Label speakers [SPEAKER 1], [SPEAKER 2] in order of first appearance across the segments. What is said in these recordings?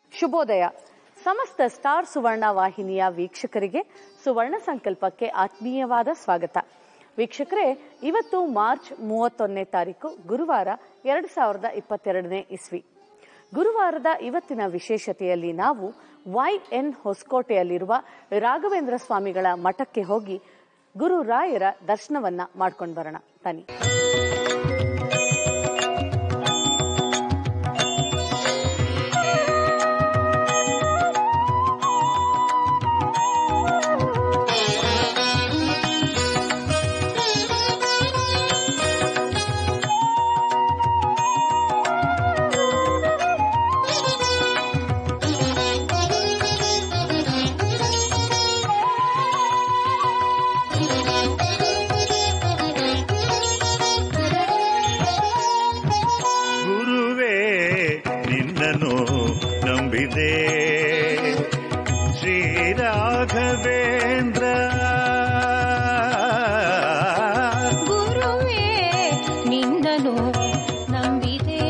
[SPEAKER 1] ಶುಭೋದಯ ಸಮಸ್ತ ಸ್ಟಾರ್ ಸುವರ್ಣ ವಾಹಿನಿಯ ವೀಕ್ಷಕರಿಗೆ ಸುವರ್ಣ ಸಂಕಲ್ಪಕ್ಕೆ ಆತ್ಮೀಯವಾದ ಸ್ವಾಗತ ವೀಕ್ಷಕರೇ ಇವತ್ತು ಮಾರ್ಚ್ ಮೂವತ್ತೊಂದನೇ ತಾರೀಕು ಗುರುವಾರ ಎರಡು ಸಾವಿರದ ಇಪ್ಪತ್ತೆರಡನೇ ಇಸ್ವಿ ಗುರುವಾರದ ಇವತ್ತಿನ ವಿಶೇಷತೆಯಲ್ಲಿ ನಾವು ವೈ ಎನ್ ಹೊಸಕೋಟೆಯಲ್ಲಿರುವ ರಾಘವೇಂದ್ರ ಸ್ವಾಮಿಗಳ ಮಠಕ್ಕೆ ಹೋಗಿ ಗುರು ರಾಯರ ದರ್ಶನವನ್ನ ಮಾಡ್ಕೊಂಡು ಬರೋಣ ಬನ್ನಿ
[SPEAKER 2] ಗುರುವೇ ನಿನ್ನನು ನಂಬಿದೆ ಶ್ರೀರಾಘವೇಂದ್ರ
[SPEAKER 3] ಗುರುವೇ ನಿನ್ನನು ನಂಬಿದೆ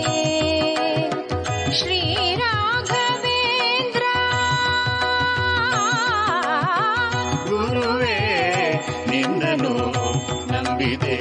[SPEAKER 3] ಶ್ರೀ ರಾಘವೇಂದ್ರ
[SPEAKER 2] ಗುರುವೇ ನಿನ್ನನು ನಂಬಿದೆ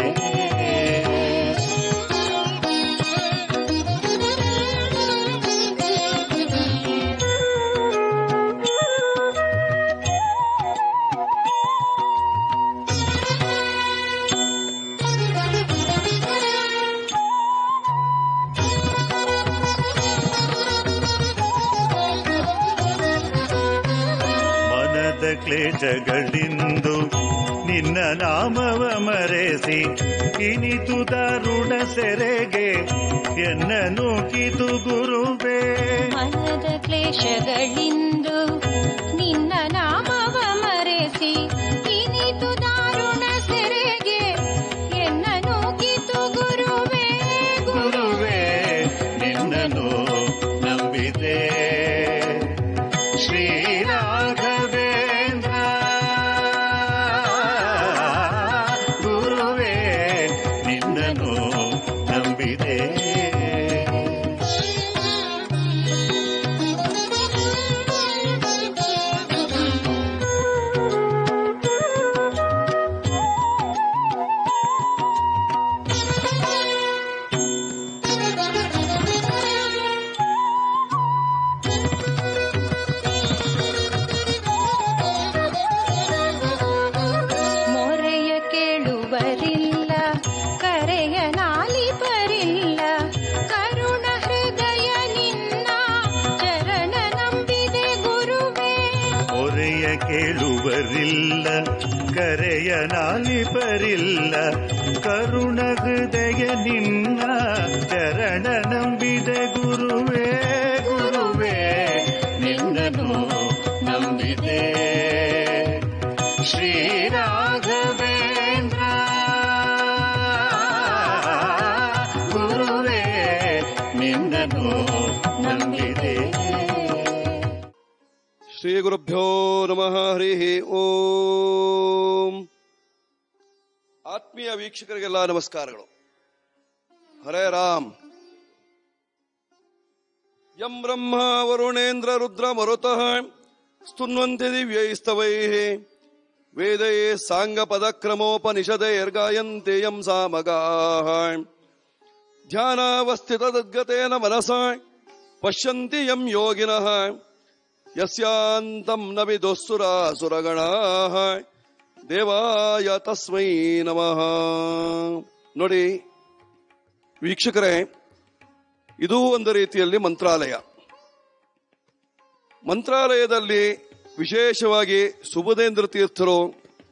[SPEAKER 2] ಮನದ ಕ್ಲೇಶಗಳಿಂದು ನಿನ್ನ ನಾಮವ ಮರೆಸಿ ಇನಿತು ದಾರುಣ ಸೆರೆಗೆ ಎನ್ನನು ಕಿತು ಗುರುವೇ
[SPEAKER 3] ಮನದ ಕ್ಲೇಶಗಳಿಂದು ನಿನ್ನ ನಾಮವ ಮರೆಸಿ ಇನಿತು ದಾರುಣ ಸೆರೆಗೆ ಎನ್ನನು ಕಿತು ಗುರುವೇ
[SPEAKER 2] ಗುರುವೇ ನಿನ್ನನು ನಂಬಿದೆ ಶ್ರೀರಾಘವೇಂದ್ರ ಗುರುವೇ ನಿನ್ನನು ನಂಬಿದೆ
[SPEAKER 3] ಮೊರೆಯ ಕೇಳುವರಿಲ್ಲ ಕರೆಯ ನಾಲಿಪರಿಲ್ಲ ಕರುಣ ಹೃದಯ ನಿನ್ನ ಚರಣ ನಂಬಿದೆ ಗುರುವೇ
[SPEAKER 2] ಒರೆಯ ಕೇಳುವರಿಲ್ಲ ಕರೆಯ ನಾಲಿಪರಿಲ್ಲ ಕರುಣ ಹೃದಯ ನಿನ್ನ ಚರಣ ನಂಬಿದೆ ಗುರುವೇ ಗುರುವೇ ನಿನ್ನನು ನಂಬಿದೆ ಶ್ರೀರಾಘವೇಂದ್ರ ಗುರುವೇ ನಿನ್ನನು ನಂಬಿದೆ
[SPEAKER 4] ಶ್ರೀ ಗುರುಭ್ಯೋ ನಮಃ ಹರಿ ಓಂ ಆತ್ಮೀಯ ವೀಕ್ಷಕರಿಗೆಲ್ಲ ನಮಸ್ಕಾರಗಳು ಹರೇ ರಾಮ್ ಯಂ ಬ್ರಹ್ಮ ವರುಣೇಂದ್ರ ರುದ್ರ ಮರುತಃ ಸ್ತುನ್ವಂತಿ ದಿವ್ಯೈಸ್ತವೈ ವೇದೈ ಸಾಂಗ ಪದಕ್ರಮೋಪನಿಷದೈರ್ಗಾಯಂತೆ ಯಂ ಸಾಮಗಾಃ ಧ್ಯಾನಾವಸ್ಥಿತದ್ಗತೇನ ಮನಸಾ ಪಶ್ಯಂತಿ ಯಂ ಯೋಗಿನಃ ಯಸ್ಯಾಂತಂ ನ ವಿದುಸ್ಸುರಾಸುರಗಣಾಃ ದೇವಾಯ ತಸ್ಮೈ ನಮಃ ನೋಡಿ ವೀಕ್ಷಕರೇ ಇದು ಒಂದು ರೀತಿಯಲ್ಲಿ ಮಂತ್ರಾಲಯ ಮಂತ್ರಾಲಯದಲ್ಲಿ ವಿಶೇಷವಾಗಿ ಸುಬುಧೇಂದ್ರ ತೀರ್ಥರು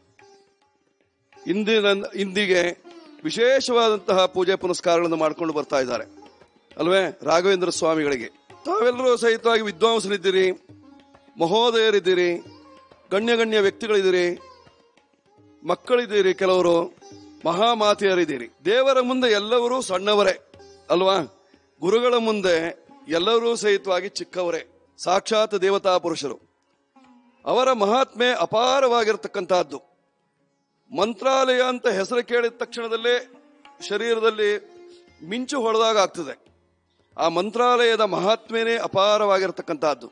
[SPEAKER 4] ಇಂದಿನ ಇಂದಿಗೆ ವಿಶೇಷವಾದಂತಹ ಪೂಜೆ ಪುನಸ್ಕಾರಗಳನ್ನು ಮಾಡಿಕೊಂಡು ಬರ್ತಾ ಇದ್ದಾರೆ ಅಲ್ವೇ ರಾಘವೇಂದ್ರ ಸ್ವಾಮಿಗಳಿಗೆ ತಾವೆಲ್ಲರೂ ಸಹಿತವಾಗಿ ವಿದ್ವಾಂಸರಿದ್ದೀರಿ ಮಹೋದಯರಿದ್ದೀರಿ ಗಣ್ಯಗಣ್ಯ ವ್ಯಕ್ತಿಗಳಿದ್ದೀರಿ ಮಕ್ಕಳಿದ್ದೀರಿ ಕೆಲವರು ಮಹಾಮಾತೆಯರಿದ್ದೀರಿ ದೇವರ ಮುಂದೆ ಎಲ್ಲರೂ ಸಣ್ಣವರೇ ಅಲ್ವಾ ಗುರುಗಳ ಮುಂದೆ ಎಲ್ಲರೂ ಸಹಿತವಾಗಿ ಚಿಕ್ಕವರೇ ಸಾಕ್ಷಾತ್ ದೇವತಾ ಪುರುಷರು ಅವರ ಮಹಾತ್ಮೆ ಅಪಾರವಾಗಿರತಕ್ಕಂತಹದ್ದು ಮಂತ್ರಾಲಯ ಅಂತ ಹೆಸರು ಕೇಳಿದ ತಕ್ಷಣದಲ್ಲೇ ಶರೀರದಲ್ಲಿ ಮಿಂಚು ಹೊಡೆದಾಗ ಆಗ್ತದೆ ಆ ಮಂತ್ರಾಲಯದ ಮಹಾತ್ಮೆನೇ ಅಪಾರವಾಗಿರತಕ್ಕಂತಹದ್ದು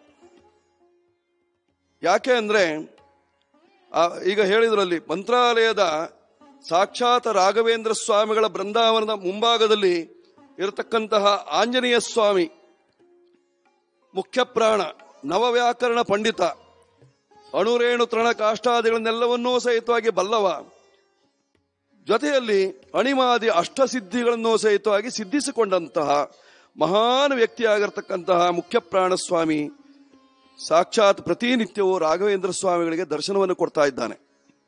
[SPEAKER 4] ಯಾಕೆ ಅಂದ್ರೆ ಆ, ಈಗ ಹೇಳಿದ್ರಲ್ಲಿ ಮಂತ್ರಾಲಯದ ಸಾಕ್ಷಾತ್ ರಾಘವೇಂದ್ರ ಸ್ವಾಮಿಗಳ ಬೃಂದಾವನದ ಮುಂಭಾಗದಲ್ಲಿ ಇರತಕ್ಕಂತಹ ಆಂಜನೇಯ ಸ್ವಾಮಿ ಮುಖ್ಯ ಪ್ರಾಣ ನವವ್ಯಾಕರಣ ಪಂಡಿತ ಅಣುರೇಣು ತೃಣ ಕಾಷ್ಟಾದಿಗಳನ್ನೆಲ್ಲವನ್ನೂ ಸಹಿತವಾಗಿ ಬಲ್ಲವ ಜೊತೆಯಲ್ಲಿ ಅಣಿಮಾದಿ ಅಷ್ಟಸಿದ್ಧಿಗಳನ್ನು ಸಹಿತವಾಗಿ ಸಿದ್ಧಿಸಿಕೊಂಡಂತಹ ಮಹಾನ್ ವ್ಯಕ್ತಿಯಾಗಿರ್ತಕ್ಕಂತಹ ಮುಖ್ಯ ಪ್ರಾಣ ಸ್ವಾಮಿ ಸಾಕ್ಷಾತ್ ಪ್ರತಿನಿತ್ಯವೂ ರಾಘವೇಂದ್ರ ಸ್ವಾಮಿಗಳಿಗೆ ದರ್ಶನವನ್ನು ಕೊಡ್ತಾ ಇದ್ದಾನೆ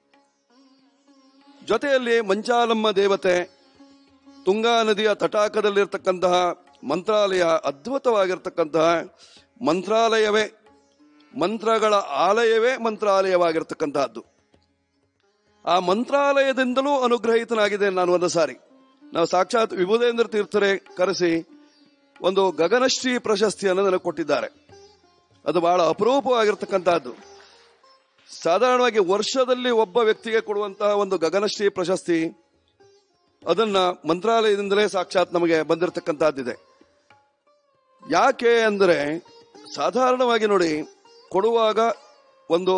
[SPEAKER 4] ಜೊತೆಯಲ್ಲಿ ಮಂಚಾಲಮ್ಮ ದೇವತೆ ತುಂಗಾ ನದಿಯ ತಟಾಕದಲ್ಲಿರ್ತಕ್ಕಂತಹ ಮಂತ್ರಾಲಯ ಅದ್ಭುತವಾಗಿರ್ತಕ್ಕಂತಹ ಮಂತ್ರಾಲಯವೇ ಮಂತ್ರಗಳ ಆಲಯವೇ ಮಂತ್ರಾಲಯವಾಗಿರ್ತಕ್ಕಂತಹದ್ದು ಆ ಮಂತ್ರಾಲಯದಿಂದಲೂ ಅನುಗ್ರಹಿತನಾಗಿದೆ ನಾನು ಒಂದು ಸಾರಿ ನಾವು ಸಾಕ್ಷಾತ್ ವಿಭುಧೇಂದ್ರ ತೀರ್ಥರೇ ಕರೆಸಿ ಒಂದು ಗಗನಶ್ರೀ ಪ್ರಶಸ್ತಿಯನ್ನು ನನಗೆ ಕೊಟ್ಟಿದ್ದಾರೆ ಅದು ಬಹಳ ಅಪರೂಪವಾಗಿರ್ತಕ್ಕಂತಹದ್ದು ಸಾಧಾರಣವಾಗಿ ವರ್ಷದಲ್ಲಿ ಒಬ್ಬ ವ್ಯಕ್ತಿಗೆ ಕೊಡುವಂತಹ ಒಂದು ಗಗನಶ್ರೀ ಪ್ರಶಸ್ತಿ ಅದನ್ನ ಮಂತ್ರಾಲಯದಿಂದಲೇ ಸಾಕ್ಷಾತ್ ನಮಗೆ ಬಂದಿರತಕ್ಕಂತಹದ್ದಿದೆ ಯಾಕೆ ಅಂದರೆ ಸಾಧಾರಣವಾಗಿ ನೋಡಿ ಕೊಡುವಾಗ ಒಂದು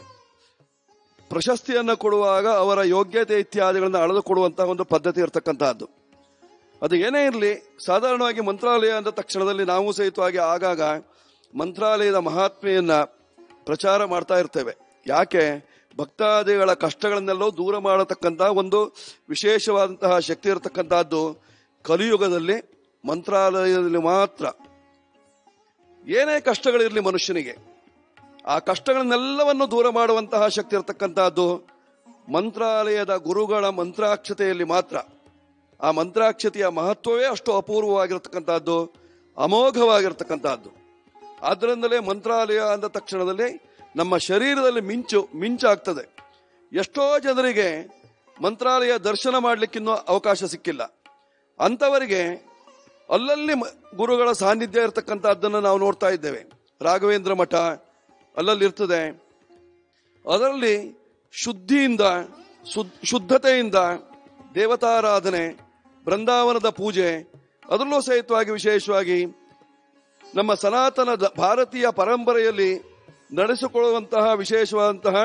[SPEAKER 4] ಪ್ರಶಸ್ತಿಯನ್ನು ಕೊಡುವಾಗ ಅವರ ಯೋಗ್ಯತೆ ಇತ್ಯಾದಿಗಳನ್ನು ಅಳೆದು ಕೊಡುವಂತಹ ಒಂದು ಪದ್ಧತಿ ಇರತಕ್ಕಂತಹದ್ದು ಅದು ಏನೇ ಇರಲಿ ಸಾಧಾರಣವಾಗಿ ಮಂತ್ರಾಲಯ ಅಂದ ತಕ್ಷಣದಲ್ಲಿ ನಾವು ಸಹಿತವಾಗಿ ಆಗಾಗ ಮಂತ್ರಾಲಯದ ಮಹಾತ್ಮೆಯನ್ನ ಪ್ರಚಾರ ಮಾಡ್ತಾ ಇರ್ತೇವೆ ಯಾಕೆ ಭಕ್ತಾದಿಗಳ ಕಷ್ಟಗಳನ್ನೆಲ್ಲೋ ದೂರ ಮಾಡತಕ್ಕಂತಹ ಒಂದು ವಿಶೇಷವಾದಂತಹ ಶಕ್ತಿ ಇರತಕ್ಕಂತಹದ್ದು ಕಲಿಯುಗದಲ್ಲಿ ಮಂತ್ರಾಲಯದಲ್ಲಿ ಮಾತ್ರ ಏನೇ ಕಷ್ಟಗಳಿರಲಿ ಮನುಷ್ಯನಿಗೆ ಆ ಕಷ್ಟಗಳನ್ನೆಲ್ಲವನ್ನು ದೂರ ಮಾಡುವಂತಹ ಶಕ್ತಿ ಇರತಕ್ಕಂತಹದ್ದು ಮಂತ್ರಾಲಯದ ಗುರುಗಳ ಮಂತ್ರಾಕ್ಷತೆಯಲ್ಲಿ ಮಾತ್ರ ಆ ಮಂತ್ರಾಕ್ಷತೆಯ ಮಹತ್ವವೇ ಅಷ್ಟು ಅಪೂರ್ವವಾಗಿರತಕ್ಕಂತಹದ್ದು ಅಮೋಘವಾಗಿರತಕ್ಕಂತಹದ್ದು ಆದ್ದರಿಂದಲೇ ಮಂತ್ರಾಲಯ ಅಂದ ತಕ್ಷಣದಲ್ಲಿ ನಮ್ಮ ಶರೀರದಲ್ಲಿ ಮಿಂಚು ಮಿಂಚಾಗ್ತದೆ ಎಷ್ಟೋ ಜನರಿಗೆ ಮಂತ್ರಾಲಯ ದರ್ಶನ ಮಾಡಲಿಕ್ಕಿನ್ನೂ ಅವಕಾಶ ಸಿಕ್ಕಿಲ್ಲ ಅಂಥವರಿಗೆ ಅಲ್ಲಲ್ಲಿ ಮ- ಗುರುಗಳ ಸಾನ್ನಿಧ್ಯ ಇರತಕ್ಕಂಥದ್ದನ್ನು ನಾವು ನೋಡ್ತಾ ಇದ್ದೇವೆ ರಾಘವೇಂದ್ರ ಮಠ ಅಲ್ಲಲ್ಲಿ ಇರ್ತದೆ ಅದರಲ್ಲಿ ಶುದ್ಧಿಯಿಂದ ಶುದ್- ಶುದ್ಧತೆಯಿಂದ ದೇವತಾರಾಧನೆ ಬೃಂದಾವನದ ಪೂಜೆ ಅದರಲ್ಲೂ ಸಹಿತವಾಗಿ ವಿಶೇಷವಾಗಿ ನಮ್ಮ ಸನಾತನ ದ- ಭಾರತೀಯ ಪರಂಪರೆಯಲ್ಲಿ ನಡೆಸಿಕೊಳ್ಳುವಂತಹ ವಿಶೇಷವಾದಂತಹ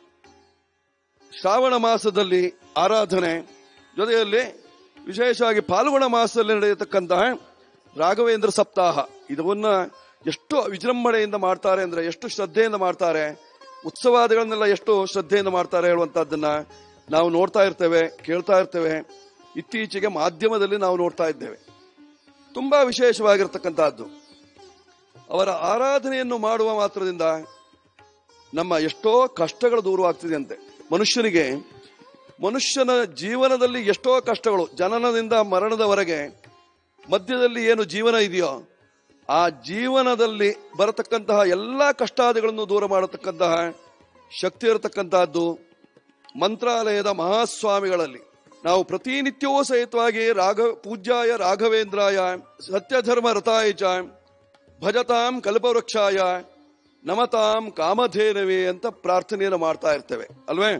[SPEAKER 4] ಶ್ರಾವಣ ಮಾಸದಲ್ಲಿ ಆರಾಧನೆ ಜೊತೆಯಲ್ಲಿ ವಿಶೇಷವಾಗಿ ಪಾಲ್ಗುಣ ಮಾಸದಲ್ಲಿ ನಡೆಯತಕ್ಕಂತಹ ರಾಘವೇಂದ್ರ ಸಪ್ತಾಹ ಇದನ್ನ ಎಷ್ಟು ವಿಜೃಂಭಣೆಯಿಂದ ಮಾಡ್ತಾರೆ ಅಂದ್ರೆ ಎಷ್ಟು ಶ್ರದ್ಧೆಯಿಂದ ಮಾಡ್ತಾರೆ ಉತ್ಸವಾದಿಗಳನ್ನೆಲ್ಲ ಎಷ್ಟು ಶ್ರದ್ಧೆಯಿಂದ ಮಾಡ್ತಾರೆ ಹೇಳುವಂತಹದ್ದನ್ನ ನಾವು ನೋಡ್ತಾ ಇರ್ತೇವೆ ಕೇಳ್ತಾ ಇರ್ತೇವೆ ಇತ್ತೀಚೆಗೆ ಮಾಧ್ಯಮದಲ್ಲಿ ನಾವು ನೋಡ್ತಾ ಇದ್ದೇವೆ ತುಂಬಾ ವಿಶೇಷವಾಗಿರ್ತಕ್ಕಂತಹದ್ದು ಅವರ ಆರಾಧನೆಯನ್ನು ಮಾಡುವ ಮಾತ್ರದಿಂದ ನಮ್ಮ ಎಷ್ಟೋ ಕಷ್ಟಗಳು ದೂರವಾಗ್ತಿದೆ ಅಂತೆ ಮನುಷ್ಯನಿಗೆ ಮನುಷ್ಯನ ಜೀವನದಲ್ಲಿ ಎಷ್ಟೋ ಕಷ್ಟಗಳು ಜನನದಿಂದ ಮರಣದವರೆಗೆ ಮಧ್ಯದಲ್ಲಿ ಏನು ಜೀವನ ಇದೆಯೋ ಆ ಜೀವನದಲ್ಲಿ ಬರತಕ್ಕಂತಹ ಎಲ್ಲಾ ಕಷ್ಟಾದಿಗಳನ್ನು ದೂರ ಮಾಡತಕ್ಕಂತಹ ಶಕ್ತಿ ಇರತಕ್ಕಂತಹದ್ದು ಮಂತ್ರಾಲಯದ ಮಹಾಸ್ವಾಮಿಗಳಲ್ಲಿ ನಾವು ಪ್ರತಿನಿತ್ಯವೂ ಸಹಿತವಾಗಿ ರಾಘ ಪೂಜ್ಯಾಯ ರಾಘವೇಂದ್ರಾಯ ಸತ್ಯಧರ್ಮ ರಥಾಯ ಚ ಭಜತಾಂ ಕಲ್ಪವೃಕ್ಷಾಯ ನಮತಾಂ ಕಾಮಧೇನವೇ ಅಂತ ಪ್ರಾರ್ಥನೆಯನ್ನು ಮಾಡ್ತಾ ಇರ್ತೇವೆ ಅಲ್ವೇ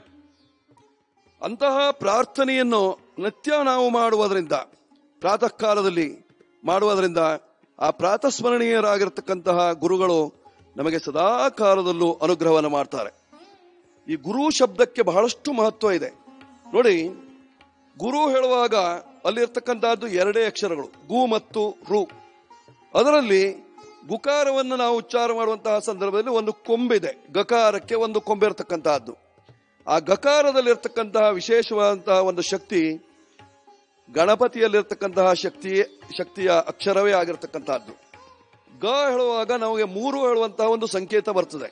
[SPEAKER 4] ಅಂತಹ ಪ್ರಾರ್ಥನೆಯನ್ನು ನಿತ್ಯ ನಾವು ಮಾಡುವುದರಿಂದ ಪ್ರಾತಃ ಕಾಲದಲ್ಲಿ ಮಾಡುವುದರಿಂದ ಆ ಪ್ರಾತಸ್ಮರಣೀಯರಾಗಿರ್ತಕ್ಕಂತಹ ಗುರುಗಳು ನಮಗೆ ಸದಾ ಕಾಲದಲ್ಲೂ ಅನುಗ್ರಹವನ್ನು ಮಾಡ್ತಾರೆ ಈ ಗುರು ಶಬ್ದಕ್ಕೆ ಬಹಳಷ್ಟು ಮಹತ್ವ ಇದೆ ನೋಡಿ ಗುರು ಹೇಳುವಾಗ ಅಲ್ಲಿರ್ತಕ್ಕಂತಹದ್ದು ಎರಡೇ ಅಕ್ಷರಗಳು ಗು ಮತ್ತು ರು ಅದರಲ್ಲಿ ಗುಕಾರವನ್ನು ನಾವು ಉಚ್ಚಾರ ಮಾಡುವಂತಹ ಸಂದರ್ಭದಲ್ಲಿ ಒಂದು ಕೊಂಬಿದೆ ಗಕಾರಕ್ಕೆ ಒಂದು ಕೊಂಬಿರತಕ್ಕಂತಹದ್ದು ಆ ಗಕಾರದಲ್ಲಿರ್ತಕ್ಕಂತಹ ವಿಶೇಷವಾದಂತಹ ಒಂದು ಶಕ್ತಿ ಗಣಪತಿಯಲ್ಲಿರ್ತಕ್ಕಂತಹ ಶಕ್ತಿ ಶಕ್ತಿಯ ಅಕ್ಷರವೇ ಆಗಿರ್ತಕ್ಕಂತಹದ್ದು ಗ ಹೇಳುವಾಗ ನಮಗೆ ಮೂರು ಹೇಳುವಂತಹ ಒಂದು ಸಂಕೇತ ಬರ್ತದೆ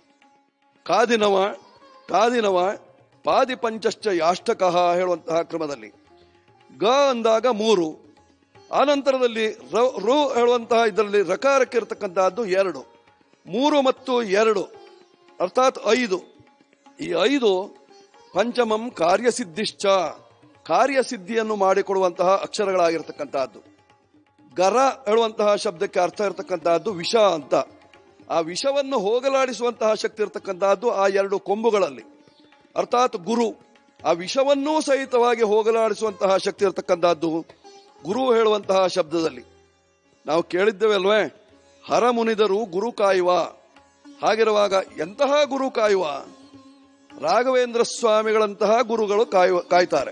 [SPEAKER 4] ಕಾದಿನವ ಕಾದಿನವ ಪಾದಿ ಪಂಚಶ್ಚ ಯಾಷ್ಟಕಃ ಹೇಳುವಂತಹ ಕ್ರಮದಲ್ಲಿ ಗ ಅಂದಾಗ ಮೂರು ಆನಂತರದಲ್ಲಿ ರ- ರು ಹೇಳುವಂತಹ ಇದರಲ್ಲಿ ರಕಾರಕ್ಕೆ ಇರತಕ್ಕಂತಹದ್ದು ಎರಡು ಮೂರು ಮತ್ತು ಎರಡು ಅರ್ಥಾತ್ ಐದು ಈ ಐದು ಪಂಚಮಂ ಕಾರ್ಯಸಿದ್ಧಿಶ್ಚ ಕಾರ್ಯಸಿದ್ಧಿಯನ್ನು ಮಾಡಿಕೊಡುವಂತಹ ಅಕ್ಷರಗಳಾಗಿರ್ತಕ್ಕಂತಹದ್ದು ಗರ ಹೇಳುವಂತಹ ಶಬ್ದಕ್ಕೆ ಅರ್ಥ ಇರತಕ್ಕಂತಹದ್ದು ವಿಷ ಅಂತ ಆ ವಿಷವನ್ನು ಹೋಗಲಾಡಿಸುವಂತಹ ಶಕ್ತಿ ಇರತಕ್ಕಂತಹದ್ದು ಆ ಎರಡು ಕೊಂಬುಗಳಲ್ಲಿ ಅರ್ಥಾತ್ ಗುರು ಆ ವಿಷವನ್ನೂ ಸಹಿತವಾಗಿ ಹೋಗಲಾಡಿಸುವಂತಹ ಶಕ್ತಿ ಇರತಕ್ಕಂತಹದ್ದು ಗುರು ಹೇಳುವಂತಹ ಶಬ್ದದಲ್ಲಿ ನಾವು ಕೇಳಿದ್ದೇವೆ ಅಲ್ವೇ ಹರ ಮುನಿದರು ಗುರು ಕಾಯುವ ಹಾಗಿರುವಾಗ ಎಂತಹ ಗುರು ಕಾಯುವ ರಾಘವೇಂದ್ರ ಸ್ವಾಮಿಗಳಂತಹ ಗುರುಗಳು ಕಾಯುವ ಕಾಯ್ತಾರೆ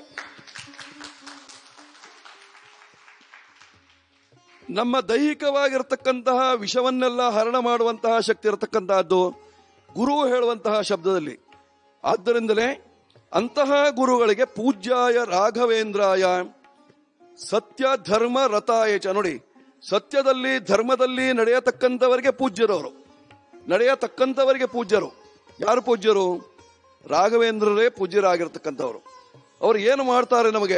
[SPEAKER 4] ನಮ್ಮ ದೈಹಿಕವಾಗಿರತಕ್ಕಂತಹ ವಿಷವನ್ನೆಲ್ಲ ಹರಣ ಮಾಡುವಂತಹ ಶಕ್ತಿ ಇರತಕ್ಕಂತಹದ್ದು ಗುರು ಹೇಳುವಂತಹ ಶಬ್ದದಲ್ಲಿ ಆದ್ದರಿಂದಲೇ ಅಂತಹ ಗುರುಗಳಿಗೆ ಪೂಜ್ಯಾಯ ರಾಘವೇಂದ್ರಾಯ ಸತ್ಯ ಧರ್ಮ ರಥಾಯ ಚ ನೋಡಿ ಸತ್ಯದಲ್ಲಿ ಧರ್ಮದಲ್ಲಿ ನಡೆಯತಕ್ಕಂಥವರಿಗೆ ಪೂಜ್ಯರವರು ನಡೆಯತಕ್ಕಂಥವರಿಗೆ ಪೂಜ್ಯರು ಯಾರು ಪೂಜ್ಯರು ರಾಘವೇಂದ್ರರೇ ಪೂಜ್ಯರಾಗಿರ್ತಕ್ಕಂಥವ್ರು ಅವರು ಏನು ಮಾಡ್ತಾರೆ ನಮಗೆ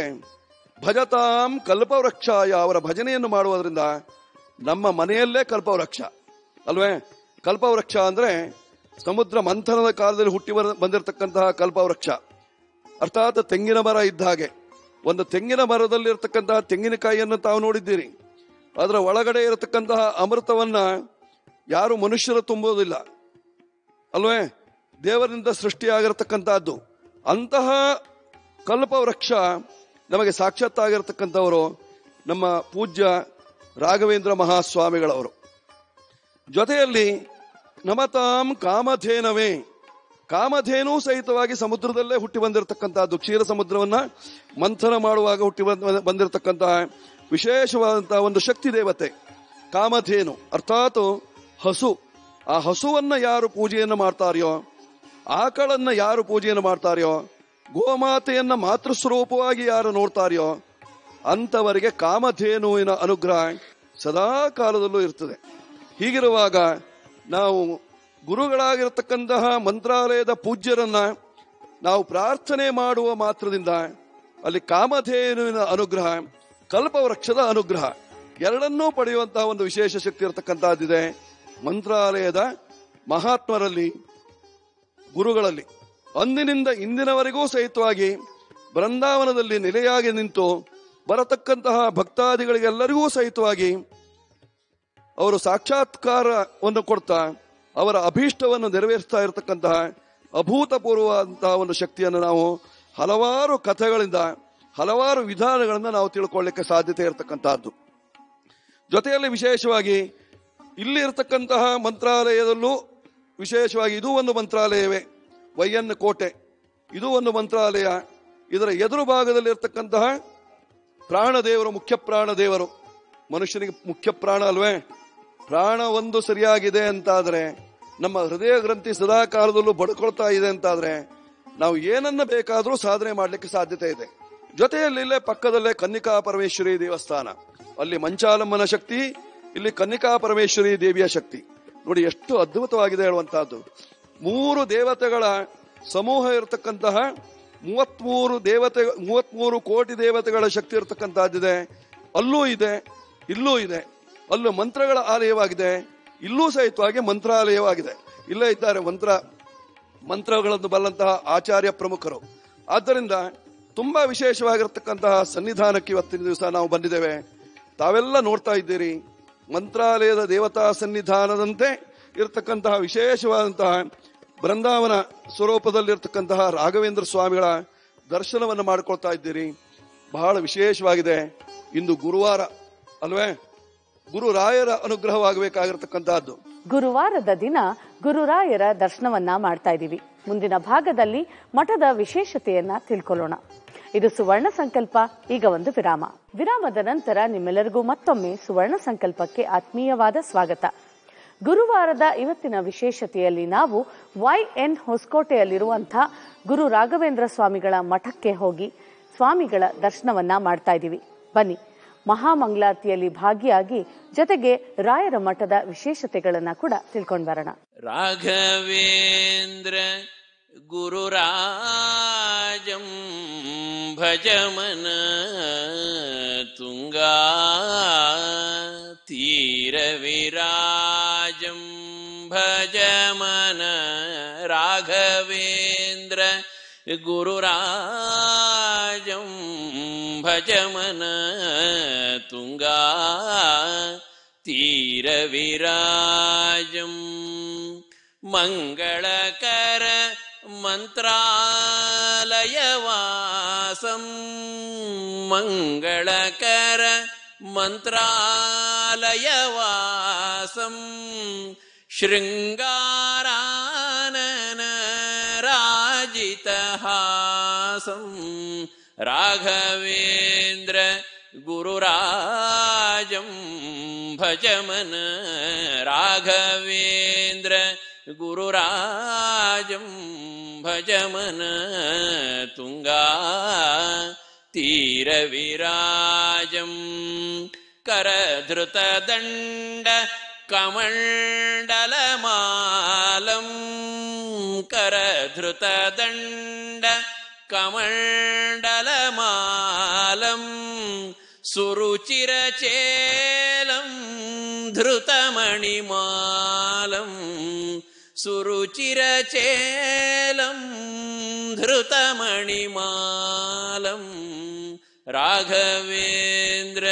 [SPEAKER 4] ಭಜತಾಂ ಕಲ್ಪವೃಕ್ಷಾಯ ಅವರ ಭಜನೆಯನ್ನು ಮಾಡುವುದರಿಂದ ನಮ್ಮ ಮನೆಯಲ್ಲೇ ಕಲ್ಪವೃಕ್ಷ ಅಲ್ವೇ ಕಲ್ಪವೃಕ್ಷ ಅಂದ್ರೆ ಸಮುದ್ರ ಮಂಥನದ ಕಾಲದಲ್ಲಿ ಹುಟ್ಟಿ ಬರ- ಬಂದಿರತಕ್ಕಂತಹ ಕಲ್ಪವೃಕ್ಷ ಅರ್ಥಾತ್ ತೆಂಗಿನ ಮರ ಇದ್ದ ಹಾಗೆ ಒಂದು ತೆಂಗಿನ ಮರದಲ್ಲಿರ್ತಕ್ಕಂತಹ ತೆಂಗಿನಕಾಯಿಯನ್ನು ತಾವು ನೋಡಿದ್ದೀರಿ ಅದರ ಒಳಗಡೆ ಇರತಕ್ಕಂತಹ ಅಮೃತವನ್ನ ಯಾರು ಮನುಷ್ಯರು ತುಂಬುವುದಿಲ್ಲ ಅಲ್ವೇ ದೇವರಿಂದ ಸೃಷ್ಟಿಯಾಗಿರತಕ್ಕಂತಹದ್ದು ಅಂತಹ ಕಲ್ಪವೃಕ್ಷ ನಮಗೆ ಸಾಕ್ಷಾತ್ತಾಗಿರತಕ್ಕಂಥವರು ನಮ್ಮ ಪೂಜ್ಯ ರಾಘವೇಂದ್ರ ಮಹಾಸ್ವಾಮಿಗಳವರು ಜೊತೆಯಲ್ಲಿ ನಮತಾಂ ಕಾಮಧೇನವೇ ಕಾಮಧೇನು ಸಹಿತವಾಗಿ ಸಮುದ್ರದಲ್ಲೇ ಹುಟ್ಟಿ ಬಂದಿರತಕ್ಕಂತಹದ್ದು ಕ್ಷೀರ ಸಮುದ್ರವನ್ನ ಮಂಥನ ಮಾಡುವಾಗ ಹುಟ್ಟಿ ಬಂದ- ಬಂದಿರತಕ್ಕಂತಹ ವಿಶೇಷವಾದಂತಹ ಒಂದು ಶಕ್ತಿ ದೇವತೆ ಕಾಮಧೇನು ಅರ್ಥಾತ್ ಹಸು ಆ ಹಸುವನ್ನ ಯಾರು ಪೂಜೆಯನ್ನು ಮಾಡ್ತಾರೆಯೋ ಆಕಳನ್ನ ಯಾರು ಪೂಜೆಯನ್ನು ಮಾಡ್ತಾರೆಯೋ ಗೋಮಾತೆಯನ್ನ ಮಾತೃಸ್ವರೂಪವಾಗಿ ಯಾರು ನೋಡ್ತಾರೆಯೋ ಅಂತವರಿಗೆ ಕಾಮಧೇನುವಿನ ಅನುಗ್ರಹ ಸದಾ ಕಾಲದಲ್ಲೂ ಇರ್ತದೆ ಹೀಗಿರುವಾಗ ನಾವು ಗುರುಗಳಾಗಿರತಕ್ಕಂತಹ ಮಂತ್ರಾಲಯದ ಪೂಜ್ಯರನ್ನ ನಾವು ಪ್ರಾರ್ಥನೆ ಮಾಡುವ ಮಾತ್ರದಿಂದ ಅಲ್ಲಿ ಕಾಮಧೇನುವಿನ ಅನುಗ್ರಹ ಕಲ್ಪವೃಕ್ಷದ ಅನುಗ್ರಹ ಎರಡನ್ನೂ ಪಡೆಯುವಂತಹ ಒಂದು ವಿಶೇಷ ಶಕ್ತಿ ಇರತಕ್ಕಂತಹದ್ದಿದೆ ಮಂತ್ರಾಲಯದ ಮಹಾತ್ಮರಲ್ಲಿ ಗುರುಗಳಲ್ಲಿ ಅಂದಿನಿಂದ ಇಂದಿನವರೆಗೂ ಸಹಿತವಾಗಿ ಬೃಂದಾವನದಲ್ಲಿ ನೆಲೆಯಾಗಿ ನಿಂತು ಬರತಕ್ಕಂತಹ ಭಕ್ತಾದಿಗಳಿಗೆಲ್ಲರಿಗೂ ಸಹಿತವಾಗಿ ಅವರು ಸಾಕ್ಷಾತ್ಕಾರವನ್ನು ಕೊಡ್ತಾ ಅವರ ಅಭೀಷ್ಟವನ್ನು ನೆರವೇರಿಸ್ತಾ ಇರತಕ್ಕಂತಹ ಅಭೂತಪೂರ್ವವಾದಂತಹ ಒಂದು ಶಕ್ತಿಯನ್ನು ನಾವು ಹಲವಾರು ಕಥೆಗಳಿಂದ ಹಲವಾರು ವಿಧಾನಗಳಿಂದ ನಾವು ತಿಳ್ಕೊಳ್ಳಿಕ್ಕೆ ಸಾಧ್ಯತೆ ಇರತಕ್ಕಂತಹದ್ದು ಜೊತೆಯಲ್ಲಿ ವಿಶೇಷವಾಗಿ ಇಲ್ಲಿ ಇರತಕ್ಕಂತಹ ಮಂತ್ರಾಲಯದಲ್ಲೂ ವಿಶೇಷವಾಗಿ ಇದು ಒಂದು ಮಂತ್ರಾಲಯವೇ ವೈಯನ್ ಕೋಟೆ ಇದು ಒಂದು ಮಂತ್ರಾಲಯ ಇದರ ಎದುರು ಭಾಗದಲ್ಲಿ ಇರತಕ್ಕಂತಹ ಪ್ರಾಣದೇವರು ಮುಖ್ಯ ಪ್ರಾಣದೇವರು ಮನುಷ್ಯನಿಗೆ ಮುಖ್ಯ ಪ್ರಾಣ ಅಲ್ವೇ ಪ್ರಾಣ ಒಂದು ಸರಿಯಾಗಿದೆ ಅಂತಾದ್ರೆ ನಮ್ಮ ಹೃದಯ ಗ್ರಂಥಿ ಸದಾ ಕಾಲದಲ್ಲೂ ಬಡ್ಕೊಳ್ತಾ ಇದೆ ಅಂತಾದ್ರೆ ನಾವು ಏನನ್ನ ಬೇಕಾದರೂ ಸಾಧನೆ ಮಾಡಲಿಕ್ಕೆ ಸಾಧ್ಯತೆ ಇದೆ ಜೊತೆಯಲ್ಲಿ ಇಲ್ಲೇ ಪಕ್ಕದಲ್ಲೇ ಕನ್ನಿಕಾ ಪರಮೇಶ್ವರಿ ದೇವಸ್ಥಾನ ಅಲ್ಲಿ ಮಂಚಾಲಮ್ಮನ ಶಕ್ತಿ ಇಲ್ಲಿ ಕನ್ನಿಕಾ ಪರಮೇಶ್ವರಿ ದೇವಿಯ ಶಕ್ತಿ ನೋಡಿ ಎಷ್ಟು ಅದ್ಭುತವಾಗಿದೆ ಹೇಳುವಂತಹದ್ದು ಮೂರು ದೇವತೆಗಳ ಸಮೂಹ ಇರತಕ್ಕಂತಹ ಮೂವತ್ಮೂರು ದೇವತೆ ಮೂವತ್ಮೂರು ಕೋಟಿ ದೇವತೆಗಳ ಶಕ್ತಿ ಇರತಕ್ಕಂತಹದ್ದಿದೆ ಅಲ್ಲೂ ಇದೆ ಇಲ್ಲೂ ಇದೆ ಅಲ್ಲೂ ಮಂತ್ರಗಳ ಆಲಯವಾಗಿದೆ ಇಲ್ಲೂ ಸಹಿತವಾಗಿ ಮಂತ್ರಾಲಯವಾಗಿದೆ ಇಲ್ಲೇ ಇದ್ದಾರೆ ಮಂತ್ರ ಮಂತ್ರಗಳನ್ನು ಬಲ್ಲಂತಹ ಆಚಾರ್ಯ ಪ್ರಮುಖರು ಆದ್ದರಿಂದ ತುಂಬಾ ವಿಶೇಷವಾಗಿರತಕ್ಕಂತಹ ಸನ್ನಿಧಾನಕ್ಕೆ ಇವತ್ತಿನ ದಿವಸ ನಾವು ಬಂದಿದ್ದೇವೆ ತಾವೆಲ್ಲ ನೋಡ್ತಾ ಇದ್ದೀರಿ ಮಂತ್ರಾಲಯದ ದೇವತಾ ಸನ್ನಿಧಾನದಂತೆ ಇರತಕ್ಕಂತಹ ವಿಶೇಷವಾದಂತಹ ಬೃಂದಾವನ ಸ್ವರೂಪದಲ್ಲಿರ್ತಕ್ಕಂತಹ ರಾಘವೇಂದ್ರ ಸ್ವಾಮಿಗಳ ದರ್ಶನವನ್ನು ಮಾಡಿಕೊಳ್ತಾ ಇದ್ದೀರಿ ಬಹಳ ವಿಶೇಷವಾಗಿದೆ ಇಂದು ಗುರುವಾರ ಅಲ್ವೇ ಗುರು ರಾಯರ ಅನುಗ್ರಹವಾಗಬೇಕಾಗಿರತಕ್ಕಂತಹದ್ದು
[SPEAKER 1] ಗುರುವಾರದ ದಿನ ಗುರುರಾಯರ ದರ್ಶನವನ್ನ ಮಾಡ್ತಾ ಇದ್ದೀವಿ ಮುಂದಿನ ಭಾಗದಲ್ಲಿ ಮಠದ ವಿಶೇಷತೆಯನ್ನ ತಿಳ್ಕೊಳ್ಳೋಣ ಇದು ಸುವರ್ಣ ಸಂಕಲ್ಪ ಈಗ ಒಂದು ವಿರಾಮ ವಿರಾಮದ ನಂತರ ನಿಮ್ಮೆಲ್ಲರಿಗೂ ಮತ್ತೊಮ್ಮೆ ಸುವರ್ಣ ಸಂಕಲ್ಪಕ್ಕೆ ಆತ್ಮೀಯವಾದ ಸ್ವಾಗತ ಗುರುವಾರದ ಇವತ್ತಿನ ವಿಶೇಷತೆಯಲ್ಲಿ ನಾವು ವೈ ಎನ್ ಹೊಸಕೋಟೆಯಲ್ಲಿರುವಂತಹ ಗುರು ರಾಘವೇಂದ್ರ ಸ್ವಾಮಿಗಳ ಮಠಕ್ಕೆ ಹೋಗಿ ಸ್ವಾಮಿಗಳ ದರ್ಶನವನ್ನ ಮಾಡ್ತಾ ಇದ್ದೀವಿ ಬನ್ನಿ ಮಹಾಮಂಗಳಾರತಿಯಲ್ಲಿ ಭಾಗಿಯಾಗಿ ಜೊತೆಗೆ ರಾಯರ ಮಠದ ವಿಶೇಷತೆಗಳನ್ನ ಕೂಡ ತಿಳ್ಕೊಂಡ್ ಬರೋಣ
[SPEAKER 5] राघवेन्द्र गुरुराजं भजमन तुङ्गा तीरविराजं भजमन राघवेन्द्र गुरुराजं भजमन तुङ्गा तीरविराजम् मङ्गलकर मन्त्रालयवासम् मङ्गलकर मन्त्रालयवासम् शृङ्गारानन राजितहासम् राघवेन्द्र गुरुराजं भजमन राघवेन्द्र गुरुराजं भजमन तुङ्गा तीरविराजम् करधृतदण्ड कमण्डलमालम् करधृतदण्ड कमण्डलमालम् सुरुचिरचेलं धृतमणिमालम् सुरुचिरचेलं धृतमणिमालम् राघवेन्द्र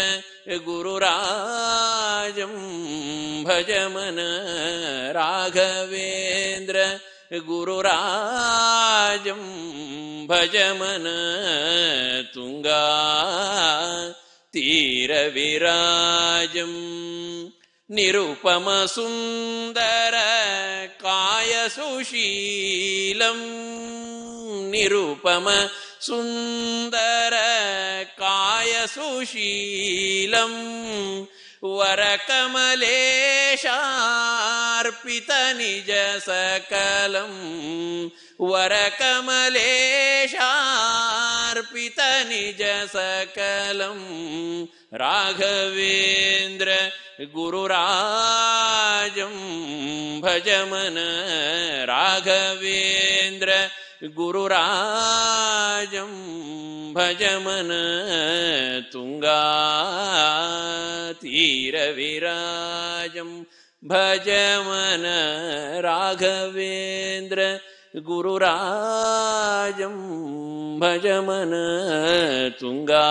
[SPEAKER 5] गुरुराजं भजमन राघवेन्द्र गुरुराजं भजमन तुङ्गा तीरविराजम् निरुपमसुन्दर कायसुशीलम् निरुपम सुन्दर कायसुशीलम् वरकमलेशार्पित निज सकलम् वरकमलेशार्पित निज सकलम् राघवेन्द्र गुरुराजं भजमन राघवेन्द्र गुरुराजं भजमन तुङ्गा तीरविराजं भजमन राघवेन्द्र गुरुराजं भजमन तुङ्गा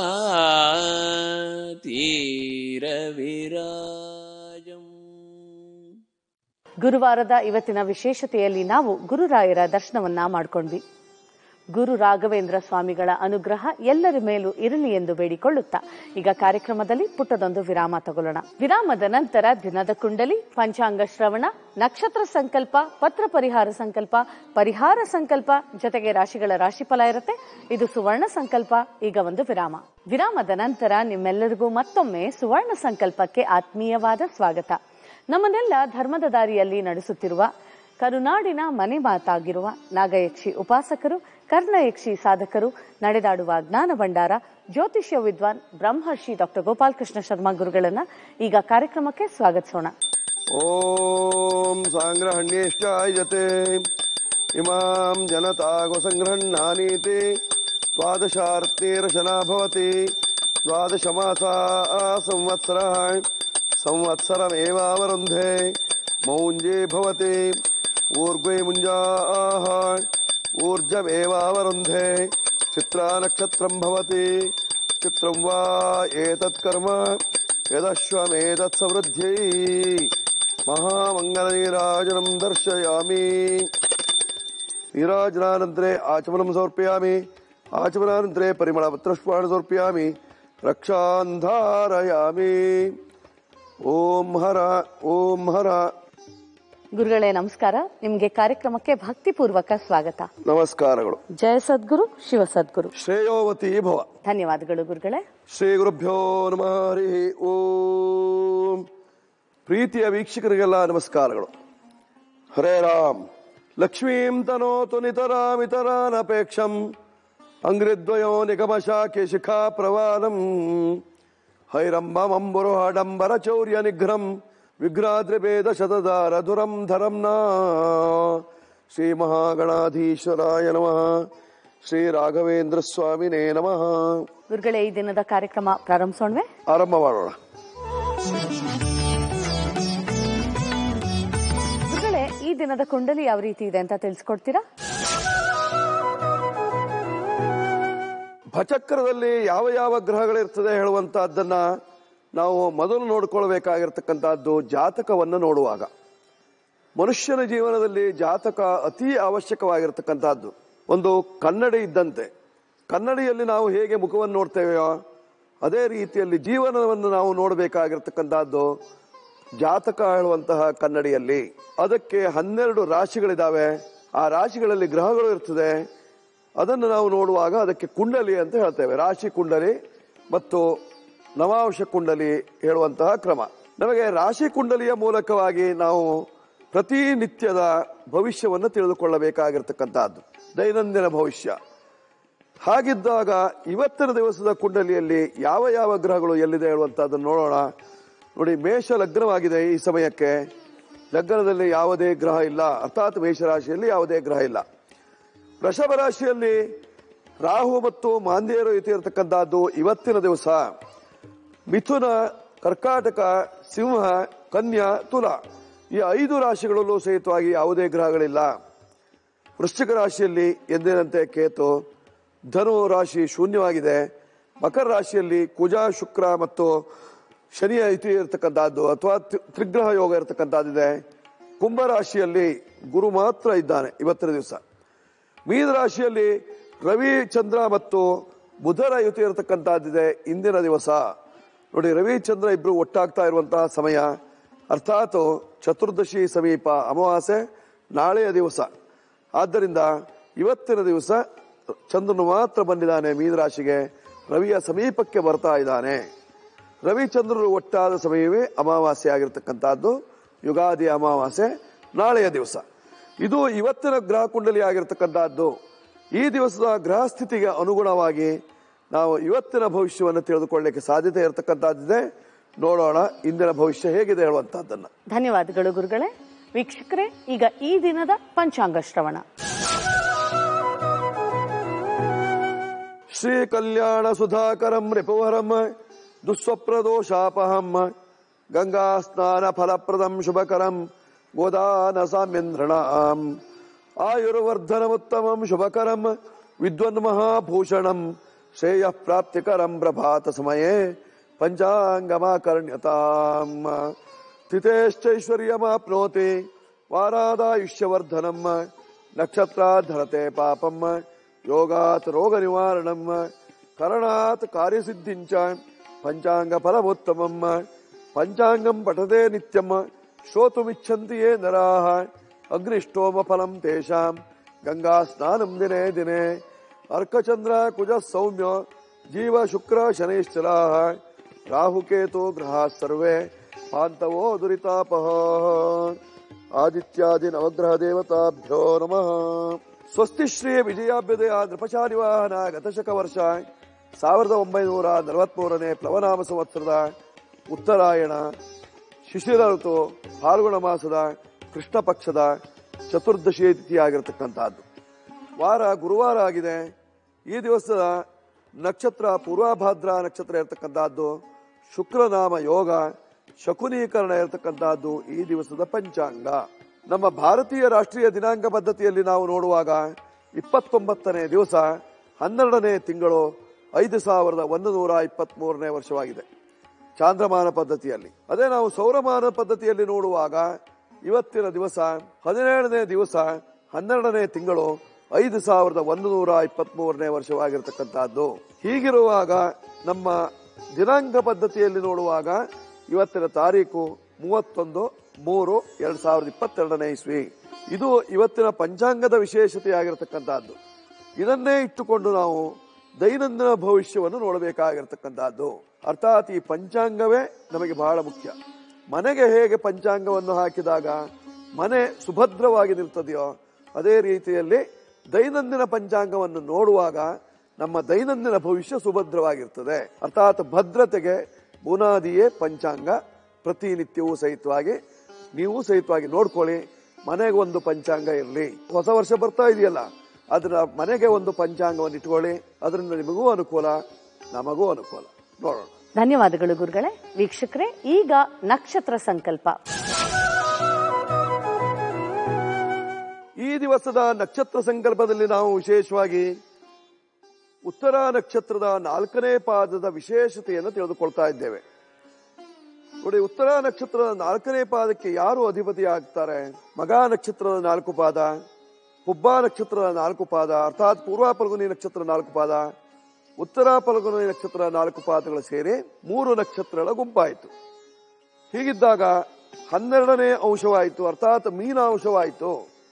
[SPEAKER 5] तीरविराजम्
[SPEAKER 1] ಗುರುವಾರದ ಇವತ್ತಿನ ವಿಶೇಷತೆಯಲ್ಲಿ ನಾವು ಗುರುರಾಯರ ದರ್ಶನವನ್ನ ಮಾಡಿಕೊಂಡ್ವಿ ಗುರು ರಾಘವೇಂದ್ರ ಸ್ವಾಮಿಗಳ ಅನುಗ್ರಹ ಎಲ್ಲರ ಮೇಲೂ ಇರಲಿ ಎಂದು ಬೇಡಿಕೊಳ್ಳುತ್ತಾ ಈಗ ಕಾರ್ಯಕ್ರಮದಲ್ಲಿ ಪುಟ್ಟದೊಂದು ವಿರಾಮ ತಗೊಳ್ಳೋಣ ವಿರಾಮದ ನಂತರ ದಿನದ ಕುಂಡಲಿ ಪಂಚಾಂಗ ಶ್ರವಣ ನಕ್ಷತ್ರ ಸಂಕಲ್ಪ ಪತ್ರ ಪರಿಹಾರ ಸಂಕಲ್ಪ ಪರಿಹಾರ ಸಂಕಲ್ಪ ಜೊತೆಗೆ ರಾಶಿಗಳ ರಾಶಿಫಲ ಇರುತ್ತೆ ಇದು ಸುವರ್ಣ ಸಂಕಲ್ಪ ಈಗ ಒಂದು ವಿರಾಮ ವಿರಾಮದ ನಂತರ ನಿಮ್ಮೆಲ್ಲರಿಗೂ ಮತ್ತೊಮ್ಮೆ ಸುವರ್ಣ ಸಂಕಲ್ಪಕ್ಕೆ ಆತ್ಮೀಯವಾದ ಸ್ವಾಗತ ನಮ್ಮನ್ನೆಲ್ಲ ಧರ್ಮದ ದಾರಿಯಲ್ಲಿ ನಡೆಸುತ್ತಿರುವ ಕರುನಾಡಿನ ಮನೆ ಮಾತಾಗಿರುವ ನಾಗಯಕ್ಷಿ ಉಪಾಸಕರು ಕರ್ಣಯಕ್ಷಿ ಸಾಧಕರು ನಡೆದಾಡುವ ಜ್ಞಾನ ಭಂಡಾರ ಜ್ಯೋತಿಷ್ಯ ವಿದ್ವಾನ್ ಬ್ರಹ್ಮರ್ಷಿ ಡಾಕ್ಟರ್ ಗೋಪಾಲಕೃಷ್ಣ ಶರ್ಮಾ ಗುರುಗಳನ್ನ ಈಗ ಕಾರ್ಯಕ್ರಮಕ್ಕೆ ಸ್ವಾಗತಿಸೋಣ
[SPEAKER 4] ಓಂ ಸಾಂಗ್ರಹಣ್ಯೇಷ್ಟಾಯತೆ ಇಮಾಂ ಜನತಾಗು ಸಂಗ್ರಹಣ್ಣಾನೀತಿ ದ್ವಾದಶಾರ್ತಿರಶನಾ ಭವತಿ ದ್ವಾದಶಮಾಸಾ ಸಂವತ್ಸರ ಸಂವತ್ಸರಮೇವಾವರುಂಧೆ ಮೌಂಜೇ ಭವತಿ ಊರ್ಗ್ವೈ ಮುಂಜಾಹ ಊರ್ಜಮೇವಾವರುಂಧೆ ಚಿತ್ರಾ ನಕ್ಷತ್ರಂ ಭವತಿ ಚಿತ್ರಂ ವಾ ಏತತ್ ಕರ್ಮ ಯದಶ್ವಮೇತತ್ ಸಮೃದ್ಧ್ಯೈ ಮಹಾಮಂಗಲನೀರಾಜನಂ ದರ್ಶಯಾಮಿ ನೀರಾಜನಾನಂತರೆ ಆಚಮನಂ ಸಮರ್ಪಯಾಮಿ ಆಚಮನಾನಂತರೆ ಪರಿಮಳಪತ್ರಪುಷ್ಪಾಣ ಸಮರ್ಪಯಾಮಿ ರಕ್ಷಾಂಧಾರಯಾಮಿ ಓಂ ಹರ ಓಂ ಹರ
[SPEAKER 1] ಗುರುಗಳೇ ನಮಸ್ಕಾರ ನಿಮ್ಗೆ ಕಾರ್ಯಕ್ರಮಕ್ಕೆ ಭಕ್ತಿಪೂರ್ವಕ ಸ್ವಾಗತ
[SPEAKER 4] ನಮಸ್ಕಾರಗಳು
[SPEAKER 1] ಜಯ ಸದ್ಗುರು ಶಿವ ಸದ್ಗುರು
[SPEAKER 4] ಶ್ರೇಯೋವತಿ ಭವ
[SPEAKER 1] ಧನ್ಯವಾದಗಳು ಗುರುಗಳೇ
[SPEAKER 4] ಶ್ರೀ ಗುರುಭ್ಯೋ ನಮಃ ಹರಿ ಓಂ ಪ್ರೀತಿಯ ವೀಕ್ಷಕರಿಗೆಲ್ಲ ನಮಸ್ಕಾರಗಳು ಹರೇ ರಾಮ್ ಲಕ್ಷ್ಮೀಂ ತನೋತು ನಿತರಾಮಿತರಾನಪೇಕ್ಷಂ ಅಂಗ್ರಿದ್ವಯೋ ನಿಗಮಶಾಖೆ ಶಿಖಾ ಪ್ರವಾಲಂ ಹೈರಂಬಮಂಬುರು ಹಡಂಬರ ಚೌರ್ಯ ನಿಘ್ರಂ ವಿಘ್ರಾದ್ರಿಭೇದ ಶತದಾರ ಧುರಂ ಧರಂ ನಾ ಶ್ರೀ ಮಹಾಗಣಾಧೀಶ್ವರಾಯ ನಮಃ ಶ್ರೀ ರಾಘವೇಂದ್ರ ಸ್ವಾಮಿನೇ ನಮಃ
[SPEAKER 1] ಗುರುಗಳೇ ಈ ದಿನದ ಕಾರ್ಯಕ್ರಮ ಪ್ರಾರಂಭಿಸೋಣವೆ
[SPEAKER 4] ಆರಂಭ ಮಾಡೋಣ
[SPEAKER 1] ಗುರುಗಳೇ ಈ ದಿನದ ಕುಂಡಲಿ ಯಾವ ರೀತಿ ಇದೆ ಅಂತ ತಿಳಿಸ್ಕೊಡ್ತೀರಾ
[SPEAKER 4] ಭಚಕ್ರದಲ್ಲಿ ಯಾವ ಯಾವ ಗ್ರಹಗಳಿರ್ತದೆ ಹೇಳುವಂತಹದ್ದನ್ನ ನಾವು ಮೊದಲು ನೋಡ್ಕೊಳ್ಬೇಕಾಗಿರ್ತಕ್ಕಂಥದ್ದು ಜಾತಕವನ್ನು ನೋಡುವಾಗ ಮನುಷ್ಯನ ಜೀವನದಲ್ಲಿ ಜಾತಕ ಅತಿ ಅವಶ್ಯಕವಾಗಿರ್ತಕ್ಕಂಥದ್ದು ಒಂದು ಕನ್ನಡಿ ಇದ್ದಂತೆ ಕನ್ನಡಿಯಲ್ಲಿ ನಾವು ಹೇಗೆ ಮುಖವನ್ನು ನೋಡ್ತೇವೆಯೋ ಅದೇ ರೀತಿಯಲ್ಲಿ ಜೀವನವನ್ನು ನಾವು ನೋಡಬೇಕಾಗಿರ್ತಕ್ಕಂಥದ್ದು ಜಾತಕ ಹೇಳುವಂತಹ ಕನ್ನಡಿಯಲ್ಲಿ ಅದಕ್ಕೆ ಹನ್ನೆರಡು ರಾಶಿಗಳಿದಾವೆ ಆ ರಾಶಿಗಳಲ್ಲಿ ಗ್ರಹಗಳು ಇರ್ತದೆ ಅದನ್ನು ನಾವು ನೋಡುವಾಗ ಅದಕ್ಕೆ ಕುಂಡಲಿ ಅಂತ ಹೇಳ್ತೇವೆ ರಾಶಿ ಕುಂಡಲಿ ಮತ್ತು ನವಾಂಶ ಕುಂಡಲಿ ಹೇಳುವಂತಹ ಕ್ರಮ ನಮಗೆ ರಾಶಿ ಕುಂಡಲಿಯ ಮೂಲಕವಾಗಿ ನಾವು ಪ್ರತಿನಿತ್ಯದ ಭವಿಷ್ಯವನ್ನು ತಿಳಿದುಕೊಳ್ಳಬೇಕಾಗಿರ್ತಕ್ಕಂಥದ್ದು ದೈನಂದಿನ ಭವಿಷ್ಯ ಹಾಗಿದ್ದಾಗ ಇವತ್ತಿನ ದಿವಸದ ಕುಂಡಲಿಯಲ್ಲಿ ಯಾವ ಯಾವ ಗ್ರಹಗಳು ಎಲ್ಲಿದೆ ಹೇಳುವಂತಹದ್ದನ್ನು ನೋಡೋಣ ನೋಡಿ ಮೇಷ ಲಗ್ನವಾಗಿದೆ ಈ ಸಮಯಕ್ಕೆ ಲಗ್ನದಲ್ಲಿ ಯಾವುದೇ ಗ್ರಹ ಇಲ್ಲ ಅರ್ಥಾತ್ ಮೇಷರಾಶಿಯಲ್ಲಿ ಯಾವುದೇ ಗ್ರಹ ಇಲ್ಲ ವೃಷಭ ರಾಶಿಯಲ್ಲಿ ರಾಹು ಮತ್ತು ಮಾಂದ್ಯರು ಇರತಕ್ಕಂತಹದ್ದು ಇವತ್ತಿನ ದಿವಸ ಮಿಥುನ ಕರ್ಕಾಟಕ ಸಿಂಹ ಕನ್ಯಾ ತುಲ ಈ ಐದು ರಾಶಿಗಳಲ್ಲೂ ಸಹಿತವಾಗಿ ಯಾವುದೇ ಗ್ರಹಗಳಿಲ್ಲ ವೃಶ್ಚಿಕ ರಾಶಿಯಲ್ಲಿ ಎಂದಿನಂತೆ ಕೇತು ಧನು ರಾಶಿ ಶೂನ್ಯವಾಗಿದೆ ಮಕರ ರಾಶಿಯಲ್ಲಿ ಕುಜ ಶುಕ್ರ ಮತ್ತು ಶನಿಯ ಇತಿ ಇರತಕ್ಕಂಥದ್ದು ಅಥವಾ ತ್ರಿ- ತ್ರಿಗ್ರಹ ಯೋಗ ಇರತಕ್ಕಂಥದ್ದಿದೆ ಕುಂಭ ರಾಶಿಯಲ್ಲಿ ಗುರು ಮಾತ್ರ ಇದ್ದಾನೆ ಇವತ್ತಿನ ದಿವಸ ಮೀನ ರಾಶಿಯಲ್ಲಿ ರವಿ ಚಂದ್ರ ಮತ್ತು ಬುಧರ ಯುತಿ ಇರತಕ್ಕಂಥದ್ದಿದೆ ಇಂದಿನ ದಿವಸ ನೋಡಿ ರವಿ ಚಂದ್ರ ಇಬ್ರು ಒಟ್ಟಾಗ್ತಾ ಇರುವಂತಹ ಸಮಯ ಅರ್ಥಾತ್ ಚತುರ್ದಶಿ ಸಮೀಪ ಅಮಾವಾಸ್ಯೆ ನಾಳೆಯ ದಿವಸ ಆದ್ದರಿಂದ ಇವತ್ತಿನ ದಿವಸ ಚಂದ್ರನು ಮಾತ್ರ ಬಂದಿದ್ದಾನೆ ಮೀನರಾಶಿಗೆ ರವಿಯ ಸಮೀಪಕ್ಕೆ ಬರ್ತಾ ಇದ್ದಾನೆ ರವಿಚಂದ್ರರು ಒಟ್ಟಾದ ಸಮಯವೇ ಅಮಾವಾಸ್ಯೆ ಆಗಿರ್ತಕ್ಕಂಥದ್ದು ಯುಗಾದಿ ಅಮಾವಾಸ್ಯೆ ನಾಳೆಯ ದಿವಸ ಇದು ಇವತ್ತಿನ ಗ್ರಹ ಕುಂಡಲಿ ಆಗಿರ್ತಕ್ಕಂಥದ್ದು ಈ ದಿವಸದ ಗ್ರಹ ಸ್ಥಿತಿಗೆ ಅನುಗುಣವಾಗಿ ನಾವು ಇವತ್ತಿನ ಭವಿಷ್ಯವನ್ನು ತಿಳಿದುಕೊಳ್ಳಲಿಕ್ಕೆ ಸಾಧ್ಯತೆ ಇರತಕ್ಕಂಥದ್ದಿದೆ ನೋಡೋಣ ಇಂದಿನ ಭವಿಷ್ಯ ಹೇಗಿದೆ ಹೇಳುವಂತಹದ್ದನ್ನ
[SPEAKER 1] ಧನ್ಯವಾದಗಳು ಗುರುಗಳೇ ವೀಕ್ಷಕರೇ ಈಗ ಈ ದಿನದ ಪಂಚಾಂಗ ಶ್ರವಣ
[SPEAKER 4] ಶ್ರೀ ಕಲ್ಯಾಣ ಸುಧಾಕರಂ ರಿಪುವರಂ ದುಸ್ವಪ್ರದೋಷಾಪಹಂ ಗಂಗಾ ಸ್ನಾನ ಫಲಪ್ರದಂ ಶುಭಕರಂ ಗೋದಾನ ಸಾಮ್ಯಂದ್ರಣಾಂ ಆಯುರ್ವರ್ಧನಮುತ್ತಮಂ ಶುಭಕರಂ ವಿದ್ವನ್ ಮಹಾಭೂಷಣಂ ಶ್ರೇಯ ಪ್ರಾಪ್ತಿಕರಂ ಪ್ರಭಾತ ಸಮಯೇ ಪಂಚಾಂಗಮಾಕರ್ಣ್ಯತಾಂ ಸ್ಥಿತೇಶ್ಚೈಶ್ವರ್ಯಮಾಪ್ನೋತಿ ವಾರಾದಾಯುಷ್ಯವರ್ಧನಂ ನಕ್ಷತ್ರಾಧರತೆ ಪಾಪಂ ಯೋಗಾತ್ ರೋಗ ನಿವಾರಣಂ ಕರಣಾತ್ ಕಾರ್ಯಸಿದ್ಧಿಂಚ ಪಂಚಾಂಗ ಫಲಮುತ್ತಮಂ ಪಂಚಾಂಗಂ ಪಠತೆ ನಿತ್ಯಂ ಶ್ರೋತುಮಿಚ್ಛಂತಿ ಯೇ ನರಾಃ ಅಗ್ನಿಷ್ಟೋಮ ಫಲಂ ತೇಷಾಂ ಗಂಗಾ ಸ್ನಾನಂ ದಿನೇ ದಿನೇ ಅರ್ಕಚಂದ್ರ ಕುಜ ಸೌಮ್ಯ ಜೀವ ಶುಕ್ರ ಶನೈಶ್ಚರಾಃ ರಾಹುಕೇತು ಗ್ರಹ ಸರ್ವೇ ಪಾಂತವೋ ದುರಿತಾಪಹ ಆದಿತ್ಯಾದಿ ನವಗ್ರಹ ದೇವತಾಭ್ಯೋ ನಮಃ ಸ್ವಸ್ತಿ ಶ್ರೀ ವಿಜಯಾಭ್ಯುದಯ ನೃಪಚಾರಿ ವಾಹನ ಗತಶಕ ವರ್ಷ ಸಾವಿರದ ಒಂಬೈನೂರ ನಲವತ್ಮೂರನೇ ಪ್ಲವನಾಮ ಸಂವತ್ಸರದ ಉತ್ತರಾಯಣ ಶಿಶಿರ ಋತು ಫಾಲ್ಗುಣ ಮಾಸದ ಕೃಷ್ಣ ಪಕ್ಷದ ಚತುರ್ದಶಿ ತಿಥಿಯಾಗಿರತಕ್ಕಂತಹದ್ದು ವಾರ ಗುರುವಾರ ಆಗಿದೆ ಈ ದಿವಸದ ನಕ್ಷತ್ರ ಪೂರ್ವಭಾದ್ರ ನಕ್ಷತ್ರ ಇರತಕ್ಕಂತಹದ್ದು ಶುಕ್ರನಾಮ ಯೋಗ ಶಕುನೀಕರಣ ಇರತಕ್ಕಂತಹದ್ದು ಈ ದಿವಸದ ಪಂಚಾಂಗ ನಮ್ಮ ಭಾರತೀಯ ರಾಷ್ಟ್ರೀಯ ದಿನಾಂಕ ಪದ್ಧತಿಯಲ್ಲಿ ನಾವು ನೋಡುವಾಗ ಇಪ್ಪತ್ತೊಂಬತ್ತನೇ ದಿವಸ ಹನ್ನೆರಡನೇ ತಿಂಗಳು ಐದು ಸಾವಿರದ ಒಂದು ನೂರ ಇಪ್ಪತ್ತ್ ಮೂರನೇ ವರ್ಷವಾಗಿದೆ ಚಾಂದ್ರಮಾನ ಪದ್ಧತಿಯಲ್ಲಿ ಅದೇ ನಾವು ಸೌರಮಾನ ಪದ್ಧತಿಯಲ್ಲಿ ನೋಡುವಾಗ ಇವತ್ತಿನ ದಿವಸ ಹದಿನೇಳನೇ ದಿವಸ ಹನ್ನೆರಡನೇ ತಿಂಗಳು ಐದು ಸಾವಿರದ ಒಂದು ನೂರ ಇಪ್ಪತ್ತ್ ಮೂರನೇ ವರ್ಷವಾಗಿರ್ತಕ್ಕಂತಹದ್ದು ಹೀಗಿರುವಾಗ ನಮ್ಮ ದಿನಾಂಕ ಪದ್ಧತಿಯಲ್ಲಿ ನೋಡುವಾಗ ಇವತ್ತಿನ ತಾರೀಕು ಮೂವತ್ತೊಂದು ಮೂರು ಎರಡ್ ಸಾವಿರದ ಇಪ್ಪತ್ತೆರಡನೇ ಇಸ್ವಿ ಇದು ಇವತ್ತಿನ ಪಂಚಾಂಗದ ವಿಶೇಷತೆಯಾಗಿರ್ತಕ್ಕಂತಹದ್ದು ಇದನ್ನೇ ಇಟ್ಟುಕೊಂಡು ನಾವು ದೈನಂದಿನ ಭವಿಷ್ಯವನ್ನು ನೋಡಬೇಕಾಗಿರ್ತಕ್ಕಂಥದ್ದು ಅರ್ಥಾತ್ ಈ ಪಂಚಾಂಗವೇ ನಮಗೆ ಬಹಳ ಮುಖ್ಯ ಮನೆಗೆ ಹೇಗೆ ಪಂಚಾಂಗವನ್ನು ಹಾಕಿದಾಗ ಮನೆ ಸುಭದ್ರವಾಗಿ ನಿಲ್ತದೆಯೋ ಅದೇ ರೀತಿಯಲ್ಲಿ ದೈನಂದಿನ ಪಂಚಾಂಗವನ್ನು ನೋಡುವಾಗ ನಮ್ಮ ದೈನಂದಿನ ಭವಿಷ್ಯ ಸುಭದ್ರವಾಗಿರ್ತದೆ ಅರ್ಥಾತ್ ಭದ್ರತೆಗೆ ಬುನಾದಿಯೇ ಪಂಚಾಂಗ ಪ್ರತಿನಿತ್ಯವೂ ಸಹಿತವಾಗಿ ನೀವು ಸಹಿತವಾಗಿ ನೋಡ್ಕೊಳ್ಳಿ ಮನೆಗೆ ಒಂದು ಪಂಚಾಂಗ ಇರಲಿ ಹೊಸ ವರ್ಷ ಬರ್ತಾ ಇದೆಯಲ್ಲ ಅದರ ಮನೆಗೆ ಒಂದು ಪಂಚಾಂಗವನ್ನು ಇಟ್ಕೊಳ್ಳಿ ಅದರಿಂದ ನಿಮಗೂ ಅನುಕೂಲ ನಮಗೂ ಅನುಕೂಲ ನೋಡೋಣ
[SPEAKER 1] ಧನ್ಯವಾದಗಳು ಗುರುಗಳೇ ವೀಕ್ಷಕರೇ ಈಗ ನಕ್ಷತ್ರ ಸಂಕಲ್ಪ
[SPEAKER 4] ಈ ದಿವಸದ ನಕ್ಷತ್ರ ಸಂಕಲ್ಪದಲ್ಲಿ ನಾವು ವಿಶೇಷವಾಗಿ ಉತ್ತರ ನಕ್ಷತ್ರದ ನಾಲ್ಕನೇ ಪಾದದ ವಿಶೇಷತೆಯನ್ನು ತಿಳಿದುಕೊಳ್ತಾ ಇದ್ದೇವೆ ನೋಡಿ ಉತ್ತರ ನಕ್ಷತ್ರದ ನಾಲ್ಕನೇ ಪಾದಕ್ಕೆ ಯಾರು ಅಧಿಪತಿ ಆಗ್ತಾರೆ ಮಗ ನಕ್ಷತ್ರದ ನಾಲ್ಕು ಪಾದ ಹುಬ್ಬ ನಕ್ಷತ್ರದ ನಾಲ್ಕು ಪಾದ ಅರ್ಥಾತ್ ಪೂರ್ವ ಫಲ್ಗುನಿ ನಕ್ಷತ್ರ ನಾಲ್ಕು ಪಾದ ಉತ್ತರ ಫಲ್ಗುಣಿ ನಕ್ಷತ್ರ ನಾಲ್ಕು ಪಾದಗಳು ಸೇರಿ ಮೂರು ನಕ್ಷತ್ರಗಳ ಗುಂಪಾಯಿತು ಹೀಗಿದ್ದಾಗ ಹನ್ನೆರಡನೇ ಅಂಶವಾಯಿತು ಅರ್ಥಾತ್ ಮೀನಾಂಶವಾಯಿತು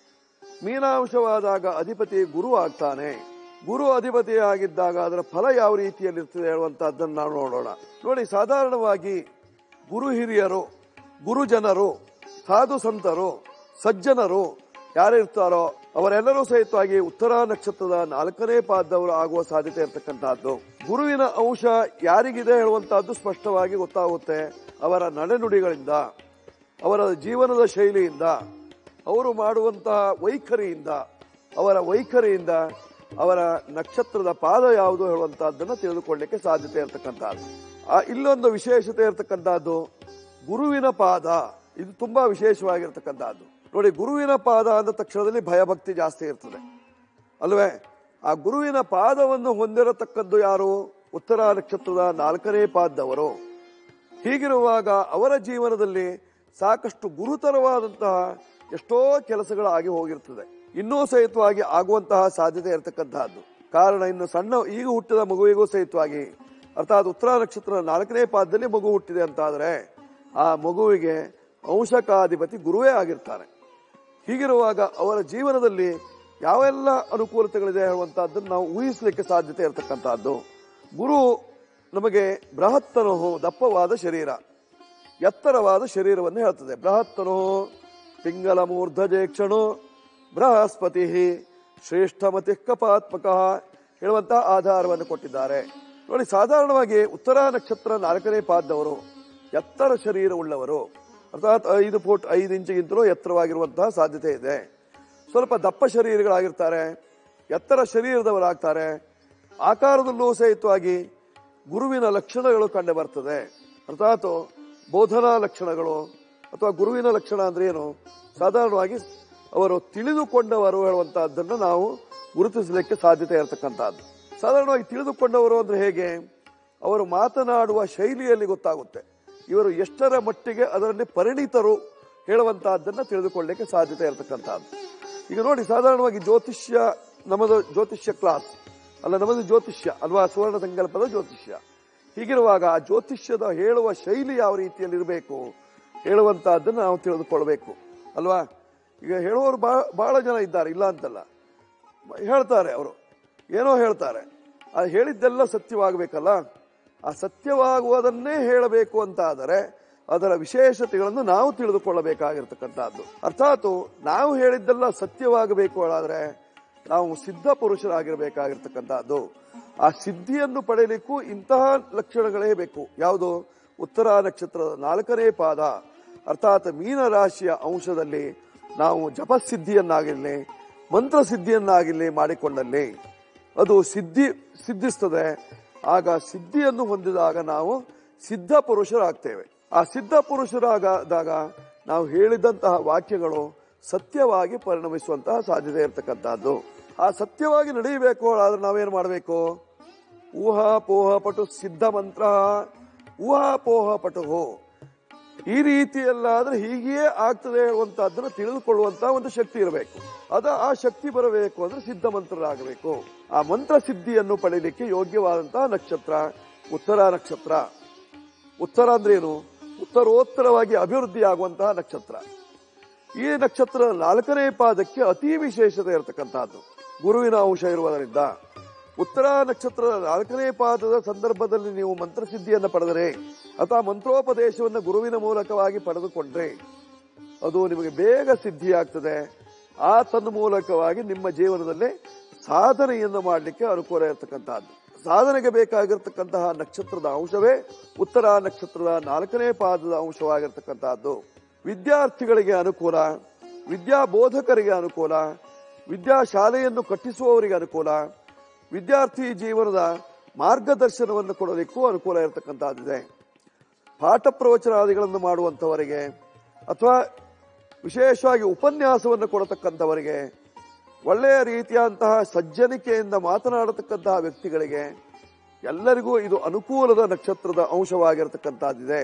[SPEAKER 4] ಮೀನಾಂಶವಾದಾಗ ಅಧಿಪತಿ ಗುರು ಆಗ್ತಾನೆ ಗುರು ಅಧಿಪತಿ ಆಗಿದ್ದಾಗ ಅದರ ಫಲ ಯಾವ ರೀತಿಯಲ್ಲಿರ್ತದೆ ಹೇಳುವಂತಹದ್ದನ್ನು ನಾವು ನೋಡೋಣ ನೋಡಿ ಸಾಧಾರಣವಾಗಿ ಗುರು ಹಿರಿಯರು ಗುರುಜನರು ಸಾಧು ಸಂತರು ಸಜ್ಜನರು ಯಾರಿರ್ತಾರೋ ಅವರೆಲ್ಲರೂ ಸಹಿತವಾಗಿ ಉತ್ತರ ನಕ್ಷತ್ರದ ನಾಲ್ಕನೇ ಪಾದದವರು ಆಗುವ ಸಾಧ್ಯತೆ ಇರತಕ್ಕಂತಹದ್ದು ಗುರುವಿನ ಅಂಶ ಯಾರಿಗಿದೆ ಹೇಳುವಂತಹದ್ದು ಸ್ಪಷ್ಟವಾಗಿ ಗೊತ್ತಾಗುತ್ತೆ ಅವರ ನಡೆನುಡಿಗಳಿಂದ ಅವರ ಜೀವನದ ಶೈಲಿಯಿಂದ ಅವರು ಮಾಡುವಂತಹ ವೈಖರಿಯಿಂದ ಅವರ ವೈಖರಿಯಿಂದ ಅವರ ನಕ್ಷತ್ರದ ಪಾದ ಯಾವುದು ಹೇಳುವಂತಹದ್ದನ್ನು ತಿಳಿದುಕೊಳ್ಳಿಕ್ಕೆ ಸಾಧ್ಯತೆ ಇರತಕ್ಕಂತಹದ್ದು ಆ ಇಲ್ಲೊಂದು ವಿಶೇಷತೆ ಇರತಕ್ಕಂತಹದ್ದು ಗುರುವಿನ ಪಾದ ಇದು ತುಂಬಾ ವಿಶೇಷವಾಗಿರ್ತಕ್ಕಂತಹದ್ದು ನೋಡಿ ಗುರುವಿನ ಪಾದ ಅಂದ ತಕ್ಷಣದಲ್ಲಿ ಭಯಭಕ್ತಿ ಜಾಸ್ತಿ ಇರ್ತದೆ ಅಲ್ವೇ ಆ ಗುರುವಿನ ಪಾದವನ್ನು ಹೊಂದಿರತಕ್ಕದ್ದು ಯಾರು ಉತ್ತರ ನಕ್ಷತ್ರದ ನಾಲ್ಕನೇ ಪಾದದವರು ಹೀಗಿರುವಾಗ ಅವರ ಜೀವನದಲ್ಲಿ ಸಾಕಷ್ಟು ಗುರುತರವಾದಂತಹ ಎಷ್ಟೋ ಕೆಲಸಗಳಾಗಿ ಹೋಗಿರ್ತದೆ ಇನ್ನೂ ಸಹಿತವಾಗಿ ಆಗುವಂತಹ ಸಾಧ್ಯತೆ ಇರತಕ್ಕಂತಹದ್ದು ಕಾರಣ ಇನ್ನು ಸಣ್ಣ ಈಗ ಹುಟ್ಟಿದ ಮಗುವಿಗೂ ಸಹಿತವಾಗಿ ಅರ್ಥಾತ್ ಉತ್ತರ ನಕ್ಷತ್ರ ನಾಲ್ಕನೇ ಪಾದದಲ್ಲಿ ಮಗು ಹುಟ್ಟಿದೆ ಅಂತಾದ್ರೆ ಆ ಮಗುವಿಗೆ ಅಂಶಕಾಧಿಪತಿ ಗುರುವೇ ಆಗಿರ್ತಾನೆ ಹೀಗಿರುವಾಗ ಅವರ ಜೀವನದಲ್ಲಿ ಯಾವೆಲ್ಲ ಅನುಕೂಲತೆಗಳಿದೆ ಹೇಳುವಂತಹದ್ದನ್ನು ನಾವು ಊಹಿಸಲಿಕ್ಕೆ ಸಾಧ್ಯತೆ ಇರತಕ್ಕಂತಹದ್ದು ಗುರು ನಮಗೆ ಬೃಹತ್ತನು ದಪ್ಪವಾದ ಶರೀರ ಎತ್ತರವಾದ ಶರೀರವನ್ನು ಹೇಳ್ತದೆ ಬೃಹತ್ತನು ಪಿಂಗಲ ಮೂರ್ಧಜೇಕ್ಷಣು ಬೃಹಸ್ಪತಿ ಶ್ರೇಷ್ಠಮತಿ ಕಪಾತ್ಮಕ ಹೇಳುವಂತಹ ಆಧಾರವನ್ನು ಕೊಟ್ಟಿದ್ದಾರೆ ನೋಡಿ ಸಾಧಾರಣವಾಗಿ ಉತ್ತರ ನಕ್ಷತ್ರ ನಾಲ್ಕನೇ ಪಾದದವರು ಎತ್ತರ ಶರೀರವುಳ್ಳವರು ಅರ್ಥಾತ್ ಐದು ಫುಟ್ ಐದು ಇಂಚಿಗಿಂತಲೂ ಎತ್ತರವಾಗಿರುವಂತಹ ಸಾಧ್ಯತೆ ಇದೆ ಸ್ವಲ್ಪ ದಪ್ಪ ಶರೀರಗಳಾಗಿರ್ತಾರೆ ಎತ್ತರ ಶರೀರದವರಾಗ್ತಾರೆ ಆಕಾರದಲ್ಲೂ ಸಹಿತವಾಗಿ ಗುರುವಿನ ಲಕ್ಷಣಗಳು ಕಂಡು ಬರ್ತದೆ ಅರ್ಥಾತ್ ಬೋಧನಾ ಲಕ್ಷಣಗಳು ಅಥವಾ ಗುರುವಿನ ಲಕ್ಷಣ ಅಂದ್ರೆ ಏನು ಸಾಧಾರಣವಾಗಿ ಅವರು ತಿಳಿದುಕೊಂಡವರು ಹೇಳುವಂತಹದ್ದನ್ನು ನಾವು ಗುರುತಿಸಲಿಕ್ಕೆ ಸಾಧ್ಯತೆ ಇರತಕ್ಕಂತಹದ್ದು ಸಾಧಾರಣವಾಗಿ ತಿಳಿದುಕೊಂಡವರು ಅಂದ್ರೆ ಹೇಗೆ ಅವರು ಮಾತನಾಡುವ ಶೈಲಿಯಲ್ಲಿ ಗೊತ್ತಾಗುತ್ತೆ ಇವರು ಎಷ್ಟರ ಮಟ್ಟಿಗೆ ಅದರಲ್ಲಿ ಪರಿಣಿತರು ಹೇಳುವಂತಹದ್ದನ್ನ ತಿಳಿದುಕೊಳ್ಳಲಿಕ್ಕೆ ಸಾಧ್ಯತೆ ಇರತಕ್ಕಂತಹದ್ದು ಈಗ ನೋಡಿ ಸಾಧಾರಣವಾಗಿ ಜ್ಯೋತಿಷ್ಯ ನಮ್ಮದು ಜ್ಯೋತಿಷ್ಯ ಕ್ಲಾಸ್ ಅಲ್ಲ ನಮ್ಮದು ಜ್ಯೋತಿಷ್ಯ ಅಲ್ವಾ ಸುವರ್ಣ ಸಂಕಲ್ಪದ ಜ್ಯೋತಿಷ್ಯ ಹೀಗಿರುವಾಗ ಆ ಜ್ಯೋತಿಷ್ಯದ ಹೇಳುವ ಶೈಲಿ ಯಾವ ರೀತಿಯಲ್ಲಿ ಇರಬೇಕು ಹೇಳುವಂತಹದ್ದನ್ನು ನಾವು ತಿಳಿದುಕೊಳ್ಬೇಕು ಅಲ್ವಾ ಈಗ ಹೇಳುವವರು ಬಹಳ ಬಹಳ ಜನ ಇದ್ದಾರೆ ಇಲ್ಲ ಅಂತಲ್ಲ ಹೇಳ್ತಾರೆ ಅವರು ಏನೋ ಹೇಳ್ತಾರೆ ಆ ಹೇಳಿದ್ದೆಲ್ಲ ಸತ್ಯವಾಗಬೇಕಲ್ಲ ಆ ಸತ್ಯವಾಗುವುದನ್ನೇ ಹೇಳಬೇಕು ಅಂತ ಆದರೆ ಅದರ ವಿಶೇಷತೆಗಳನ್ನು ನಾವು ತಿಳಿದುಕೊಳ್ಳಬೇಕಾಗಿರ್ತಕ್ಕಂಥದ್ದು ಅರ್ಥಾತ್ ನಾವು ಹೇಳಿದ್ದೆಲ್ಲ ಸತ್ಯವಾಗಬೇಕು ಆದರೆ ನಾವು ಸಿದ್ಧ ಪುರುಷರಾಗಿರ್ಬೇಕಾಗಿರ್ತಕ್ಕಂಥದ್ದು ಆ ಸಿದ್ಧಿಯನ್ನು ಪಡೆಯಲಿಕ್ಕೂ ಇಂತಹ ಲಕ್ಷಣಗಳೇ ಬೇಕು ಯಾವುದು ಉತ್ತರ ನಕ್ಷತ್ರದ ನಾಲ್ಕನೇ ಪಾದ ಅರ್ಥಾತ್ ಮೀನ ರಾಶಿಯ ಅಂಶದಲ್ಲಿ ನಾವು ಜಪಸಿದ್ಧಿಯನ್ನಾಗಿರಲಿ ಮಂತ್ರ ಸಿದ್ಧಿಯನ್ನಾಗಿರಲಿ ಮಾಡಿಕೊಂಡಲ್ಲಿ ಅದು ಸಿದ್ಧಿ ಸಿದ್ಧಿಸ್ತದೆ ಆಗ ಸಿದ್ಧಿಯನ್ನು ಹೊಂದಿದಾಗ ನಾವು ಸಿದ್ಧ ಪುರುಷರಾಗ್ತೇವೆ ಆ ಸಿದ್ಧ ಪುರುಷರಾಗದಾಗ ನಾವು ಹೇಳಿದಂತಹ ವಾಕ್ಯಗಳು ಸತ್ಯವಾಗಿ ಪರಿಣಮಿಸುವಂತಹ ಸಾಧ್ಯತೆ ಇರತಕ್ಕಂತಹದ್ದು ಆ ಸತ್ಯವಾಗಿ ನಡೆಯಬೇಕು ಆದ್ರೆ ನಾವೇನ್ ಮಾಡಬೇಕು ಊಹಾಪೋಹ ಪಟು ಸಿದ್ಧ ಮಂತ್ರ ಊಹಾಪೋಹ ಪಟು ಈ ರೀತಿಯಲ್ಲಾದ್ರೆ ಹೀಗೆಯೇ ಆಗ್ತದೆ ಹೇಳುವಂತಹದ್ದನ್ನು ತಿಳಿದುಕೊಳ್ಳುವಂತಹ ಒಂದು ಶಕ್ತಿ ಇರಬೇಕು ಅದ ಆ ಶಕ್ತಿ ಬರಬೇಕು ಅಂದ್ರೆ ಸಿದ್ಧ ಮಂತ್ರರಾಗಬೇಕು ಆ ಮಂತ್ರ ಸಿದ್ಧಿಯನ್ನು ಪಡೆಯಲಿಕ್ಕೆ ಯೋಗ್ಯವಾದಂತಹ ನಕ್ಷತ್ರ ಉತ್ತರ ನಕ್ಷತ್ರ ಉತ್ತರ ಅಂದ್ರೇನು ಉತ್ತರೋತ್ತರವಾಗಿ ಅಭಿವೃದ್ಧಿ ಆಗುವಂತಹ ನಕ್ಷತ್ರ ಈ ನಕ್ಷತ್ರ ನಾಲ್ಕನೇ ಪಾದಕ್ಕೆ ಅತಿ ವಿಶೇಷತೆ ಇರತಕ್ಕಂತಹದ್ದು ಗುರುವಿನ ಅಂಶ ಇರುವುದರಿಂದ ಉತ್ತರ ನಕ್ಷತ್ರದ ನಾಲ್ಕನೇ ಪಾದದ ಸಂದರ್ಭದಲ್ಲಿ ನೀವು ಮಂತ್ರಸಿದ್ಧಿಯನ್ನು ಪಡೆದರೆ ಅಥವಾ ಮಂತ್ರೋಪದೇಶವನ್ನು ಗುರುವಿನ ಮೂಲಕವಾಗಿ ಪಡೆದುಕೊಂಡ್ರೆ ಅದು ನಿಮಗೆ ಬೇಗ ಸಿದ್ಧಿಯಾಗ್ತದೆ ಆ ತನ್ನ ಮೂಲಕವಾಗಿ ನಿಮ್ಮ ಜೀವನದಲ್ಲಿ ಸಾಧನೆಯನ್ನು ಮಾಡಲಿಕ್ಕೆ ಅನುಕೂಲ ಇರತಕ್ಕಂತಹದ್ದು ಸಾಧನೆಗೆ ಬೇಕಾಗಿರ್ತಕ್ಕಂತಹ ನಕ್ಷತ್ರದ ಅಂಶವೇ ಉತ್ತರ ನಕ್ಷತ್ರದ ನಾಲ್ಕನೇ ಪಾದದ ಅಂಶವಾಗಿರ್ತಕ್ಕಂತಹದ್ದು ವಿದ್ಯಾರ್ಥಿಗಳಿಗೆ ಅನುಕೂಲ ವಿದ್ಯಾಬೋಧಕರಿಗೆ ಅನುಕೂಲ ವಿದ್ಯಾಶಾಲೆಯನ್ನು ಕಟ್ಟಿಸುವವರಿಗೆ ಅನುಕೂಲ ವಿದ್ಯಾರ್ಥಿ ಜೀವನದ ಮಾರ್ಗದರ್ಶನವನ್ನು ಕೊಡಲಿಕ್ಕೂ ಅನುಕೂಲ ಇರತಕ್ಕಂತಹದ್ದಿದೆ ಪಾಠ ಪ್ರವಚನಾದಿಗಳನ್ನು ಮಾಡುವಂತವರಿಗೆ ಅಥವಾ ವಿಶೇಷವಾಗಿ ಉಪನ್ಯಾಸವನ್ನು ಕೊಡತಕ್ಕಂಥವರಿಗೆ ಒಳ್ಳೆಯ ರೀತಿಯಾದಂತಹ ಸಜ್ಜನಿಕೆಯಿಂದ ಮಾತನಾಡತಕ್ಕಂತಹ ವ್ಯಕ್ತಿಗಳಿಗೆ ಎಲ್ಲರಿಗೂ ಇದು ಅನುಕೂಲದ ನಕ್ಷತ್ರದ ಅಂಶವಾಗಿರತಕ್ಕಂತಹದ್ದಿದೆ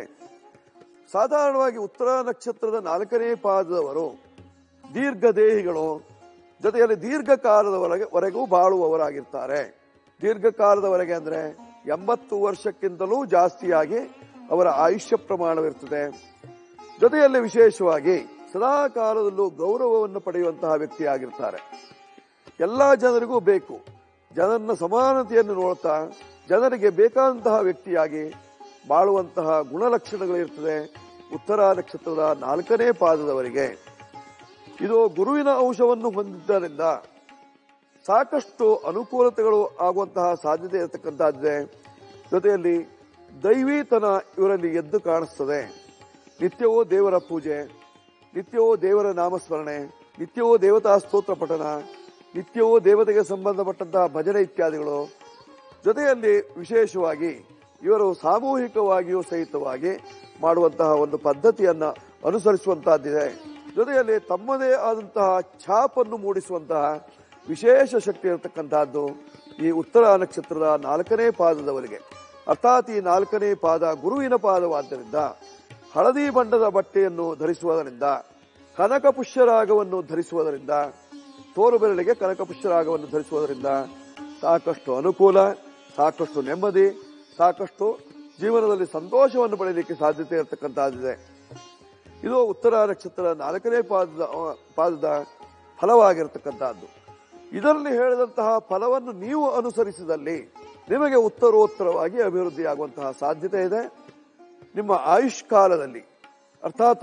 [SPEAKER 4] ಸಾಧಾರಣವಾಗಿ ಉತ್ತರ ನಕ್ಷತ್ರದ ನಾಲ್ಕನೇ ಪಾದದವರು ದೀರ್ಘದೇಹಿಗಳು ಜೊತೆಯಲ್ಲಿ ದೀರ್ಘಕಾಲದವರೆಗೆ ವರೆಗೂ ಬಾಳುವವರಾಗಿರ್ತಾರೆ ದೀರ್ಘಕಾಲದವರೆಗೆ ಅಂದ್ರೆ ಎಂಬತ್ತು ವರ್ಷಕ್ಕಿಂತಲೂ ಜಾಸ್ತಿಯಾಗಿ ಅವರ ಆಯುಷ್ಯ ಪ್ರಮಾಣವಿರ್ತದೆ ಜೊತೆಯಲ್ಲಿ ವಿಶೇಷವಾಗಿ ಸದಾ ಕಾಲದಲ್ಲೂ ಗೌರವವನ್ನು ಪಡೆಯುವಂತಹ ವ್ಯಕ್ತಿಯಾಗಿರ್ತಾರೆ ಎಲ್ಲಾ ಜನರಿಗೂ ಬೇಕು ಜನರನ್ನ ಸಮಾನತೆಯನ್ನು ನೋಡ್ತಾ ಜನರಿಗೆ ಬೇಕಾದಂತಹ ವ್ಯಕ್ತಿಯಾಗಿ ಬಾಳುವಂತಹ ಗುಣಲಕ್ಷಣಗಳಿರ್ತದೆ ಉತ್ತರ ನಕ್ಷತ್ರದ ನಾಲ್ಕನೇ ಪಾದದವರಿಗೆ ಇದು ಗುರುವಿನ ಅಂಶವನ್ನು ಹೊಂದಿದ್ದರಿಂದ ಸಾಕಷ್ಟು ಅನುಕೂಲತೆಗಳು ಆಗುವಂತಹ ಸಾಧ್ಯತೆ ಇರತಕ್ಕಂತಹದ್ದಿದೆ ಜೊತೆಯಲ್ಲಿ ದೈವೀತನ ಇವರಲ್ಲಿ ಎದ್ದು ಕಾಣಿಸ್ತದೆ ನಿತ್ಯವೂ ದೇವರ ಪೂಜೆ ನಿತ್ಯವೂ ದೇವರ ನಾಮಸ್ಮರಣೆ ನಿತ್ಯವೂ ದೇವತಾ ಸ್ತೋತ್ರ ಪಠನ ನಿತ್ಯವೂ ದೇವತೆಗೆ ಸಂಬಂಧಪಟ್ಟಂತಹ ಭಜನೆ ಇತ್ಯಾದಿಗಳು ಜೊತೆಯಲ್ಲಿ ವಿಶೇಷವಾಗಿ ಇವರು ಸಾಮೂಹಿಕವಾಗಿಯೂ ಸಹಿತವಾಗಿ ಮಾಡುವಂತಹ ಒಂದು ಪದ್ಧತಿಯನ್ನ ಅನುಸರಿಸುವಂತಹದ್ದಿದೆ ಜೊತೆಯಲ್ಲಿ ತಮ್ಮದೇ ಆದಂತಹ ಛಾಪನ್ನು ಮೂಡಿಸುವಂತಹ ವಿಶೇಷ ಶಕ್ತಿ ಇರತಕ್ಕಂತಹದ್ದು ಈ ಉತ್ತರ ನಕ್ಷತ್ರದ ನಾಲ್ಕನೇ ಪಾದದವರಿಗೆ ಅರ್ಥಾತ್ ಈ ನಾಲ್ಕನೇ ಪಾದ ಗುರುವಿನ ಪಾದವಾದ್ದರಿಂದ ಹಳದಿ ಬಣ್ಣದ ಬಟ್ಟೆಯನ್ನು ಧರಿಸುವುದರಿಂದ ಕನಕ ಪುಷ್ಯರಾಗವನ್ನು ಧರಿಸುವುದರಿಂದ ತೋರು ಬೆರಳಿಗೆ ಕನಕ ಪುಷ್ಯರಾಗವನ್ನು ಧರಿಸುವುದರಿಂದ ಸಾಕಷ್ಟು ಅನುಕೂಲ ಸಾಕಷ್ಟು ನೆಮ್ಮದಿ ಸಾಕಷ್ಟು ಜೀವನದಲ್ಲಿ ಸಂತೋಷವನ್ನು ಪಡೆಯಲಿಕ್ಕೆ ಸಾಧ್ಯತೆ ಇರತಕ್ಕಂತಹದ್ದಿದೆ ಇದು ಉತ್ತರ ನಕ್ಷತ್ರ ನಾಲ್ಕನೇ ಪಾದದ ಪಾದದ ಫಲವಾಗಿರತಕ್ಕಂತಹದ್ದು ಇದರಲ್ಲಿ ಹೇಳಿದಂತಹ ಫಲವನ್ನು ನೀವು ಅನುಸರಿಸಿದಲ್ಲಿ ನಿಮಗೆ ಉತ್ತರೋತ್ತರವಾಗಿ ಅಭಿವೃದ್ಧಿಯಾಗುವಂತಹ ಸಾಧ್ಯತೆ ಇದೆ ನಿಮ್ಮ ಆಯುಷ್ಕಾಲದಲ್ಲಿ ಅರ್ಥಾತ್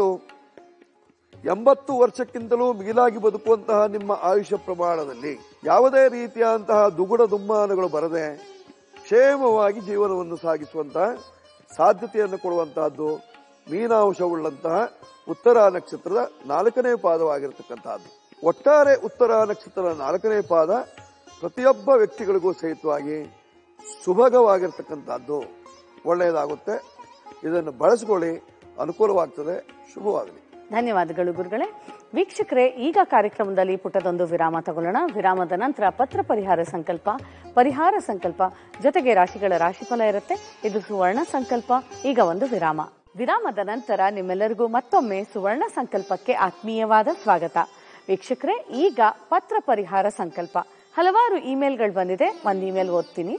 [SPEAKER 4] ಎಂಬತ್ತು ವರ್ಷಕ್ಕಿಂತಲೂ ಮಿಗಿಲಾಗಿ ಬದುಕುವಂತಹ ನಿಮ್ಮ ಆಯುಷ್ಯ ಪ್ರಮಾಣದಲ್ಲಿ ಯಾವುದೇ ರೀತಿಯಾದಂತಹ ದುಗುಡ ದುಮ್ಮಾನಗಳು ಬರದೆ ಕ್ಷೇಮವಾಗಿ ಜೀವನವನ್ನು ಸಾಗಿಸುವಂತಹ ಸಾಧ್ಯತೆಯನ್ನು ಕೊಡುವಂತಹದ್ದು ಮೀನಾಂಶವುಳ್ಳಂತಹ ಉತ್ತರ ನಕ್ಷತ್ರದ ನಾಲ್ಕನೇ ಪಾದವಾಗಿರತಕ್ಕಂತಹದ್ದು ಒಟ್ಟಾರೆ ಉತ್ತರ ನಕ್ಷತ್ರದ ನಾಲ್ಕನೇ ಪಾದ ಪ್ರತಿಯೊಬ್ಬ ವ್ಯಕ್ತಿಗಳಿಗೂ ಸಹಿತವಾಗಿ ಸುಭಗವಾಗಿರ್ತಕ್ಕಂಥದ್ದು ಒಳ್ಳೆಯದಾಗುತ್ತೆ ಇದನ್ನು ಬಳಸಿಕೊಳ್ಳಿ ಅನುಕೂಲವಾಗ್ತದೆ ಶುಭವಾಗಲಿ
[SPEAKER 1] ಧನ್ಯವಾದಗಳು ಗುರುಗಳೇ ವೀಕ್ಷಕರೇ ಈಗ ಕಾರ್ಯಕ್ರಮದಲ್ಲಿ ಪುಟದೊಂದು ವಿರಾಮ ತಗೊಳ್ಳೋಣ ವಿರಾಮದ ನಂತರ ಪತ್ರ ಪರಿಹಾರ ಸಂಕಲ್ಪ ಪರಿಹಾರ ಸಂಕಲ್ಪ ಜೊತೆಗೆ ರಾಶಿಗಳ ರಾಶಿಫಲ ಇರುತ್ತೆ ಇದು ಸುವರ್ಣ ಸಂಕಲ್ಪ ಈಗ ಒಂದು ವಿರಾಮ ವಿರಾಮದ ನಂತರ ನಿಮ್ಮೆಲ್ಲರಿಗೂ ಮತ್ತೊಮ್ಮೆ ಸುವರ್ಣ ಸಂಕಲ್ಪಕ್ಕೆ ಆತ್ಮೀಯವಾದ ಸ್ವಾಗತ ವೀಕ್ಷಕರೇ ಈಗ ಪತ್ರ ಪರಿಹಾರ ಸಂಕಲ್ಪ ಹಲವಾರು ಇಮೇಲ್ಗಳು ಬಂದಿದೆ ಒಂದು ಇಮೇಲ್ ಓದ್ತೀನಿ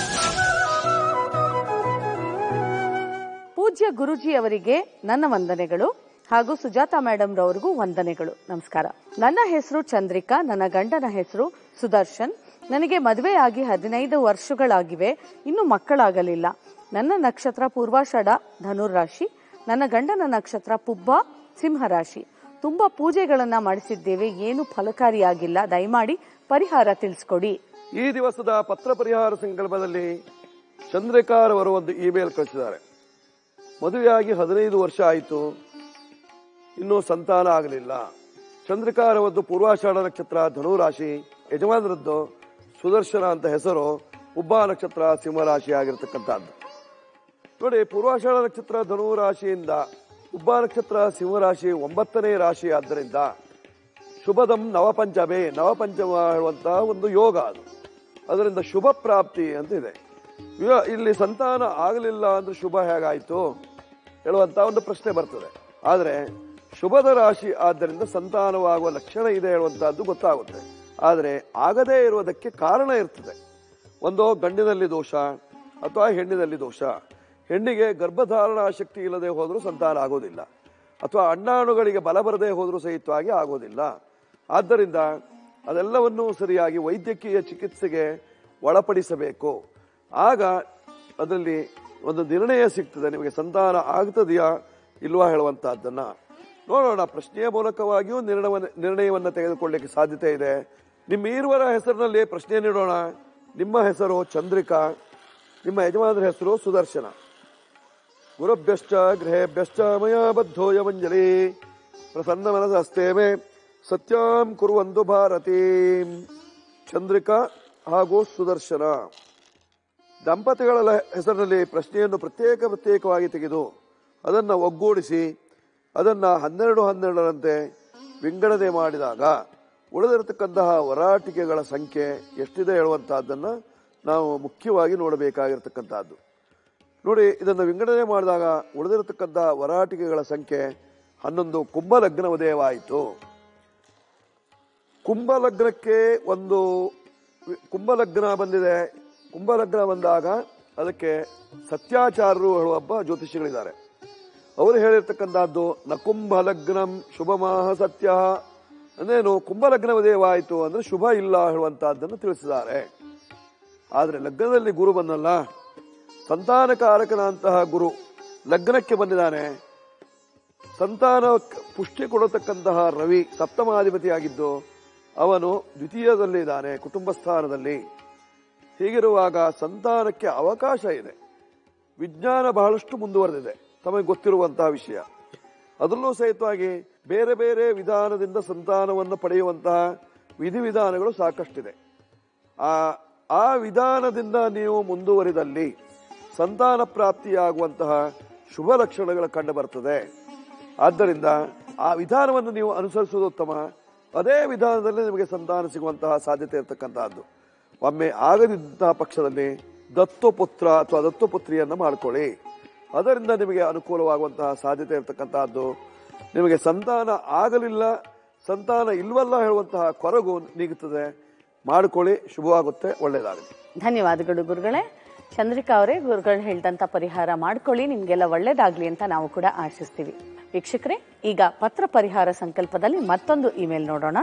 [SPEAKER 1] ಪೂಜ್ಯ ಗುರುಜಿ ಅವರಿಗೆ ನನ್ನ ವಂದನೆಗಳು ಹಾಗೂ ಸುಜಾತ ಮೇಡಮ್ ರವರಿಗೂ ವಂದನೆಗಳು ನಮಸ್ಕಾರ ನನ್ನ ಹೆಸರು ಚಂದ್ರಿಕಾ ನನ್ನ ಗಂಡನ ಹೆಸರು ಸುದರ್ಶನ್ ನನಗೆ ಮದುವೆಯಾಗಿ ಹದಿನೈದು ವರ್ಷಗಳಾಗಿವೆ ಇನ್ನು ಮಕ್ಕಳಾಗಲಿಲ್ಲ ನನ್ನ ನಕ್ಷತ್ರ ಪೂರ್ವಾಷಾಢ ಧನುರ್ರಾಶಿ ನನ್ನ ಗಂಡನ ನಕ್ಷತ್ರ ಪುಬ್ಬ ಸಿಂಹರಾಶಿ ತುಂಬಾ ಪೂಜೆಗಳನ್ನ ಮಾಡಿಸಿದ್ದೇವೆ ಏನು ಫಲಕಾರಿಯಾಗಿಲ್ಲ ದಯಮಾಡಿ ಪರಿಹಾರ ತಿಳಿಸ್ಕೊಡಿ
[SPEAKER 4] ಈ ದಿವಸದ ಪತ್ರ ಪರಿಹಾರ ಸಂಕಲ್ಪದಲ್ಲಿ ಚಂದ್ರಿಕಾರವರು ಒಂದು ಇಮೇಲ್ ಕಳಿಸಿದ್ದಾರೆ ಮದುವೆಯಾಗಿ ಹದಿನೈದು ವರ್ಷ ಆಯಿತು ಇನ್ನೂ ಸಂತಾನ ಆಗಲಿಲ್ಲ ಚಂದ್ರಿಕಾರವದ್ದು ಪೂರ್ವಾಷಾಢ ನಕ್ಷತ್ರ ಧನುರಾಶಿ ಯಜಮಾನರದ್ದು ಸುದರ್ಶನ ಅಂತ ಹೆಸರು ಉಬ್ಬ ನಕ್ಷತ್ರ ಸಿಂಹರಾಶಿ ಆಗಿರತಕ್ಕಂಥದ್ದು ನೋಡಿ ಪೂರ್ವಾಷಾಢ ನಕ್ಷತ್ರ ಧನು ರಾಶಿಯಿಂದ ಉಬ್ಬ ನಕ್ಷತ್ರ ಸಿಂಹರಾಶಿ ಒಂಬತ್ತನೇ ರಾಶಿ ಆದ್ದರಿಂದ ಶುಭದಂ ನವಪಂಚಮೇ ನವಪಂಚಮ ಹೇಳುವಂತಹ ಒಂದು ಯೋಗ ಅದು ಅದರಿಂದ ಶುಭ ಪ್ರಾಪ್ತಿ ಅಂತ ಇದೆ ಈಗ ಇಲ್ಲಿ ಸಂತಾನ ಆಗಲಿಲ್ಲ ಅಂದ್ರೆ ಶುಭ ಹೇಗಾಯ್ತು ಹೇಳುವಂತ ಒಂದು ಪ್ರಶ್ನೆ ಬರ್ತದೆ ಆದರೆ ಶುಭದ ರಾಶಿ ಆದ್ದರಿಂದ ಸಂತಾನವಾಗುವ ಲಕ್ಷಣ ಇದೆ ಹೇಳುವಂತಹದ್ದು ಗೊತ್ತಾಗುತ್ತೆ ಆದರೆ ಆಗದೇ ಇರುವುದಕ್ಕೆ ಕಾರಣ ಇರ್ತದೆ ಒಂದು ಗಂಡಿನಲ್ಲಿ ದೋಷ ಅಥವಾ ಹೆಣ್ಣಿನಲ್ಲಿ ದೋಷ ಹೆಣ್ಣಿಗೆ ಗರ್ಭಧಾರಣಾ ಶಕ್ತಿ ಇಲ್ಲದೆ ಹೋದರೂ ಸಂತಾನ ಆಗೋದಿಲ್ಲ ಅಥವಾ ಅಣ್ಣಾಣುಗಳಿಗೆ ಬಲ ಬರದೇ ಹೋದರೂ ಸಹಿತವಾಗಿ ಆಗೋದಿಲ್ಲ ಆದ್ದರಿಂದ ಅದೆಲ್ಲವನ್ನೂ ಸರಿಯಾಗಿ ವೈದ್ಯಕೀಯ ಚಿಕಿತ್ಸೆಗೆ ಒಳಪಡಿಸಬೇಕು ಆಗ ಅದರಲ್ಲಿ ಒಂದು ನಿರ್ಣಯ ಸಿಗ್ತದೆ ನಿಮಗೆ ಸಂತಾನ ಆಗ್ತದೆಯಾ ಇಲ್ವಾ ಹೇಳುವಂತಹದ್ದನ್ನ ನೋಡೋಣ ಪ್ರಶ್ನೆಯ ಮೂಲಕವಾಗಿಯೂ ನಿರ್ಣಯ ನಿರ್ಣಯವನ್ನು ತೆಗೆದುಕೊಳ್ಳಲಿಕ್ಕೆ ಸಾಧ್ಯತೆ ಇದೆ ನಿಮ್ಮ ಈರುವರ ಹೆಸರಿನಲ್ಲಿ ಪ್ರಶ್ನೆ ನೀಡೋಣ ನಿಮ್ಮ ಹೆಸರು ಚಂದ್ರಿಕಾ ನಿಮ್ಮ ಯಜಮಾನರ ಹೆಸರು ಸುದರ್ಶನ ಗುರುಭ್ಯಶ್ಚ ಗೃಹೇಭ್ಯಶ್ಚ ಮಯಾ ಬದ್ಧೋಯಮಂಜಲಿ ಪ್ರಸನ್ನ ಮನಸ್ಸಸ್ತೆ ಮೇ ಸತ್ಯಾಂ ಕುರುವಂದು ಭಾರತೀಂ ಚಂದ್ರಿಕಾ ಹಾಗೂ ಸುದರ್ಶನ ದಂಪತಿಗಳ ಲ- ಹೆಸರಿನಲ್ಲಿ ಪ್ರಶ್ನೆಯನ್ನು ಪ್ರತ್ಯೇಕ ಪ್ರತ್ಯೇಕವಾಗಿ ತೆಗೆದು ಅದನ್ನು ಒಗ್ಗೂಡಿಸಿ ಅದನ್ನ ಹನ್ನೆರಡು ಹನ್ನೆರಡರಂತೆ ವಿಂಗಡಣೆ ಮಾಡಿದಾಗ ಉಳಿದಿರತಕ್ಕಂತಹ ವರಾಟಿಕೆಗಳ ಸಂಖ್ಯೆ ಎಷ್ಟಿದೆ ಹೇಳುವಂತಹದ್ದನ್ನ ನಾವು ಮುಖ್ಯವಾಗಿ ನೋಡಬೇಕಾಗಿರ್ತಕ್ಕಂತಹದ್ದು ನೋಡಿ ಇದನ್ನು ವಿಂಗಡಣೆ ಮಾಡಿದಾಗ ಉಳಿದಿರತಕ್ಕಂತಹ ವರಾಟಿಕೆಗಳ ಸಂಖ್ಯೆ ಹನ್ನೊಂದು ಕುಂಭ ಲಗ್ನ ಉದಯವಾಯಿತು ಕುಂಭ ಲಗ್ನಕ್ಕೆ ಒಂದು ಕುಂಭ ಲಗ್ನ ಬಂದಿದೆ ಕುಂಭಲಗ್ನ ಬಂದಾಗ ಅದಕ್ಕೆ ಸತ್ಯಾಚಾರರು ಹೇಳುವ ಒಬ್ಬ ಜ್ಯೋತಿಷಿಗಳಿದ್ದಾರೆ ಅವರು ಹೇಳಿರ್ತಕ್ಕಂಥದ್ದು ನ ಕುಂಭಲಗ್ನಂ ಶುಭಮಾಹ ಸತ್ಯ ಅಂದ್ರೇನು ಕುಂಭಲಗ್ನ ಉದಯವಾಯಿತು ಅಂದ್ರೆ ಶುಭ ಇಲ್ಲ ಹೇಳುವಂತಹದ್ದನ್ನು ತಿಳಿಸಿದ್ದಾರೆ ಆದ್ರೆ ಲಗ್ನದಲ್ಲಿ ಗುರು ಬಂದಲ್ಲ ಸಂತಾನಕಾರಕನಂತಹ ಗುರು ಲಗ್ನಕ್ಕೆ ಬಂದಿದ್ದಾನೆ ಸಂತಾನ ಪುಷ್ಟಿ ಕೊಡತಕ್ಕಂತಹ ರವಿ ಸಪ್ತಮಾಧಿಪತಿಯಾಗಿದ್ದು ಅವನು ದ್ವಿತೀಯದಲ್ಲಿದ್ದಾನೆ ಕುಟುಂಬ ಸ್ಥಾನದಲ್ಲಿ ಹೀಗಿರುವಾಗ ಸಂತಾನಕ್ಕೆ ಅವಕಾಶ ಇದೆ ವಿಜ್ಞಾನ ಬಹಳಷ್ಟು ಮುಂದುವರೆದಿದೆ ತಮಗೆ ಗೊತ್ತಿರುವಂತಹ ವಿಷಯ ಅದರಲ್ಲೂ ಸಹಿತವಾಗಿ ಬೇರೆ ಬೇರೆ ವಿಧಾನದಿಂದ ಸಂತಾನವನ್ನು ಪಡೆಯುವಂತಹ ವಿಧಿವಿಧಾನಗಳು ಸಾಕಷ್ಟಿದೆ ಆ ಆ ವಿಧಾನದಿಂದ ನೀವು ಮುಂದುವರಿದಲ್ಲಿ ಸಂತಾನ ಪ್ರಾಪ್ತಿಯಾಗುವಂತಹ ಶುಭ ಲಕ್ಷಣಗಳು ಕಂಡು ಬರ್ತದೆ ಆದ್ದರಿಂದ ಆ ವಿಧಾನವನ್ನು ನೀವು ಅನುಸರಿಸುವುದು ಉತ್ತಮ ಅದೇ ವಿಧಾನದಲ್ಲಿ ನಿಮಗೆ ಸಂತಾನ ಸಿಗುವಂತಹ ಸಾಧ್ಯತೆ ಇರತಕ್ಕಂತಹದ್ದು ಒಮ್ಮೆ ಆಗದಿದ್ದಂತಹ ಪಕ್ಷದಲ್ಲಿ ದತ್ತುಪುತ್ರ ಅಥವಾ ದತ್ತುಪುತ್ರಿಯನ್ನ ಮಾಡ್ಕೊಳ್ಳಿ ಅದರಿಂದ ನಿಮಗೆ ಅನುಕೂಲವಾಗುವಂತಹ ಸಾಧ್ಯತೆ ಇರತಕ್ಕಂತಹದ್ದು ನಿಮಗೆ ಸಂತಾನ ಆಗಲಿಲ್ಲ ಸಂತಾನ ಇಲ್ವಲ್ಲ ಹೇಳುವಂತಹ ಕೊರಗು ನೀಗುತ್ತದೆ ಮಾಡಿಕೊಳ್ಳಿ ಶುಭವಾಗುತ್ತೆ ಒಳ್ಳೆಯದಾಗಲಿ
[SPEAKER 1] ಧನ್ಯವಾದಗಳು ಗುರುಗಳೇ ಚಂದ್ರಿಕಾ ಅವರೇ ಗುರುಗಳು ಹೇಳ್ದಂತ ಪರಿಹಾರ ಮಾಡ್ಕೊಳ್ಳಿ ನಿಮ್ಗೆಲ್ಲ ಒಳ್ಳೇದಾಗ್ಲಿ ಅಂತ ನಾವು ಕೂಡ ಆಶಿಸ್ತೀವಿ ವೀಕ್ಷಕರೇ ಈಗ ಪತ್ರ ಪರಿಹಾರ ಸಂಕಲ್ಪದಲ್ಲಿ ಮತ್ತೊಂದು ಇಮೇಲ್ ನೋಡೋಣ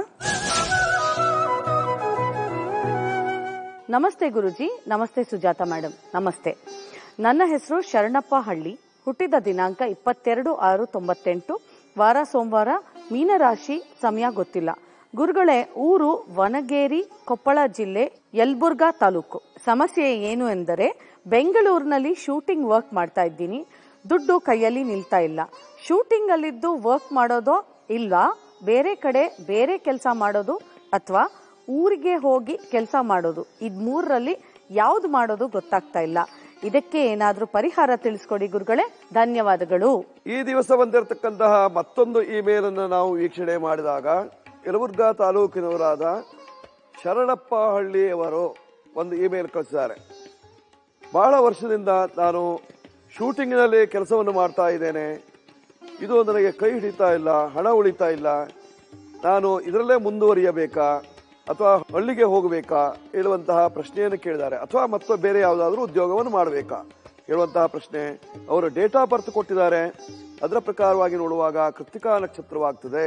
[SPEAKER 1] ನಮಸ್ತೆ ಗುರುಜಿ ನಮಸ್ತೆ ಸುಜಾತ ಮೇಡಮ್ ನಮಸ್ತೆ ನನ್ನ ಹೆಸರು ಶರಣಪ್ಪ ಹಳ್ಳಿ ಹುಟ್ಟಿದ ದಿನಾಂಕ ಇಪ್ಪತ್ತೆರಡು ಆರು ತೊಂಬತ್ತೆಂಟು ವಾರ ಸೋಮವಾರ ಮೀನರಾಶಿ ಸಮಯ ಗೊತ್ತಿಲ್ಲ ಗುರುಗಳೇ ಊರು ವನಗೇರಿ ಕೊಪ್ಪಳ ಜಿಲ್ಲೆ ಯಲ್ಬುರ್ಗಾ ತಾಲೂಕು ಸಮಸ್ಯೆ ಏನು ಎಂದರೆ ಬೆಂಗಳೂರಿನಲ್ಲಿ ಶೂಟಿಂಗ್ ವರ್ಕ್ ಮಾಡ್ತಾ ಇದ್ದೀನಿ ದುಡ್ಡು ಕೈಯಲ್ಲಿ ನಿಲ್ತಾ ಇಲ್ಲ ಶೂಟಿಂಗ್ ಅಲ್ಲಿದ್ದು ವರ್ಕ್ ಮಾಡೋದೋ ಇಲ್ಲ ಬೇರೆ ಕಡೆ ಬೇರೆ ಕೆಲಸ ಮಾಡೋದು ಅಥವಾ ಊರಿಗೆ ಹೋಗಿ ಕೆಲಸ ಮಾಡೋದು ಇದ್ ಮೂರರಲ್ಲಿ ಯಾವ್ದು ಮಾಡೋದು ಗೊತ್ತಾಗ್ತಾ ಇಲ್ಲ ಇದಕ್ಕೆ ಏನಾದ್ರೂ ಪರಿಹಾರ ತಿಳಿಸ್ಕೊಡಿ ಗುರುಗಳೇ ಧನ್ಯವಾದಗಳು
[SPEAKER 4] ಈ ದಿವಸ ಬಂದಿರತಕ್ಕಂತಹ ಮತ್ತೊಂದು ಇಮೇಲ್ ಅನ್ನು ನಾವು ವೀಕ್ಷಣೆ ಮಾಡಿದಾಗ ಯಲಬುರ್ಗಾ ತಾಲೂಕಿನವರಾದ ಶರಣಪ್ಪ ಹಳ್ಳಿಯವರು ಒಂದು ಇಮೇಲ್ ಕಳಿಸಿದ್ದಾರೆ ಬಹಳ ವರ್ಷದಿಂದ ನಾನು ಶೂಟಿಂಗ್ನಲ್ಲಿ ಕೆಲಸವನ್ನು ಮಾಡ್ತಾ ಇದ್ದೇನೆ ಇದು ನನಗೆ ಕೈ ಹಿಡಿತಾ ಇಲ್ಲ ಹಣ ಉಳಿತಾ ಇಲ್ಲ ನಾನು ಇದರಲ್ಲೇ ಮುಂದುವರಿಯಬೇಕಾ ಅಥವಾ ಹಳ್ಳಿಗೆ ಹೋಗಬೇಕಾ ಹೇಳುವಂತಹ ಪ್ರಶ್ನೆಯನ್ನು ಕೇಳಿದ್ದಾರೆ ಅಥವಾ ಮತ್ತೆ ಬೇರೆ ಯಾವುದಾದ್ರೂ ಉದ್ಯೋಗವನ್ನು ಮಾಡಬೇಕಾ ಹೇಳುವಂತಹ ಪ್ರಶ್ನೆ ಅವರು ಡೇಟ್ ಆಫ್ ಬರ್ತ್ ಕೊಟ್ಟಿದ್ದಾರೆ ಅದರ ಪ್ರಕಾರವಾಗಿ ನೋಡುವಾಗ ಕೃತಿಕಾ ನಕ್ಷತ್ರವಾಗ್ತದೆ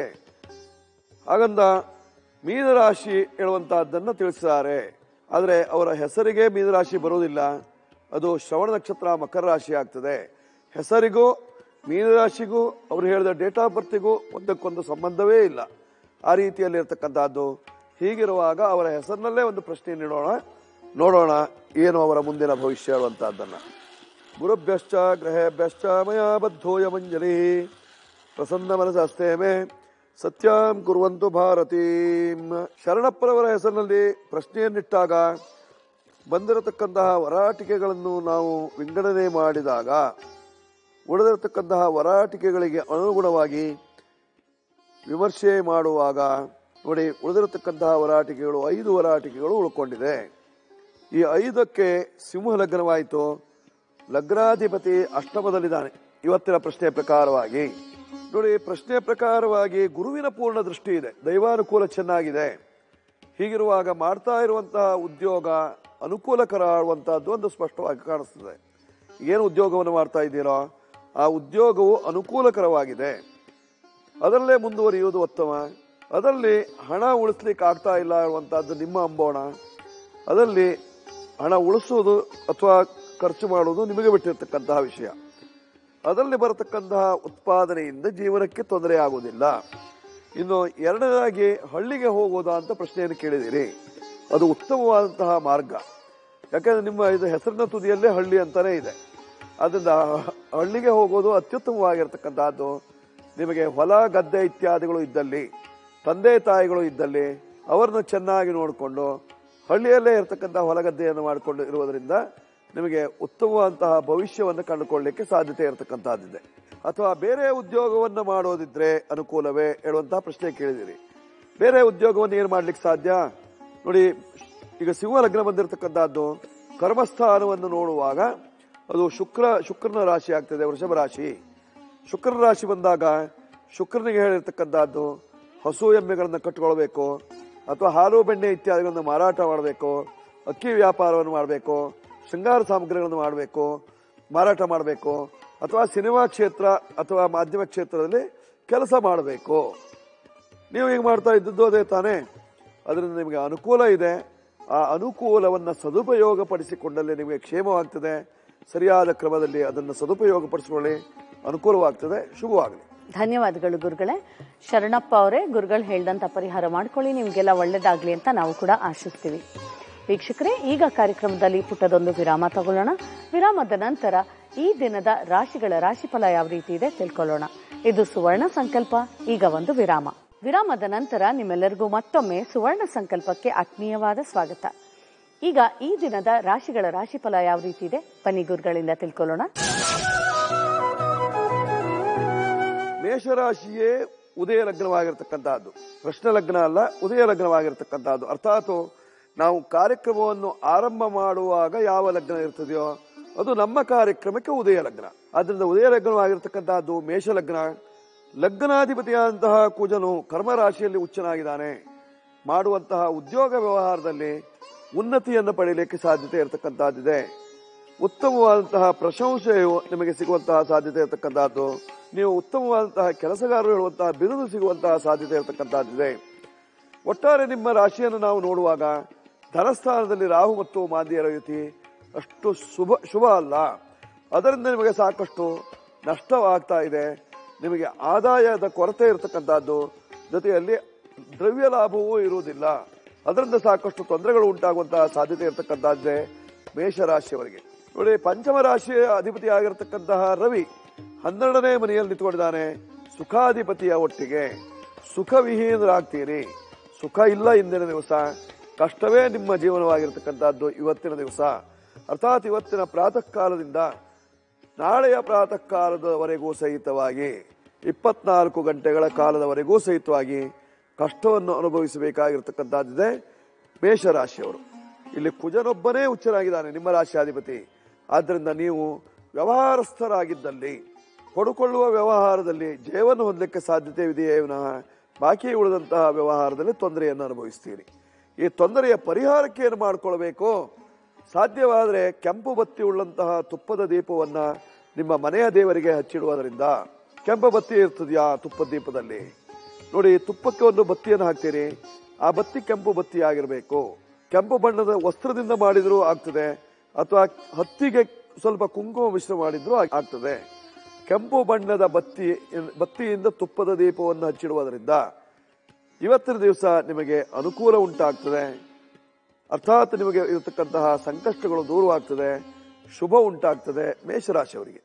[SPEAKER 4] ಹಾಗಂದ ಮೀನರಾಶಿ ಹೇಳುವಂತಹದ್ದನ್ನು ತಿಳಿಸಿದ್ದಾರೆ ಆದರೆ ಅವರ ಹೆಸರಿಗೆ ಮೀನರಾಶಿ ಬರುವುದಿಲ್ಲ ಅದು ಶ್ರವಣ ನಕ್ಷತ್ರ ಮಕರ ರಾಶಿ ಆಗ್ತದೆ ಹೆಸರಿಗೂ ಮೀನರಾಶಿಗೂ ಅವರು ಹೇಳಿದ ಡೇಟ್ ಆಫ್ ಬರ್ತಿಗೂ ಒಂದಕ್ಕೊಂದು ಸಂಬಂಧವೇ ಇಲ್ಲ ಆ ರೀತಿಯಲ್ಲಿ ಇರ್ತಕ್ಕಂಥದ್ದು ಹೀಗಿರುವಾಗ ಅವರ ಹೆಸರಿನಲ್ಲೇ ಒಂದು ಪ್ರಶ್ನೆ ನೀಡೋಣ ನೋಡೋಣ ಏನು ಅವರ ಮುಂದಿನ ಭವಿಷ್ಯ ಹೇಳುವಂತಹದ್ದನ್ನ ಗುರುಭ್ಯಶ್ಚ ಗ್ರಹೇಭ್ಯಶ್ಚ ಮಯಾ ಬದ್ಧೋಯ ಮಂಜಲಿ ಪ್ರಸನ್ನ ಮನಸ್ಸೇ ಮೇ ಸತ್ಯಾಂ ಕುರುವಂತು ಭಾರತೀಂ ಶರಣಪ್ಪರವರ ಹೆಸರಿನಲ್ಲಿ ಪ್ರಶ್ನೆಯನ್ನಿಟ್ಟಾಗ ಬಂದಿರತಕ್ಕಂತಹ ವರಾಟಿಕೆಗಳನ್ನು ನಾವು ವಿಂಗಡಣೆ ಮಾಡಿದಾಗ ಉಳಿದಿರತಕ್ಕಂತಹ ವರಾಟಿಕೆಗಳಿಗೆ ಅನುಗುಣವಾಗಿ ವಿಮರ್ಶೆ ಮಾಡುವಾಗ ನೋಡಿ ಉಳಿದಿರತಕ್ಕಂತಹ ವರಾಟಿಕೆಗಳು ಐದು ವರಾಟಿಕೆಗಳು ಉಳ್ಕೊಂಡಿದೆ ಈ ಐದಕ್ಕೆ ಸಿಂಹ ಲಗ್ನವಾಯಿತು ಲಗ್ನಾಧಿಪತಿ ಅಷ್ಟಮದಲ್ಲಿದ್ದಾನೆ ಇವತ್ತಿನ ಪ್ರಶ್ನೆ ಪ್ರಕಾರವಾಗಿ ನೋಡಿ ಪ್ರಶ್ನೆ ಪ್ರಕಾರವಾಗಿ ಗುರುವಿನ ಪೂರ್ಣ ದೃಷ್ಟಿ ಇದೆ ದೈವಾನುಕೂಲ ಚೆನ್ನಾಗಿದೆ ಹೀಗಿರುವಾಗ ಮಾಡ್ತಾ ಇರುವಂತಹ ಉದ್ಯೋಗ ಅನುಕೂಲಕರ ಆಗುವಂತಹದ್ದು ಒಂದು ಸ್ಪಷ್ಟವಾಗಿ ಕಾಣಿಸ್ತದೆ ಏನು ಉದ್ಯೋಗವನ್ನು ಮಾಡ್ತಾ ಇದ್ದೀರೋ ಆ ಉದ್ಯೋಗವು ಅನುಕೂಲಕರವಾಗಿದೆ ಅದರಲ್ಲೇ ಮುಂದುವರಿಯುವುದು ಉತ್ತಮ ಅದರಲ್ಲಿ ಹಣ ಉಳಿಸ್ಲಿಕ್ಕೆ ಆಗ್ತಾ ಇಲ್ಲ ಹೇಳುವಂತಹದ್ದು ನಿಮ್ಮ ಅಂಬೋಣ ಅದರಲ್ಲಿ ಹಣ ಉಳಿಸುವುದು ಅಥವಾ ಖರ್ಚು ಮಾಡುವುದು ನಿಮಗೆ ಬಿಟ್ಟಿರ್ತಕ್ಕಂತಹ ವಿಷಯ ಅದರಲ್ಲಿ ಬರತಕ್ಕಂತಹ ಉತ್ಪಾದನೆಯಿಂದ ಜೀವನಕ್ಕೆ ತೊಂದರೆ ಆಗುವುದಿಲ್ಲ ಇನ್ನು ಎರಡನೇದಾಗಿ ಹಳ್ಳಿಗೆ ಹೋಗೋದಾ ಅಂತ ಪ್ರಶ್ನೆಯನ್ನು ಕೇಳಿದಿರಿ ಅದು ಉತ್ತಮವಾದಂತಹ ಮಾರ್ಗ ಯಾಕಂದ್ರೆ ನಿಮ್ಮ ಇದು ಹೆಸರಿನ ತುದಿಯಲ್ಲೇ ಹಳ್ಳಿ ಅಂತಾನೆ ಇದೆ ಅದರಿಂದ ಹಳ್ಳಿಗೆ ಹೋಗೋದು ಅತ್ಯುತ್ತಮವಾಗಿರ್ತಕ್ಕಂತಹದ್ದು ನಿಮಗೆ ಹೊಲ ಗದ್ದೆ ಇತ್ಯಾದಿಗಳು ಇದ್ದಲ್ಲಿ ತಂದೆ ತಾಯಿಗಳು ಇದ್ದಲ್ಲಿ ಅವರನ್ನು ಚೆನ್ನಾಗಿ ನೋಡಿಕೊಂಡು ಹಳ್ಳಿಯಲ್ಲೇ ಇರತಕ್ಕಂಥ ಹೊಲಗದ್ದೆಯನ್ನು ಮಾಡಿಕೊಂಡು ಇರುವುದರಿಂದ ನಿಮಗೆ ಉತ್ತಮವಾದಂತಹ ಭವಿಷ್ಯವನ್ನು ಕಂಡುಕೊಳ್ಳಲಿಕ್ಕೆ ಸಾಧ್ಯತೆ ಇರತಕ್ಕಂತಹದ್ದಿದೆ ಅಥವಾ ಬೇರೆ ಉದ್ಯೋಗವನ್ನು ಮಾಡೋದಿದ್ರೆ ಅನುಕೂಲವೇ ಹೇಳುವಂತಹ ಪ್ರಶ್ನೆ ಕೇಳಿದಿರಿ ಬೇರೆ ಉದ್ಯೋಗವನ್ನು ಏನು ಮಾಡ್ಲಿಕ್ಕೆ ಸಾಧ್ಯ ನೋಡಿ ಈಗ ಸಿಂಹ ಲಗ್ನ ಬಂದಿರತಕ್ಕಂಥದ್ದು ಕರ್ಮಸ್ಥಾನವನ್ನು ನೋಡುವಾಗ ಅದು ಶುಕ್ರ ಶುಕ್ರನ ರಾಶಿ ಆಗ್ತದೆ ವೃಷಭ ರಾಶಿ ಶುಕ್ರ ರಾಶಿ ಬಂದಾಗ ಶುಕ್ರನಿಗೆ ಹೇಳಿರ್ತಕ್ಕಂಥದ್ದು ಹಸು ಎಮ್ಮೆಗಳನ್ನು ಕಟ್ಟಿಕೊಳ್ಬೇಕು ಅಥವಾ ಹಾಲು ಬೆಣ್ಣೆ ಇತ್ಯಾದಿಗಳನ್ನು ಮಾರಾಟ ಮಾಡಬೇಕು ಅಕ್ಕಿ ವ್ಯಾಪಾರವನ್ನು ಮಾಡಬೇಕು ಶೃಂಗಾರ ಸಾಮಗ್ರಿಗಳನ್ನು ಮಾಡಬೇಕು ಮಾರಾಟ ಮಾಡಬೇಕು ಅಥವಾ ಸಿನಿಮಾ ಕ್ಷೇತ್ರ ಅಥವಾ ಮಾಧ್ಯಮ ಕ್ಷೇತ್ರದಲ್ಲಿ ಕೆಲಸ ಮಾಡಬೇಕು ನೀವು ಈಗ ಮಾಡ್ತಾ ಇದ್ದದ್ದು ಅದೇ ತಾನೇ ಅದರಿಂದ ನಿಮಗೆ ಅನುಕೂಲ ಇದೆ ಆ ಅನುಕೂಲವನ್ನು ಸದುಪಯೋಗ ಪಡಿಸಿಕೊಂಡಲ್ಲಿ ನಿಮಗೆ ಕ್ಷೇಮವಾಗ್ತದೆ ಸರಿಯಾದ ಕ್ರಮದಲ್ಲಿ ಅದನ್ನು ಸದುಪಯೋಗ ಪಡಿಸಿಕೊಳ್ಳಿ ಅನುಕೂಲವಾಗ್ತದೆ ಶುಭವಾಗಲಿ
[SPEAKER 1] ಧನ್ಯವಾದಗಳು ಗುರುಗಳೇ ಶರಣಪ್ಪ ಅವರೇ ಗುರುಗಳು ಹೇಳ್ದಂತ ಪರಿಹಾರ ಮಾಡ್ಕೊಳ್ಳಿ ನಿಮ್ಗೆಲ್ಲ ಒಳ್ಳೇದಾಗ್ಲಿ ಅಂತ ನಾವು ಕೂಡ ಆಶಿಸ್ತೀವಿ ವೀಕ್ಷಕರೇ ಈಗ ಕಾರ್ಯಕ್ರಮದಲ್ಲಿ ಪುಟ್ಟದೊಂದು ವಿರಾಮ ತಗೊಳ್ಳೋಣ ವಿರಾಮದ ನಂತರ ಈ ದಿನದ ರಾಶಿಗಳ ರಾಶಿಫಲ ಯಾವ ರೀತಿ ಇದೆ ತಿಳ್ಕೊಳ್ಳೋಣ ಇದು ಸುವರ್ಣ ಸಂಕಲ್ಪ ಈಗ ಒಂದು ವಿರಾಮ ವಿರಾಮದ ನಂತರ ನಿಮ್ಮೆಲ್ಲರಿಗೂ ಮತ್ತೊಮ್ಮೆ ಸುವರ್ಣ ಸಂಕಲ್ಪಕ್ಕೆ ಆತ್ಮೀಯವಾದ ಸ್ವಾಗತ ಈಗ ಈ ದಿನದ ರಾಶಿಗಳ ರಾಶಿಫಲ ಯಾವ ರೀತಿ ಇದೆ ಬನ್ನಿ ಗುರುಗಳಿಂದ ತಿಳ್ಕೊಳ್ಳೋಣ
[SPEAKER 4] ಮೇಷರಾಶಿಯೇ ಉದಯ ಲಗ್ನವಾಗಿರ್ತಕ್ಕಂತಹದ್ದು ಪ್ರಶ್ನೆ ಲಗ್ನ ಅಲ್ಲ ಉದಯ ಲಗ್ನವಾಗಿರ್ತಕ್ಕಂತಹದ್ದು ಅರ್ಥಾತ್ ನಾವು ಕಾರ್ಯಕ್ರಮವನ್ನು ಆರಂಭ ಮಾಡುವಾಗ ಯಾವ ಲಗ್ನ ಇರ್ತದೆಯೋ ಅದು ನಮ್ಮ ಕಾರ್ಯಕ್ರಮಕ್ಕೆ ಉದಯ ಲಗ್ನ ಆದ್ರಿಂದ ಉದಯ ಲಗ್ನವಾಗಿರ್ತಕ್ಕಂತಹದ್ದು ಮೇಷ ಲಗ್ನ ಲಗ್ನಾಧಿಪತಿಯಾದಂತಹ ಕುಜನು ಕರ್ಮ ರಾಶಿಯಲ್ಲಿ ಉಚ್ಚನಾಗಿದ್ದಾನೆ ಮಾಡುವಂತಹ ಉದ್ಯೋಗ ವ್ಯವಹಾರದಲ್ಲಿ ಉನ್ನತಿಯನ್ನು ಪಡೆಯಲಿಕ್ಕೆ ಸಾಧ್ಯತೆ ಇರತಕ್ಕಂತಹದ್ದಿದೆ ಉತ್ತಮವಾದಂತಹ ಪ್ರಶಂಸೆಯು ನಿಮಗೆ ಸಿಗುವಂತಹ ಸಾಧ್ಯತೆ ಇರತಕ್ಕಂತಹದ್ದು ನೀವು ಉತ್ತಮವಾದಂತಹ ಕೆಲಸಗಾರರು ಹೇಳುವಂತಹ ಬಿರುದು ಸಿಗುವಂತಹ ಸಾಧ್ಯತೆ ಇರತಕ್ಕಂತಹದ್ದಿದೆ ಒಟ್ಟಾರೆ ನಿಮ್ಮ ರಾಶಿಯನ್ನು ನಾವು ನೋಡುವಾಗ ಧನಸ್ಥಾನದಲ್ಲಿ ರಾಹು ಮತ್ತು ಮಾಂದಿಯರ ಯುತಿ ಅಷ್ಟು ಶುಭ ಶುಭ ಅಲ್ಲ ಅದರಿಂದ ನಿಮಗೆ ಸಾಕಷ್ಟು ನಷ್ಟವಾಗ್ತಾ ಇದೆ ನಿಮಗೆ ಆದಾಯದ ಕೊರತೆ ಇರತಕ್ಕಂತಹದ್ದು ಜೊತೆಯಲ್ಲಿ ದ್ರವ್ಯ ಲಾಭವೂ ಇರುವುದಿಲ್ಲ ಅದರಿಂದ ಸಾಕಷ್ಟು ತೊಂದರೆಗಳು ಉಂಟಾಗುವಂತಹ ಸಾಧ್ಯತೆ ಇರತಕ್ಕಂತಹದ್ದೇ ಮೇಷರಾಶಿಯವರಿಗೆ ನೋಡಿ ಪಂಚಮ ರಾಶಿಯ ಅಧಿಪತಿ ಆಗಿರತಕ್ಕಂತಹ ರವಿ ಹನ್ನೆರಡನೇ ಮನೆಯಲ್ಲಿ ನಿಂತ್ಕೊಂಡಿದ್ದಾನೆ ಸುಖಾಧಿಪತಿಯ ಒಟ್ಟಿಗೆ ಸುಖವಿಹೀನರಾಗ್ತೀರಿ ಸುಖ ಇಲ್ಲ ಇಂದಿನ ದಿವಸ ಕಷ್ಟವೇ ನಿಮ್ಮ ಜೀವನವಾಗಿರ್ತಕ್ಕಂಥದ್ದು ಇವತ್ತಿನ ದಿವಸ ಅರ್ಥಾತ್ ಇವತ್ತಿನ ಪ್ರಾತಃ ಕಾಲದಿಂದ ನಾಳೆಯ ಪ್ರಾತಃ ಕಾಲದವರೆಗೂ ಸಹಿತವಾಗಿ ಇಪ್ಪತ್ನಾಲ್ಕು ಗಂಟೆಗಳ ಕಾಲದವರೆಗೂ ಸಹಿತವಾಗಿ ಕಷ್ಟವನ್ನು ಅನುಭವಿಸಬೇಕಾಗಿರ್ತಕ್ಕಂಥದ್ದಿದೆ ಮೇಷರಾಶಿಯವರು ಇಲ್ಲಿ ಕುಜನೊಬ್ಬನೇ ಹುಚ್ಚರಾಗಿದ್ದಾನೆ ನಿಮ್ಮ ರಾಶಿಯಾಧಿಪತಿ ಆದ್ದರಿಂದ ನೀವು ವ್ಯವಹಾರಸ್ಥರಾಗಿದ್ದಲ್ಲಿ ಕೊಡುಕೊಳ್ಳುವ ವ್ಯವಹಾರದಲ್ಲಿ ಜಯವನ್ನು ಹೊಂದಲಿಕ್ಕೆ ಸಾಧ್ಯತೆ ಇದೆಯೇ ವಿನಃ ಬಾಕಿ ಉಳಿದಂತಹ ವ್ಯವಹಾರದಲ್ಲಿ ತೊಂದರೆಯನ್ನು ಅನುಭವಿಸ್ತೀರಿ ಈ ತೊಂದರೆಯ ಪರಿಹಾರಕ್ಕೆ ಏನು ಮಾಡಿಕೊಳ್ಬೇಕು ಸಾಧ್ಯವಾದರೆ ಕೆಂಪು ಬತ್ತಿ ಉಳ್ಳಂತಹ ತುಪ್ಪದ ದೀಪವನ್ನ ನಿಮ್ಮ ಮನೆಯ ದೇವರಿಗೆ ಹಚ್ಚಿಡುವುದರಿಂದ ಕೆಂಪು ಬತ್ತಿ ಇರ್ತದೆಯಾ ತುಪ್ಪದ ದೀಪದಲ್ಲಿ ನೋಡಿ ತುಪ್ಪಕ್ಕೆ ಒಂದು ಬತ್ತಿಯನ್ನು ಹಾಕ್ತೀರಿ ಆ ಬತ್ತಿ ಕೆಂಪು ಬತ್ತಿ ಆಗಿರಬೇಕು ಕೆಂಪು ಬಣ್ಣದ ವಸ್ತ್ರದಿಂದ ಮಾಡಿದ್ರೂ ಆಗ್ತದೆ ಅಥವಾ ಹತ್ತಿಗೆ ಸ್ವಲ್ಪ ಕುಂಕುಮ ಮಿಶ್ರ ಮಾಡಿದ್ರೂ ಆಗ್- ಆಗ್ತದೆ ಕೆಂಪು ಬಣ್ಣದ ಬತ್ತಿ ಬತ್ತಿಯಿಂದ ತುಪ್ಪದ ದೀಪವನ್ನು ಹಚ್ಚಿಡುವುದರಿಂದ ಇವತ್ತಿನ ದಿವಸ ನಿಮಗೆ ಅನುಕೂಲ ಉಂಟಾಗ್ತದೆ ಅರ್ಥಾತ್ ನಿಮಗೆ ಇರತಕ್ಕಂತಹ ಸಂಕಷ್ಟಗಳು ದೂರವಾಗ್ತದೆ ಶುಭ ಉಂಟಾಗ್ತದೆ ಮೇಷರಾಶಿಯವರಿಗೆ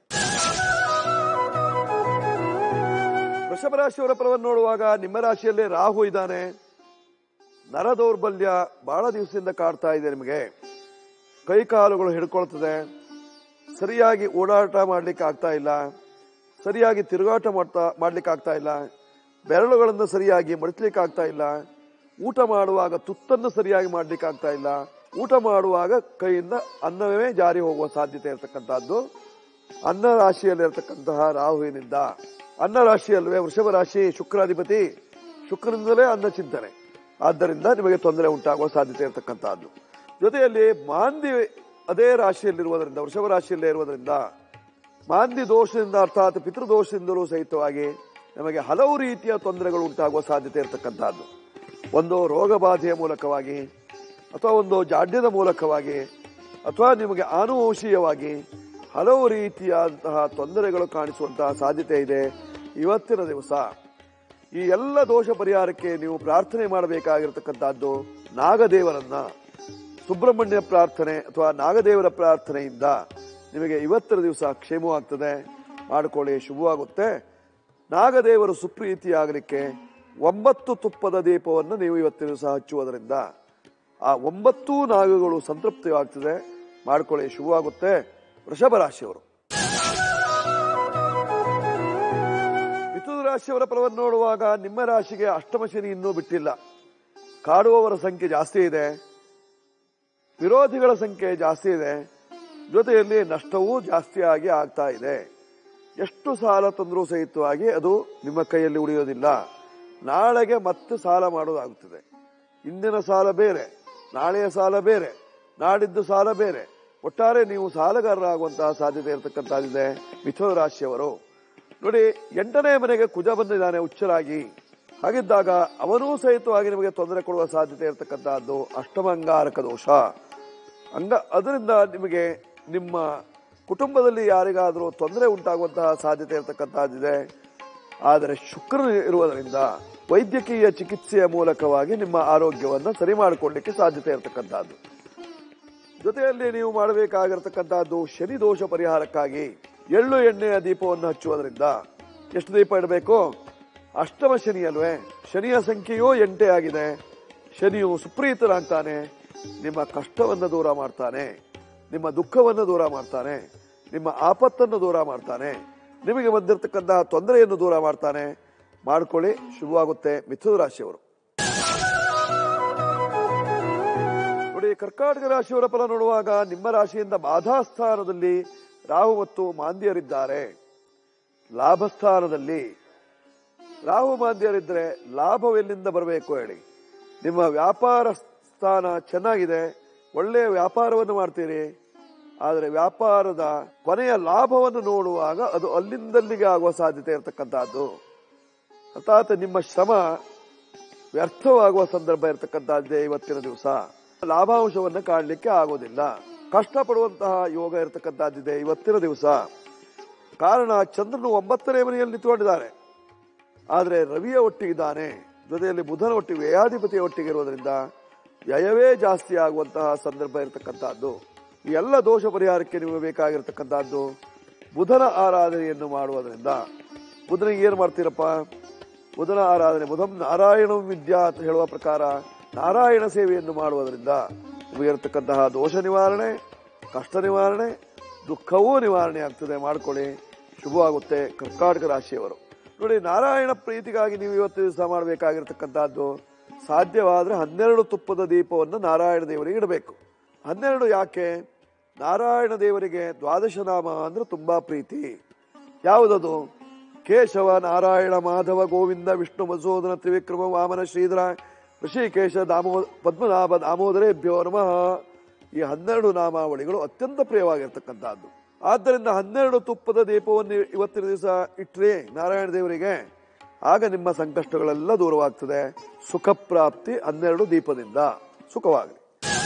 [SPEAKER 4] ವೃಷಭ ರಾಶಿಯವರ ಫಲವನ್ನು ನೋಡುವಾಗ ನಿಮ್ಮ ರಾಶಿಯಲ್ಲೇ ರಾಹು ಇದ್ದಾನೆ ನರ ದೌರ್ಬಲ್ಯ ಬಹಳ ದಿವಸದಿಂದ ಕಾಡ್ತಾ ಇದೆ ನಿಮಗೆ ಕೈ ಕಾಲುಗಳು ಹಿಡ್ಕೊಳ್ತದೆ ಸರಿಯಾಗಿ ಓಡಾಟ ಮಾಡ್ಲಿಕ್ಕೆ ಆಗ್ತಾ ಇಲ್ಲ ಸರಿಯಾಗಿ ತಿರುಗಾಟ ಮಾಡ್ತಾ ಮಾಡ್ಲಿಕ್ಕೆ ಆಗ್ತಾ ಇಲ್ಲ ಬೆರಳುಗಳನ್ನು ಸರಿಯಾಗಿ ಮಡಚಲಿಕ್ಕೆ ಆಗ್ತಾ ಇಲ್ಲ ಊಟ ಮಾಡುವಾಗ ತುತ್ತನ್ನು ಸರಿಯಾಗಿ ಮಾಡ್ಲಿಕ್ಕೆ ಆಗ್ತಾ ಇಲ್ಲ ಊಟ ಮಾಡುವಾಗ ಕೈಯಿಂದ ಅನ್ನವೇ ಜಾರಿ ಹೋಗುವ ಸಾಧ್ಯತೆ ಇರತಕ್ಕಂತಹದ್ದು ಅನ್ನ ರಾಶಿಯಲ್ಲಿರತಕ್ಕಂತಹ ರಾಹುವಿನಿಂದ ಅನ್ನ ರಾಶಿಯಲ್ವೇ ವೃಷಭ ರಾಶಿ ಶುಕ್ರಾಧಿಪತಿ ಶುಕ್ರನಿಂದಲೇ ಅನ್ನ ಚಿಂತನೆ ಆದ್ದರಿಂದ ನಿಮಗೆ ತೊಂದರೆ ಉಂಟಾಗುವ ಸಾಧ್ಯತೆ ಇರತಕ್ಕಂತಹದ್ದು ಜೊತೆಯಲ್ಲಿ ಮಾಂದಿ ಅದೇ ರಾಶಿಯಲ್ಲಿರುವುದರಿಂದ ವೃಷಭ ರಾಶಿಯಲ್ಲೇ ಇರುವುದರಿಂದ ಮಾಂದಿ ದೋಷದಿಂದ ಅರ್ಥಾತ್ ಪಿತೃದೋಷದಿಂದಲೂ ಸಹಿತವಾಗಿ ನಮಗೆ ಹಲವು ರೀತಿಯ ತೊಂದರೆಗಳು ಉಂಟಾಗುವ ಸಾಧ್ಯತೆ ಇರತಕ್ಕಂತಹದ್ದು ಒಂದು ರೋಗ ಬಾಧೆಯ ಮೂಲಕವಾಗಿ ಅಥವಾ ಒಂದು ಜಾಡ್ಯದ ಮೂಲಕವಾಗಿ ಅಥವಾ ನಿಮಗೆ ಆನುವಂಶೀಯವಾಗಿ ಹಲವು ರೀತಿಯಾದಂತಹ ತೊಂದರೆಗಳು ಕಾಣಿಸುವಂತಹ ಸಾಧ್ಯತೆ ಇದೆ ಇವತ್ತಿನ ದಿವಸ ಈ ಎಲ್ಲ ದೋಷ ಪರಿಹಾರಕ್ಕೆ ನೀವು ಪ್ರಾರ್ಥನೆ ಮಾಡಬೇಕಾಗಿರತಕ್ಕಂತಹದ್ದು ನಾಗದೇವರನ್ನ ಸುಬ್ರಹ್ಮಣ್ಯ ಪ್ರಾರ್ಥನೆ ಅಥವಾ ನಾಗದೇವರ ಪ್ರಾರ್ಥನೆಯಿಂದ ನಿಮಗೆ ಇವತ್ತಿನ ದಿವಸ ಕ್ಷೇಮವಾಗ್ತದೆ ಮಾಡಿಕೊಳ್ಳಿ ಶುಭವಾಗುತ್ತೆ ನಾಗದೇವರು ಸುಪ್ರೀತಿಯಾಗಲಿಕ್ಕೆ ಒಂಬತ್ತು ತುಪ್ಪದ ದೀಪವನ್ನು ನೀವು ಇವತ್ತಿನ ದಿವಸ ಹಚ್ಚುವುದರಿಂದ ಆ ಒಂಬತ್ತು ನಾಗಗಳು ಸಂತೃಪ್ತಿಯಾಗ್ತದೆ ಮಾಡಿಕೊಳ್ಳಿ ಶುಭವಾಗುತ್ತೆ ವೃಷಭ ರಾಶಿಯವರು ಮಿಥುನ ರಾಶಿಯವರ ಫಲವನ್ನು ನೋಡುವಾಗ ನಿಮ್ಮ ರಾಶಿಗೆ ಅಷ್ಟಮ ಶನಿ ಇನ್ನೂ ಬಿಟ್ಟಿಲ್ಲ ಕಾಡುವವರ ಸಂಖ್ಯೆ ಜಾಸ್ತಿ ಇದೆ ವಿರೋಧಿಗಳ ಸಂಖ್ಯೆ ಜಾಸ್ತಿ ಇದೆ ಜೊತೆಯಲ್ಲಿ ನಷ್ಟವೂ ಜಾಸ್ತಿ ಆಗಿ ಆಗ್ತಾ ಇದೆ ಎಷ್ಟು ಸಾಲ ತಂದರೂ ಸಹಿತವಾಗಿ ಅದು ನಿಮ್ಮ ಕೈಯಲ್ಲಿ ಉಳಿಯೋದಿಲ್ಲ ನಾಳೆಗೆ ಮತ್ತೆ ಸಾಲ ಮಾಡೋದಾಗುತ್ತದೆ ಇಂದಿನ ಸಾಲ ಬೇರೆ ನಾಳೆಯ ಸಾಲ ಬೇರೆ ನಾಡಿದ್ದು ಸಾಲ ಬೇರೆ ಒಟ್ಟಾರೆ ನೀವು ಸಾಲಗಾರರಾಗುವಂತಹ ಸಾಧ್ಯತೆ ಇರತಕ್ಕಂಥದ್ದಿದೆ ಮಿಥುನ ರಾಶಿಯವರು ನೋಡಿ ಎಂಟನೇ ಮನೆಗೆ ಕುಜ ಬಂದಿದ್ದಾನೆ ಹುಚ್ಚರಾಗಿ ಹಾಗಿದ್ದಾಗ ಅವನೂ ಸಹಿತವಾಗಿ ನಿಮಗೆ ತೊಂದರೆ ಕೊಡುವ ಸಾಧ್ಯತೆ ಇರತಕ್ಕಂತಹದ್ದು ಅಷ್ಟಮಂಗಾರಕ ದೋಷ ಅಂಗ ಅದರಿಂದ ನಿಮಗೆ ನಿಮ್ಮ ಕುಟುಂಬದಲ್ಲಿ ಯಾರಿಗಾದರೂ ತೊಂದರೆ ಉಂಟಾಗುವಂತಹ ಸಾಧ್ಯತೆ ಇರತಕ್ಕಂತಹದ್ದಿದೆ ಆದರೆ ಶುಕ್ರ ಇರುವುದರಿಂದ ವೈದ್ಯಕೀಯ ಚಿಕಿತ್ಸೆಯ ಮೂಲಕವಾಗಿ ನಿಮ್ಮ ಆರೋಗ್ಯವನ್ನು ಸರಿ ಮಾಡಿಕೊಳ್ಳಿಕ್ಕೆ ಸಾಧ್ಯತೆ ಇರತಕ್ಕಂತಹದ್ದು ಜೊತೆಯಲ್ಲಿ ನೀವು ಮಾಡಬೇಕಾಗಿರತಕ್ಕಂತಹದ್ದು ಶನಿ ದೋಷ ಪರಿಹಾರಕ್ಕಾಗಿ ಎಳ್ಳು ಎಣ್ಣೆಯ ದೀಪವನ್ನು ಹಚ್ಚುವುದರಿಂದ ಎಷ್ಟು ದೀಪ ಇಡಬೇಕು ಅಷ್ಟಮ ಶನಿ ಅಲ್ವೇ ಶನಿಯ ಸಂಖ್ಯೆಯೂ ಎಂಟೇ ಆಗಿದೆ ಶನಿಯು ಸುಪ್ರೀತನಾಗ್ತಾನೆ ನಿಮ್ಮ ಕಷ್ಟವನ್ನು ದೂರ ಮಾಡ್ತಾನೆ ನಿಮ್ಮ ದುಃಖವನ್ನು ದೂರ ಮಾಡ್ತಾನೆ ನಿಮ್ಮ ಆಪತ್ತನ್ನು ದೂರ ಮಾಡ್ತಾನೆ ನಿಮಗೆ ಬಂದಿರತಕ್ಕಂತಹ ತೊಂದರೆಯನ್ನು ದೂರ ಮಾಡ್ತಾನೆ ಮಾಡ್ಕೊಳ್ಳಿ ಶುಭವಾಗುತ್ತೆ ಮಿಥುನ ರಾಶಿಯವರು ನೋಡಿ ಕರ್ಕಾಟಕ ರಾಶಿಯವರ ಫಲ ನೋಡುವಾಗ ನಿಮ್ಮ ರಾಶಿಯಿಂದ ಬಾಧಾಸ್ಥಾನದಲ್ಲಿ ರಾಹು ಮತ್ತು ಮಾಂದ್ಯರಿದ್ದಾರೆ ಲಾಭಸ್ಥಾನದಲ್ಲಿ ರಾಹು ಮಾಂದ್ಯರಿದ್ರೆ ಲಾಭವೆಲ್ಲಿಂದ ಬರಬೇಕು ಹೇಳಿ ನಿಮ್ಮ ವ್ಯಾಪಾರ ಸ್ಥಾನ ಚೆನ್ನಾಗಿದೆ ಒಳ್ಳೆಯ ವ್ಯಾಪಾರವನ್ನು ಮಾಡ್ತೀರಿ ಆದರೆ ವ್ಯಾಪಾರದ ಕೊನೆಯ ಲಾಭವನ್ನು ನೋಡುವಾಗ ಅದು ಅಲ್ಲಿಂದಲ್ಲಿಗೆ ಆಗುವ ಸಾಧ್ಯತೆ ಇರತಕ್ಕಂತಹದ್ದು ಅರ್ಥಾತ್ ನಿಮ್ಮ ಶ್ರಮ ವ್ಯರ್ಥವಾಗುವ ಸಂದರ್ಭ ಇರತಕ್ಕಂತಹದ್ದೇ ಇವತ್ತಿನ ದಿವಸ ಲಾಭಾಂಶವನ್ನು ಕಾಣಲಿಕ್ಕೆ ಆಗೋದಿಲ್ಲ ಕಷ್ಟಪಡುವಂತಹ ಯೋಗ ಇರತಕ್ಕಂತಹದ್ದಿದೆ ಇವತ್ತಿನ ದಿವಸ ಕಾರಣ ಚಂದ್ರನು ಒಂಬತ್ತನೇ ಮನೆಯಲ್ಲಿ ನಿಂತುಕೊಂಡಿದ್ದಾನೆ ಆದರೆ ರವಿಯ ಒಟ್ಟಿಗಿದ್ದಾನೆ ಜೊತೆಯಲ್ಲಿ ಬುಧನ ಒಟ್ಟಿಗೆ ವ್ಯಯಾಧಿಪತಿಯ ಒಟ್ಟಿಗೆ ಇರುವುದರಿಂದ ವ್ಯಯವೇ ಜಾಸ್ತಿ ಆಗುವಂತಹ ಸಂದರ್ಭ ಇರತಕ್ಕಂತಹದ್ದು ಈ ಎಲ್ಲ ದೋಷ ಪರಿಹಾರಕ್ಕೆ ನಿಮಗೆ ಬೇಕಾಗಿರತಕ್ಕಂತಹದ್ದು ಬುಧನ ಆರಾಧನೆಯನ್ನು ಮಾಡುವುದರಿಂದ ಬುಧನಿಗೆ ಏನು ಮಾಡ್ತೀರಪ್ಪ ಬುಧನ ಆರಾಧನೆ ಬುಧಂ ನಾರಾಯಣ ವಿದ್ಯಾ ಅಂತ ಹೇಳುವ ಪ್ರಕಾರ ನಾರಾಯಣ ಸೇವೆಯನ್ನು ಮಾಡುವುದರಿಂದ ನಿಮಗೆ ಇರತಕ್ಕಂತಹ ದೋಷ ನಿವಾರಣೆ ಕಷ್ಟ ನಿವಾರಣೆ ದುಃಖವೂ ನಿವಾರಣೆ ಆಗ್ತದೆ ಮಾಡ್ಕೊಳ್ಳಿ ಶುಭವಾಗುತ್ತೆ ಕರ್ಕಾಟಕ ರಾಶಿಯವರು ನೋಡಿ ನಾರಾಯಣ ಪ್ರೀತಿಗಾಗಿ ನೀವು ಇವತ್ತು ದಿವಸ ಮಾಡಬೇಕಾಗಿರ್ತಕ್ಕಂಥದ್ದು ಸಾಧ್ಯವಾದ್ರೆ ಹನ್ನೆರಡು ತುಪ್ಪದ ದೀಪವನ್ನು ನಾರಾಯಣ ದೇವರಿಗೆ ಇಡಬೇಕು ಹನ್ನೆರಡು ಯಾಕೆ ನಾರಾಯಣ ದೇವರಿಗೆ ದ್ವಾದಶ ನಾಮ ಅಂದ್ರೆ ತುಂಬಾ ಪ್ರೀತಿ ಯಾವುದದು ಕೇಶವ ನಾರಾಯಣ ಮಾಧವ ಗೋವಿಂದ ವಿಷ್ಣು ಮಧುಸೂದನ ತ್ರಿವಿಕ್ರಮ ವಾಮನ ಶ್ರೀಧರ ಋಷಿಕೇಶ ದಾಮೋ ಪದ್ಮನಾಭ ದಾಮೋದರೇಭ್ಯೋ ನಮಃ ಈ ಹನ್ನೆರಡು ನಾಮಾವಳಿಗಳು ಅತ್ಯಂತ ಪ್ರಿಯವಾಗಿರ್ತಕ್ಕಂಥದ್ದು ಆದ್ದರಿಂದ ಹನ್ನೆರಡು ತುಪ್ಪದ ದೀಪವನ್ನು ಇವತ್ತಿನ ದಿವಸ ಇಟ್ರಿ ನಾರಾಯಣ ದೇವರಿಗೆ ಆಗ ನಿಮ್ಮ ಸಂಕಷ್ಟಗಳೆಲ್ಲ ದೂರವಾಗ್ತದೆ ಸುಖ ಪ್ರಾಪ್ತಿ ಹನ್ನೆರಡು ದೀಪದಿಂದ ಸುಖವಾಗಲಿ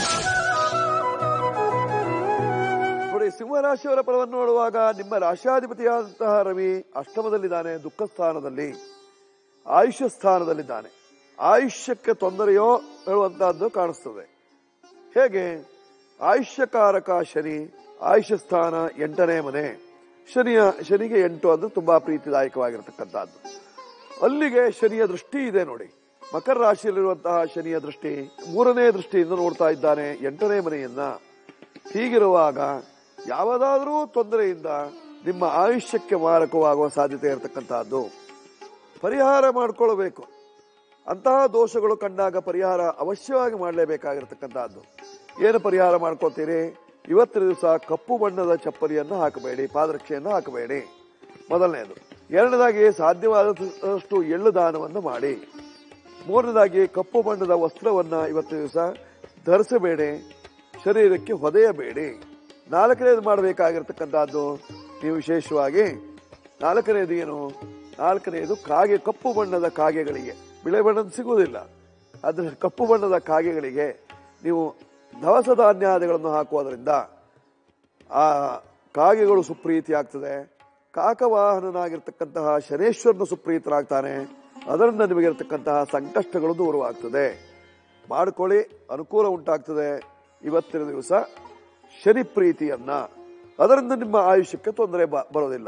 [SPEAKER 4] ನೋಡಿ ಸಿಂಹರಾಶಿಯವರ ಫಲವನ್ನು ನೋಡುವಾಗ ನಿಮ್ಮ ರಾಶಿಯಾಧಿಪತಿಯಾದಂತಹ ರವಿ ಅಷ್ಟಮದಲ್ಲಿದ್ದಾನೆ ದುಃಖ ಸ್ಥಾನದಲ್ಲಿ ಆಯುಷ್ಯ ಸ್ಥಾನದಲ್ಲಿದ್ದಾನೆ ಆಯುಷ್ಯಕ್ಕೆ ತೊಂದರೆಯೋ ಹೇಳುವಂತಹದ್ದು ಕಾಣಿಸ್ತದೆ ಹೇಗೆ ಆಯುಷ್ಯಕಾರಕ ಶನಿ ಆಯುಷ್ಯ ಸ್ಥಾನ ಎಂಟನೇ ಮನೆ ಶನಿಯ ಶನಿಗೆ ಎಂಟು ಅಂದ್ರೆ ತುಂಬಾ ಪ್ರೀತಿದಾಯಕವಾಗಿರತಕ್ಕಂಥದ್ದು ಅಲ್ಲಿಗೆ ಶನಿಯ ದೃಷ್ಟಿ ಇದೆ ನೋಡಿ ಮಕರ ರಾಶಿಯಲ್ಲಿರುವಂತಹ ಶನಿಯ ದೃಷ್ಟಿ ಮೂರನೇ ದೃಷ್ಟಿಯಿಂದ ನೋಡ್ತಾ ಇದ್ದಾನೆ ಎಂಟನೇ ಮನೆಯನ್ನ ಹೀಗಿರುವಾಗ ಯಾವುದಾದ್ರೂ ತೊಂದರೆಯಿಂದ ನಿಮ್ಮ ಆಯುಷ್ಯಕ್ಕೆ ಮಾರಕವಾಗುವ ಸಾಧ್ಯತೆ ಇರತಕ್ಕಂತಹದ್ದು ಪರಿಹಾರ ಮಾಡಿಕೊಳ್ಳಬೇಕು ಅಂತಹ ದೋಷಗಳು ಕಂಡಾಗ ಪರಿಹಾರ ಅವಶ್ಯವಾಗಿ ಮಾಡಲೇಬೇಕಾಗಿರ್ತಕ್ಕಂತಹದ್ದು ಏನು ಪರಿಹಾರ ಮಾಡ್ಕೋತೀರಿ ಇವತ್ತಿನ ದಿವಸ ಕಪ್ಪು ಬಣ್ಣದ ಚಪ್ಪಲಿಯನ್ನು ಹಾಕಬೇಡಿ ಪಾದರಕ್ಷೆಯನ್ನು ಹಾಕಬೇಡಿ ಮೊದಲನೇದು ಎರಡನೇದಾಗಿ ಸಾಧ್ಯವಾದಷ್ಟು ಎಳ್ಳು ದಾನವನ್ನು ಮಾಡಿ ಮೂರನೇದಾಗಿ ಕಪ್ಪು ಬಣ್ಣದ ವಸ್ತ್ರವನ್ನ ಇವತ್ತಿನ ದಿವಸ ಧರಿಸಬೇಡಿ ಶರೀರಕ್ಕೆ ಹೊದೆಯಬೇಡಿ ನಾಲ್ಕನೇದು ಮಾಡಬೇಕಾಗಿರ್ತಕ್ಕಂಥದ್ದು ನೀವು ವಿಶೇಷವಾಗಿ ನಾಲ್ಕನೇದು ಏನು ನಾಲ್ಕನೆಯದು ಕಾಗೆ ಕಪ್ಪು ಬಣ್ಣದ ಕಾಗೆಗಳಿಗೆ ಬಿಳೆ ಬಣ್ಣದ ಸಿಗುವುದಿಲ್ಲ ಅದ್ರ ಕಪ್ಪು ಬಣ್ಣದ ಕಾಗೆಗಳಿಗೆ ನೀವು ದವಸ ಧಾನ್ಯಾದಿಗಳನ್ನು ಹಾಕುವುದರಿಂದ ಆ ಕಾಗೆಗಳು ಸುಪ್ರೀತಿ ಆಗ್ತದೆ ಕಾಕವಾಹನನಾಗಿರ್ತಕ್ಕಂತಹ ಶನೇಶ್ವರನು ಸುಪ್ರೀತರಾಗ್ತಾನೆ ಅದರಿಂದ ನಿಮಗಿರ್ತಕ್ಕಂತಹ ಸಂಕಷ್ಟಗಳು ದೂರವಾಗ್ತದೆ ಮಾಡ್ಕೊಳ್ಳಿ ಅನುಕೂಲ ಉಂಟಾಗ್ತದೆ ಇವತ್ತಿನ ದಿವಸ ಶನಿ ಪ್ರೀತಿಯನ್ನ ಅದರಿಂದ ನಿಮ್ಮ ಆಯುಷ್ಯಕ್ಕೆ ತೊಂದರೆ ಬ- ಬರೋದಿಲ್ಲ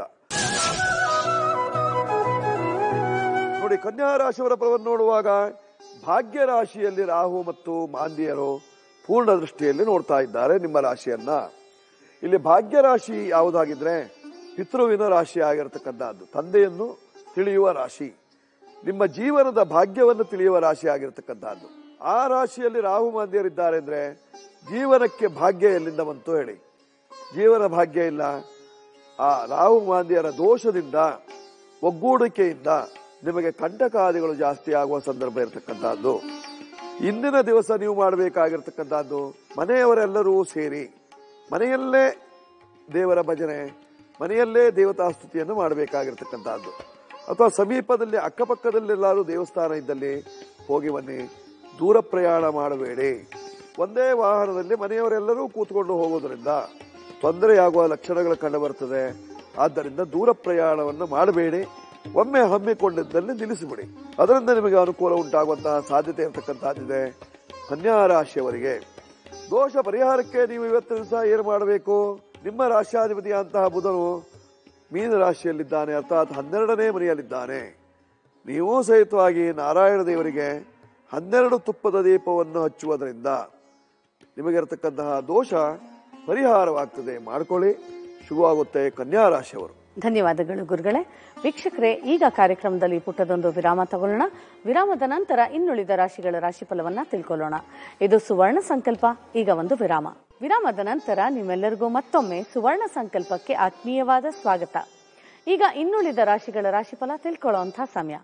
[SPEAKER 4] ನೋಡಿ ಕನ್ಯಾ ರಾಶಿಯವರ ಫಲವನ್ನು ನೋಡುವಾಗ ಭಾಗ್ಯ ರಾಶಿಯಲ್ಲಿ ರಾಹು ಮತ್ತು ಮಾಂದ್ಯರು ಪೂರ್ಣ ದೃಷ್ಟಿಯಲ್ಲಿ ನೋಡ್ತಾ ಇದ್ದಾರೆ ನಿಮ್ಮ ರಾಶಿಯನ್ನ ಇಲ್ಲಿ ಭಾಗ್ಯ ರಾಶಿ ಯಾವುದಾಗಿದ್ರೆ ಪಿತೃವಿನ ರಾಶಿ ಆಗಿರತಕ್ಕಂಥದ್ದು ತಂದೆಯನ್ನು ತಿಳಿಯುವ ರಾಶಿ ನಿಮ್ಮ ಜೀವನದ ಭಾಗ್ಯವನ್ನು ತಿಳಿಯುವ ರಾಶಿ ಆಗಿರತಕ್ಕಂಥದ್ದು ಆ ರಾಶಿಯಲ್ಲಿ ರಾಹು ಮಾಂದ್ಯರಿದ್ದಾರೆ ಅಂದ್ರೆ ಜೀವನಕ್ಕೆ ಭಾಗ್ಯ ಎಲ್ಲಿಂದ ಬಂತು ಹೇಳಿ ಜೀವನ ಭಾಗ್ಯ ಇಲ್ಲ ಆ ರಾಹು ಮಾಂದ್ಯರ ದೋಷದಿಂದ ಒಗ್ಗೂಡಿಕೆಯಿಂದ ನಿಮಗೆ ಕಂಟಕಾದಿಗಳು ಜಾಸ್ತಿ ಆಗುವ ಸಂದರ್ಭ ಇರತಕ್ಕಂಥದ್ದು ಇಂದಿನ ದಿವಸ ನೀವು ಮಾಡಬೇಕಾಗಿರ್ತಕ್ಕಂಥದ್ದು ಮನೆಯವರೆಲ್ಲರೂ ಸೇರಿ ಮನೆಯಲ್ಲೇ ದೇವರ ಭಜನೆ ಮನೆಯಲ್ಲೇ ದೇವತಾ ಸ್ತುತಿಯನ್ನು ಮಾಡಬೇಕಾಗಿರ್ತಕ್ಕಂಥದ್ದು ಅಥವಾ ಸಮೀಪದಲ್ಲಿ ಅಕ್ಕಪಕ್ಕದಲ್ಲೆಲ್ಲಾದ್ರೂ ದೇವಸ್ಥಾನ ಇದ್ದಲ್ಲಿ ಹೋಗಿ ಬನ್ನಿ ದೂರ ಪ್ರಯಾಣ ಮಾಡಬೇಡಿ ಒಂದೇ ವಾಹನದಲ್ಲಿ ಮನೆಯವರೆಲ್ಲರೂ ಕೂತ್ಕೊಂಡು ಹೋಗೋದ್ರಿಂದ ತೊಂದರೆಯಾಗುವ ಲಕ್ಷಣಗಳು ಕಂಡುಬರುತ್ತದೆ ಆದ್ದರಿಂದ ದೂರ ಪ್ರಯಾಣವನ್ನು ಮಾಡಬೇಡಿ ಒಮ್ಮೆ ಹಮ್ಮಿಕೊಂಡಿದ್ದಲ್ಲಿ ನಿಲ್ಲಿಸಿಬಿಡಿ ಅದರಿಂದ ನಿಮಗೆ ಅನುಕೂಲ ಉಂಟಾಗುವಂತಹ ಸಾಧ್ಯತೆ ಇರತಕ್ಕಂತಹದ್ದಿದೆ ಕನ್ಯಾ ರಾಶಿಯವರಿಗೆ ದೋಷ ಪರಿಹಾರಕ್ಕೆ ನೀವು ಇವತ್ತು ದಿವಸ ಏನು ಮಾಡಬೇಕು ನಿಮ್ಮ ರಾಶಿಯಾಧಿಪತಿಯಂತಹ ಬುಧನು ಮೀನ ರಾಶಿಯಲ್ಲಿದ್ದಾನೆ ಅರ್ಥಾತ್ ಹನ್ನೆರಡನೇ ಮನೆಯಲ್ಲಿದ್ದಾನೆ ನೀವು ಸಹಿತವಾಗಿ ನಾರಾಯಣ ದೇವರಿಗೆ ಹನ್ನೆರಡು ತುಪ್ಪದ ದೀಪವನ್ನು ಹಚ್ಚುವುದರಿಂದ ನಿಮಗಿರತಕ್ಕಂತಹ ದೋಷ ಪರಿಹಾರವಾಗ್ತದೆ ಮಾಡ್ಕೊಳ್ಳಿ ಶುಭವಾಗುತ್ತೆ ಕನ್ಯಾ ರಾಶಿಯವರು
[SPEAKER 1] ಧನ್ಯವಾದಗಳು ಗುರುಗಳೇ ವೀಕ್ಷಕರೇ ಈಗ ಕಾರ್ಯಕ್ರಮದಲ್ಲಿ ಪುಟ್ಟದೊಂದು ವಿರಾಮ ತಗೊಳ್ಳೋಣ ವಿರಾಮದ ನಂತರ ಇನ್ನುಳಿದ ರಾಶಿಗಳ ರಾಶಿಫಲವನ್ನ ತಿಳ್ಕೊಳ್ಳೋಣ ಇದು ಸುವರ್ಣ ಸಂಕಲ್ಪ ಈಗ ಒಂದು ವಿರಾಮ ವಿರಾಮದ ನಂತರ ನಿಮ್ಮೆಲ್ಲರಿಗೂ ಮತ್ತೊಮ್ಮೆ ಸುವರ್ಣ ಸಂಕಲ್ಪಕ್ಕೆ ಆತ್ಮೀಯವಾದ ಸ್ವಾಗತ ಈಗ ಇನ್ನುಳಿದ ರಾಶಿಗಳ ರಾಶಿಫಲ ತಿಳ್ಕೊಳ್ಳುವಂತಹ ಸಮಯ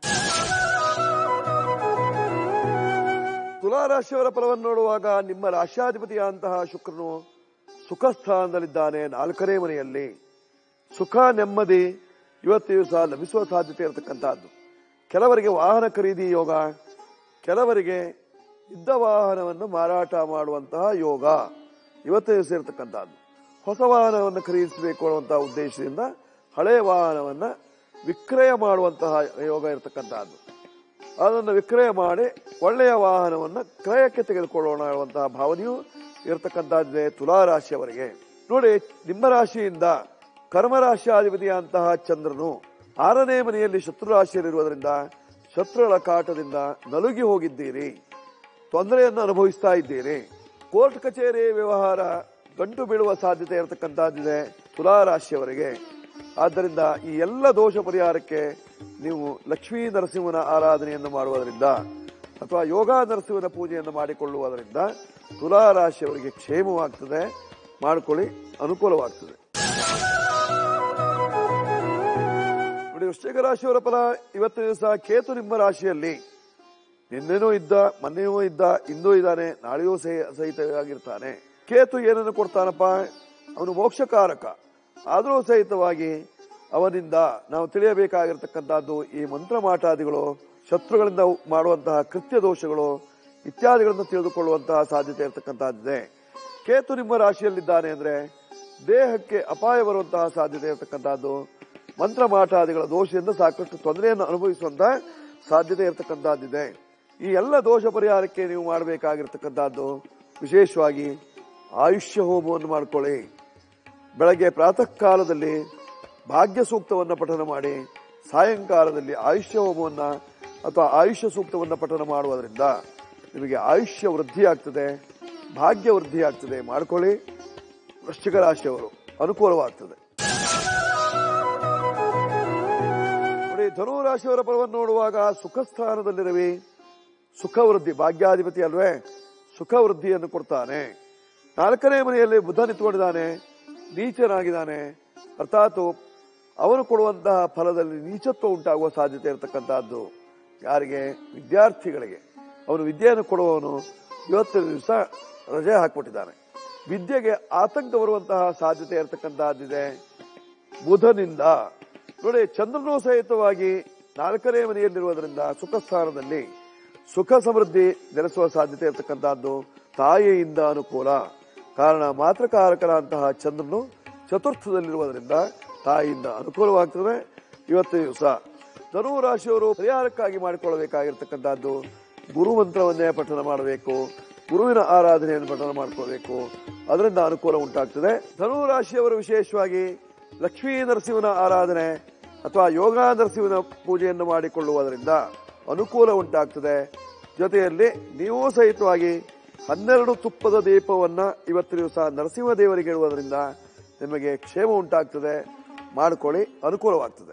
[SPEAKER 4] ತುಲಾ ರಾಶಿಯವರ ಫಲವನ್ನು ನೋಡುವಾಗ ನಿಮ್ಮ ರಾಶ್ಯಾಧಿಪತಿಯಾದಂತಹ ಶುಕ್ರನು ಸುಖ ಸ್ಥಾನದಲ್ಲಿದ್ದಾನೆ ನಾಲ್ಕನೇ ಮನೆಯಲ್ಲಿ ಸುಖ ನೆಮ್ಮದಿ ಇವತ್ತು ದಿವಸ ಲಭಿಸುವ ಸಾಧ್ಯತೆ ಇರತಕ್ಕಂತಹದ್ದು ಕೆಲವರಿಗೆ ವಾಹನ ಖರೀದಿ ಯೋಗ ಕೆಲವರಿಗೆ ಇದ್ದ ವಾಹನವನ್ನು ಮಾರಾಟ ಮಾಡುವಂತಹ ಯೋಗ ಇವತ್ತು ದಿವಸ ಇರತಕ್ಕಂತಹದ್ದು ಹೊಸ ವಾಹನವನ್ನು ಖರೀದಿಸಬೇಕು ಅನ್ನುವಂತಹ ಉದ್ದೇಶದಿಂದ ಹಳೆಯ ವಾಹನವನ್ನ ವಿಕ್ರಯ ಮಾಡುವಂತಹ ಯೋಗ ಇರತಕ್ಕಂತಹದ್ದು ಅದನ್ನು ವಿಕ್ರಯ ಮಾಡಿ ಒಳ್ಳೆಯ ವಾಹನವನ್ನು ಕ್ರಯಕ್ಕೆ ತೆಗೆದುಕೊಳ್ಳೋಣ ಹೇಳುವಂತಹ ಭಾವನೆಯು ಇರತಕ್ಕಂತಹದ್ದೇ ತುಲಾ ರಾಶಿಯವರಿಗೆ ನೋಡಿ ನಿಮ್ಮ ರಾಶಿಯಿಂದ ಕರ್ಮ ರಾಶಿಯಾಧಿಪತಿಯಂತಹ ಚಂದ್ರನು ಆರನೇ ಮನೆಯಲ್ಲಿ ಶತ್ರು ರಾಶಿಯಲ್ಲಿರುವುದರಿಂದ ಶತ್ರುಗಳ ಕಾಟದಿಂದ ನಲುಗಿ ಹೋಗಿದ್ದೀರಿ ತೊಂದರೆಯನ್ನು ಅನುಭವಿಸ್ತಾ ಇದ್ದೀರಿ ಕೋರ್ಟ್ ಕಚೇರಿ ವ್ಯವಹಾರ ಗಂಟು ಬೀಳುವ ಸಾಧ್ಯತೆ ಇರತಕ್ಕಂತಹದ್ದಿದೆ ತುಲಾ ರಾಶಿಯವರಿಗೆ ಆದ್ದರಿಂದ ಈ ಎಲ್ಲ ದೋಷ ಪರಿಹಾರಕ್ಕೆ ನೀವು ಲಕ್ಷ್ಮೀ ನರಸಿಂಹನ ಆರಾಧನೆಯನ್ನು ಮಾಡುವುದರಿಂದ ಅಥವಾ ಯೋಗ ನರಸಿಂಹನ ಪೂಜೆಯನ್ನು ಮಾಡಿಕೊಳ್ಳುವುದರಿಂದ ತುಲಾ ರಾಶಿಯವರಿಗೆ ಕ್ಷೇಮವಾಗ್ತದೆ ಮಾಡಿಕೊಳ್ಳಿ ಅನುಕೂಲವಾಗ್ತದೆ ನೋಡಿ ವೃಶ್ಚಿಕ ರಾಶಿಯವರ ಫಲ ಇವತ್ತು ದಿವಸ ಕೇತು ನಿಮ್ಮ ರಾಶಿಯಲ್ಲಿ ನಿನ್ನೆನೂ ಇದ್ದ ಮೊನ್ನೆಯೂ ಇದ್ದ ಇಂದೂ ಇದ್ದಾನೆ ನಾಳೆಯೂ ಸಹ- ಸಹಿತವಾಗಿರ್ತಾನೆ ಕೇತು ಏನನ್ನು ಕೊಡ್ತಾನಪ್ಪ ಅವನು ಮೋಕ್ಷಕಾರಕ ಆದರೂ ಸಹಿತವಾಗಿ ಅವನಿಂದ ನಾವು ತಿಳಿಯಬೇಕಾಗಿರ್ತಕ್ಕಂಥದ್ದು ಈ ಮಂತ್ರ ಮಾಟಾದಿಗಳು ಶತ್ರುಗಳಿಂದ ಮಾಡುವಂತಹ ಕೃತ್ಯ ದೋಷಗಳು ಇತ್ಯಾದಿಗಳನ್ನು ತಿಳಿದುಕೊಳ್ಳುವಂತಹ ಸಾಧ್ಯತೆ ಇರತಕ್ಕಂತಹದ್ದಿದೆ ಕೇತು ನಿಮ್ಮ ರಾಶಿಯಲ್ಲಿದ್ದಾನೆ ಅಂದ್ರೆ ದೇಹಕ್ಕೆ ಅಪಾಯ ಬರುವಂತಹ ಸಾಧ್ಯತೆ ಇರತಕ್ಕಂತಹದ್ದು ಮಂತ್ರ ಮಾಟಾದಿಗಳ ದೋಷದಿಂದ ಸಾಕಷ್ಟು ತೊಂದರೆಯನ್ನು ಅನುಭವಿಸುವಂತಹ ಸಾಧ್ಯತೆ ಇರತಕ್ಕಂತಹದ್ದಿದೆ ಈ ಎಲ್ಲ ದೋಷ ಪರಿಹಾರಕ್ಕೆ ನೀವು ಮಾಡಬೇಕಾಗಿರ್ತಕ್ಕಂಥದ್ದು ವಿಶೇಷವಾಗಿ ಆಯುಷ್ಯ ಹೋಮವನ್ನು ಮಾಡ್ಕೊಳ್ಳಿ ಬೆಳಗ್ಗೆ ಪ್ರಾತಃ ಕಾಲದಲ್ಲಿ ಭಾಗ್ಯ ಸೂಕ್ತವನ್ನು ಪಠನ ಮಾಡಿ ಸಾಯಂಕಾಲದಲ್ಲಿ ಆಯುಷ್ಯ ಹೋಮವನ್ನ ಅಥವಾ ಆಯುಷ್ಯ ಸೂಕ್ತವನ್ನು ಪಠನ ಮಾಡುವುದರಿಂದ ನಿಮಗೆ ಆಯುಷ್ಯ ವೃದ್ಧಿ ಆಗ್ತದೆ ಭಾಗ್ಯ ವೃದ್ಧಿ ಆಗ್ತದೆ ಮಾಡ್ಕೊಳ್ಳಿ ವೃಶ್ಚಿಕ ರಾಶಿಯವರು ಅನುಕೂಲವಾಗ್ತದೆ ನೋಡಿ ಧನು ರಾಶಿಯವರ ಫಲವನ್ನು ನೋಡುವಾಗ ಸುಖ ಸ್ಥಾನದಲ್ಲಿರವಿ ಸುಖ ವೃದ್ಧಿ ಭಾಗ್ಯಾಧಿಪತಿ ಅಲ್ವೇ ಸುಖ ವೃದ್ಧಿಯನ್ನು ಕೊಡ್ತಾನೆ ನಾಲ್ಕನೇ ಮನೆಯಲ್ಲಿ ಬುಧ ನಿಂತ್ಕೊಂಡಿದ್ದಾನೆ ನೀಚನಾಗಿದ್ದಾನೆ ಅರ್ಥಾತ್ ಅವನು ಕೊಡುವಂತಹ ಫಲದಲ್ಲಿ ನೀಚತ್ವ ಉಂಟಾಗುವ ಸಾಧ್ಯತೆ ಇರತಕ್ಕಂತಹದ್ದು ಯಾರಿಗೆ ವಿದ್ಯಾರ್ಥಿಗಳಿಗೆ ಅವನು ವಿದ್ಯೆಯನ್ನು ಕೊಡುವವನು ಇವತ್ತು ದಿವಸ ರಜೆ ಹಾಕ್ಬಿಟ್ಟಿದ್ದಾನೆ ವಿದ್ಯೆಗೆ ಆತಂಕ ಬರುವಂತಹ ಸಾಧ್ಯತೆ ಇರತಕ್ಕಂತಹದ್ದಿದೆ ಬುಧನಿಂದ ನೋಡಿ ಚಂದ್ರನು ಸಹಿತವಾಗಿ ನಾಲ್ಕನೇ ಮನೆಯಲ್ಲಿರುವುದರಿಂದ ಸುಖ ಸ್ಥಾನದಲ್ಲಿ ಸುಖ ಸಮೃದ್ಧಿ ನೆಲೆಸುವ ಸಾಧ್ಯತೆ ಇರತಕ್ಕಂತಹದ್ದು ತಾಯಿಯಿಂದ ಅನುಕೂಲ ಕಾರಣ ಮಾತೃಕಾರಕರಂತಹ ಚಂದ್ರನು ಚತುರ್ಥದಲ್ಲಿರುವುದರಿಂದ ತಾಯಿಯಿಂದ ಅನುಕೂಲವಾಗ್ತದೆ ಇವತ್ತು ದಿವಸ ಧನು ರಾಶಿಯವರು ಪರಿಹಾರಕ್ಕಾಗಿ ಮಾಡಿಕೊಳ್ಳಬೇಕಾಗಿರ್ತಕ್ಕಂಥದ್ದು ಗುರು ಮಂತ್ರವನ್ನೇ ಪಠನ ಮಾಡಬೇಕು ಗುರುವಿನ ಆರಾಧನೆಯನ್ನು ಪಠನ ಮಾಡ್ಕೋಬೇಕು ಅದರಿಂದ ಅನುಕೂಲ ಉಂಟಾಗ್ತದೆ ಧನು ರಾಶಿಯವರು ವಿಶೇಷವಾಗಿ ಲಕ್ಷ್ಮೀ ನರಸಿಂಹನ ಆರಾಧನೆ ಅಥವಾ ಯೋಗ ನರಸಿಂಹನ ಪೂಜೆಯನ್ನು ಮಾಡಿಕೊಳ್ಳುವುದರಿಂದ ಅನುಕೂಲ ಉಂಟಾಗ್ತದೆ ಜೊತೆಯಲ್ಲಿ ನೀವು ಸಹಿತವಾಗಿ ಹನ್ನೆರಡು ತುಪ್ಪದ ದೀಪವನ್ನ ಇವತ್ತು ದಿವಸ ನರಸಿಂಹ ದೇವರಿಗೆ ಇಡುವುದರಿಂದ ನಿಮಗೆ ಕ್ಷೇಮ ಉಂಟಾಗ್ತದೆ ಮಾಡಿಕೊಳ್ಳಿ ಅನುಕೂಲವಾಗ್ತದೆ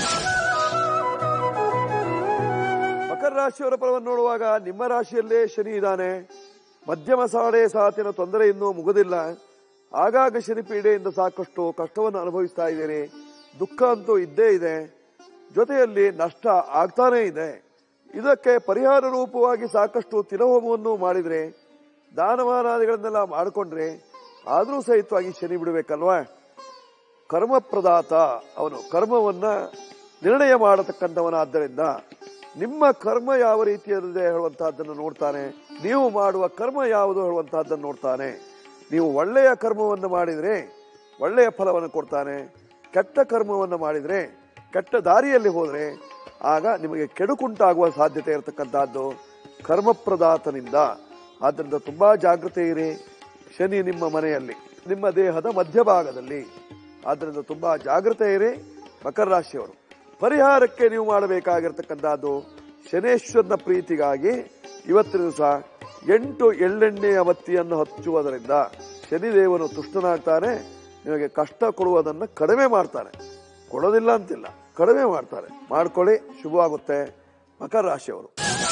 [SPEAKER 4] ಮಕರ ರಾಶಿಯವರ ಫಲವನ್ನು ನೋಡುವಾಗ ನಿಮ್ಮ ರಾಶಿಯಲ್ಲೇ ಶನಿ ಇದ್ದಾನೆ ಮಧ್ಯಮ ಸಾಡೆ ಸಾತಿನ ತೊಂದರೆ ಇನ್ನೂ ಮುಗುದಿಲ್ಲ ಆಗಾಗ ಶನಿ ಪೀಡೆಯಿಂದ ಸಾಕಷ್ಟು ಕಷ್ಟವನ್ನು ಅನುಭವಿಸ್ತಾ ಇದ್ದೀರಿ ದುಃಖ ಅಂತೂ ಇದ್ದೇ ಇದೆ ಜೊತೆಯಲ್ಲಿ ನಷ್ಟ ಆಗ್ತಾನೇ ಇದೆ ಇದಕ್ಕೆ ಪರಿಹಾರ ರೂಪವಾಗಿ ಸಾಕಷ್ಟು ತಿಲಹೋಮವನ್ನು ಮಾಡಿದ್ರೆ ದಾನಮಾನಾದಿಗಳನ್ನೆಲ್ಲ ಮಾಡಿಕೊಂಡ್ರೆ ಆದರೂ ಸಹಿತವಾಗಿ ಶನಿ ಬಿಡಬೇಕಲ್ವಾ ಕರ್ಮಪ್ರದಾತ ಅವನು ಕರ್ಮವನ್ನ ನಿರ್ಣಯ ಮಾಡತಕ್ಕಂಥವನಾದ್ದರಿಂದ ನಿಮ್ಮ ಕರ್ಮ ಯಾವ ರೀತಿಯಲ್ಲಿದೆ ಹೇಳುವಂತಹದ್ದನ್ನು ನೋಡ್ತಾನೆ ನೀವು ಮಾಡುವ ಕರ್ಮ ಯಾವುದು ಹೇಳುವಂತಹದ್ದನ್ನು ನೋಡ್ತಾನೆ ನೀವು ಒಳ್ಳೆಯ ಕರ್ಮವನ್ನು ಮಾಡಿದ್ರೆ ಒಳ್ಳೆಯ ಫಲವನ್ನು ಕೊಡ್ತಾನೆ ಕೆಟ್ಟ ಕರ್ಮವನ್ನು ಮಾಡಿದ್ರೆ ಕೆಟ್ಟ ದಾರಿಯಲ್ಲಿ ಹೋದ್ರೆ ಆಗ ನಿಮಗೆ ಕೆಡುಕುಂಟಾಗುವ ಸಾಧ್ಯತೆ ಇರತಕ್ಕಂತಹದ್ದು ಕರ್ಮಪ್ರದಾತನಿಂದ ಆದ್ದರಿಂದ ತುಂಬಾ ಜಾಗೃತೆ ಇರಿ ಶನಿ ನಿಮ್ಮ ಮನೆಯಲ್ಲಿ ನಿಮ್ಮ ದೇಹದ ಮಧ್ಯಭಾಗದಲ್ಲಿ ಆದ್ದರಿಂದ ತುಂಬಾ ಜಾಗೃತೆ ಇರಿ ಮಕರ ರಾಶಿಯವರು ಪರಿಹಾರಕ್ಕೆ ನೀವು ಮಾಡಬೇಕಾಗಿರ್ತಕ್ಕಂಥದ್ದು ಶನೇಶ್ವರನ ಪ್ರೀತಿಗಾಗಿ ಇವತ್ತಿನ ದಿವಸ ಎಂಟು ಎಳ್ಳೆಣ್ಣೆಯ ಬತ್ತಿಯನ್ನು ಹಚ್ಚುವುದರಿಂದ ಶನಿದೇವನು ತುಷ್ಟನಾಗ್ತಾನೆ ನಿಮಗೆ ಕಷ್ಟ ಕೊಡುವುದನ್ನು ಕಡಿಮೆ ಮಾಡ್ತಾನೆ ಕೊಡೋದಿಲ್ಲ ಅಂತಿಲ್ಲ ಕಡಿಮೆ ಮಾಡ್ತಾರೆ ಮಾಡ್ಕೊಳ್ಳಿ ಶುಭವಾಗುತ್ತೆ ಮಕರ ರಾಶಿಯವರು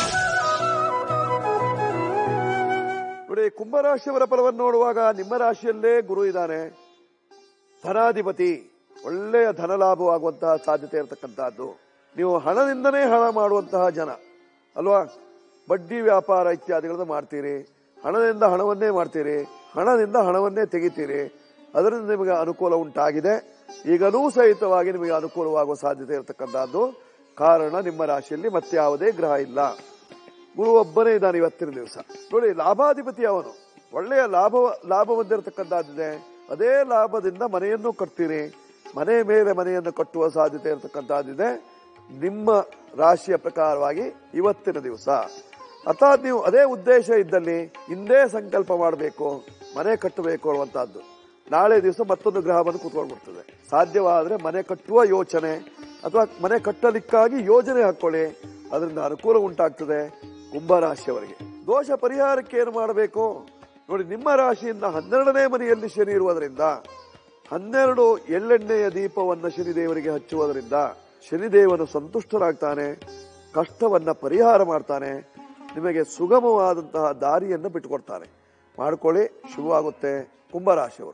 [SPEAKER 4] ನೋಡಿ ಕುಂಭರಾಶಿಯವರ ಫಲವನ್ನು ನೋಡುವಾಗ ನಿಮ್ಮ ರಾಶಿಯಲ್ಲೇ ಗುರು ಇದ್ದಾನೆ ಧನಾಧಿಪತಿ ಒಳ್ಳೆಯ ಧನ ಲಾಭವಾಗುವಂತಹ ಸಾಧ್ಯತೆ ಇರತಕ್ಕಂತಹದ್ದು ನೀವು ಹಣದಿಂದನೇ ಹಣ ಮಾಡುವಂತಹ ಜನ ಅಲ್ವಾ ಬಡ್ಡಿ ವ್ಯಾಪಾರ ಇತ್ಯಾದಿಗಳನ್ನು ಮಾಡ್ತೀರಿ ಹಣದಿಂದ ಹಣವನ್ನೇ ಮಾಡ್ತೀರಿ ಹಣದಿಂದ ಹಣವನ್ನೇ ತೆಗಿತೀರಿ ಅದರಿಂದ ನಿಮಗೆ ಅನುಕೂಲ ಉಂಟಾಗಿದೆ ಈಗಲೂ ಸಹಿತವಾಗಿ ನಿಮಗೆ ಅನುಕೂಲವಾಗುವ ಸಾಧ್ಯತೆ ಇರತಕ್ಕಂತಹದ್ದು ಕಾರಣ ನಿಮ್ಮ ರಾಶಿಯಲ್ಲಿ ಮತ್ತೆ ಯಾವುದೇ ಗ್ರಹ ಇಲ್ಲ ಗುರು ಒಬ್ಬನೇ ಇದ್ದಾನೆ ಇವತ್ತಿನ ದಿವಸ ನೋಡಿ ಲಾಭಾಧಿಪತಿ ಅವನು ಒಳ್ಳೆಯ ಲಾಭ ಲಾಭ ಹೊಂದಿರತಕ್ಕಂಥದ್ದಿದೆ ಅದೇ ಲಾಭದಿಂದ ಮನೆಯನ್ನು ಕಟ್ತೀರಿ ಮನೆ ಮೇಲೆ ಮನೆಯನ್ನು ಕಟ್ಟುವ ಸಾಧ್ಯತೆ ಇರತಕ್ಕಂಥದ್ದಿದೆ ನಿಮ್ಮ ರಾಶಿಯ ಪ್ರಕಾರವಾಗಿ ಇವತ್ತಿನ ದಿವಸ ಅರ್ಥಾತ್ ನೀವು ಅದೇ ಉದ್ದೇಶ ಇದ್ದಲ್ಲಿ ಹಿಂದೆ ಸಂಕಲ್ಪ ಮಾಡಬೇಕು ಮನೆ ಕಟ್ಟಬೇಕು ಅನ್ನುವಂಥದ್ದು ನಾಳೆ ದಿವಸ ಮತ್ತೊಂದು ಗ್ರಹ ಬಂದು ಕೂತ್ಕೊಂಡ್ಬಿಡ್ತದೆ ಸಾಧ್ಯವಾದರೆ ಮನೆ ಕಟ್ಟುವ ಯೋಚನೆ ಅಥವಾ ಮನೆ ಕಟ್ಟಲಿಕ್ಕಾಗಿ ಯೋಜನೆ ಹಾಕೊಳ್ಳಿ ಅದರಿಂದ ಅನುಕೂಲ ಉಂಟಾಗ್ತದೆ ಕುಂಭರಾಶಿಯವರಿಗೆ ದೋಷ ಪರಿಹಾರಕ್ಕೆ ಏನು ಮಾಡಬೇಕು ನೋಡಿ ನಿಮ್ಮ ರಾಶಿಯಿಂದ ಹನ್ನೆರಡನೇ ಮನೆಯಲ್ಲಿ ಶನಿ ಇರುವುದರಿಂದ ಹನ್ನೆರಡು ಎಳ್ಳೆಣ್ಣೆಯ ದೀಪವನ್ನ ಶನಿದೇವರಿಗೆ ಹಚ್ಚುವುದರಿಂದ ಶನಿದೇವನು ಸಂತುಷ್ಟರಾಗ್ತಾನೆ ಕಷ್ಟವನ್ನ ಪರಿಹಾರ ಮಾಡ್ತಾನೆ ನಿಮಗೆ ಸುಗಮವಾದಂತಹ ದಾರಿಯನ್ನು ಬಿಟ್ಟುಕೊಡ್ತಾನೆ ಮಾಡ್ಕೊಳ್ಳಿ ಶುಭವಾಗುತ್ತೆ ಕುಂಭರಾಶಿಯವರು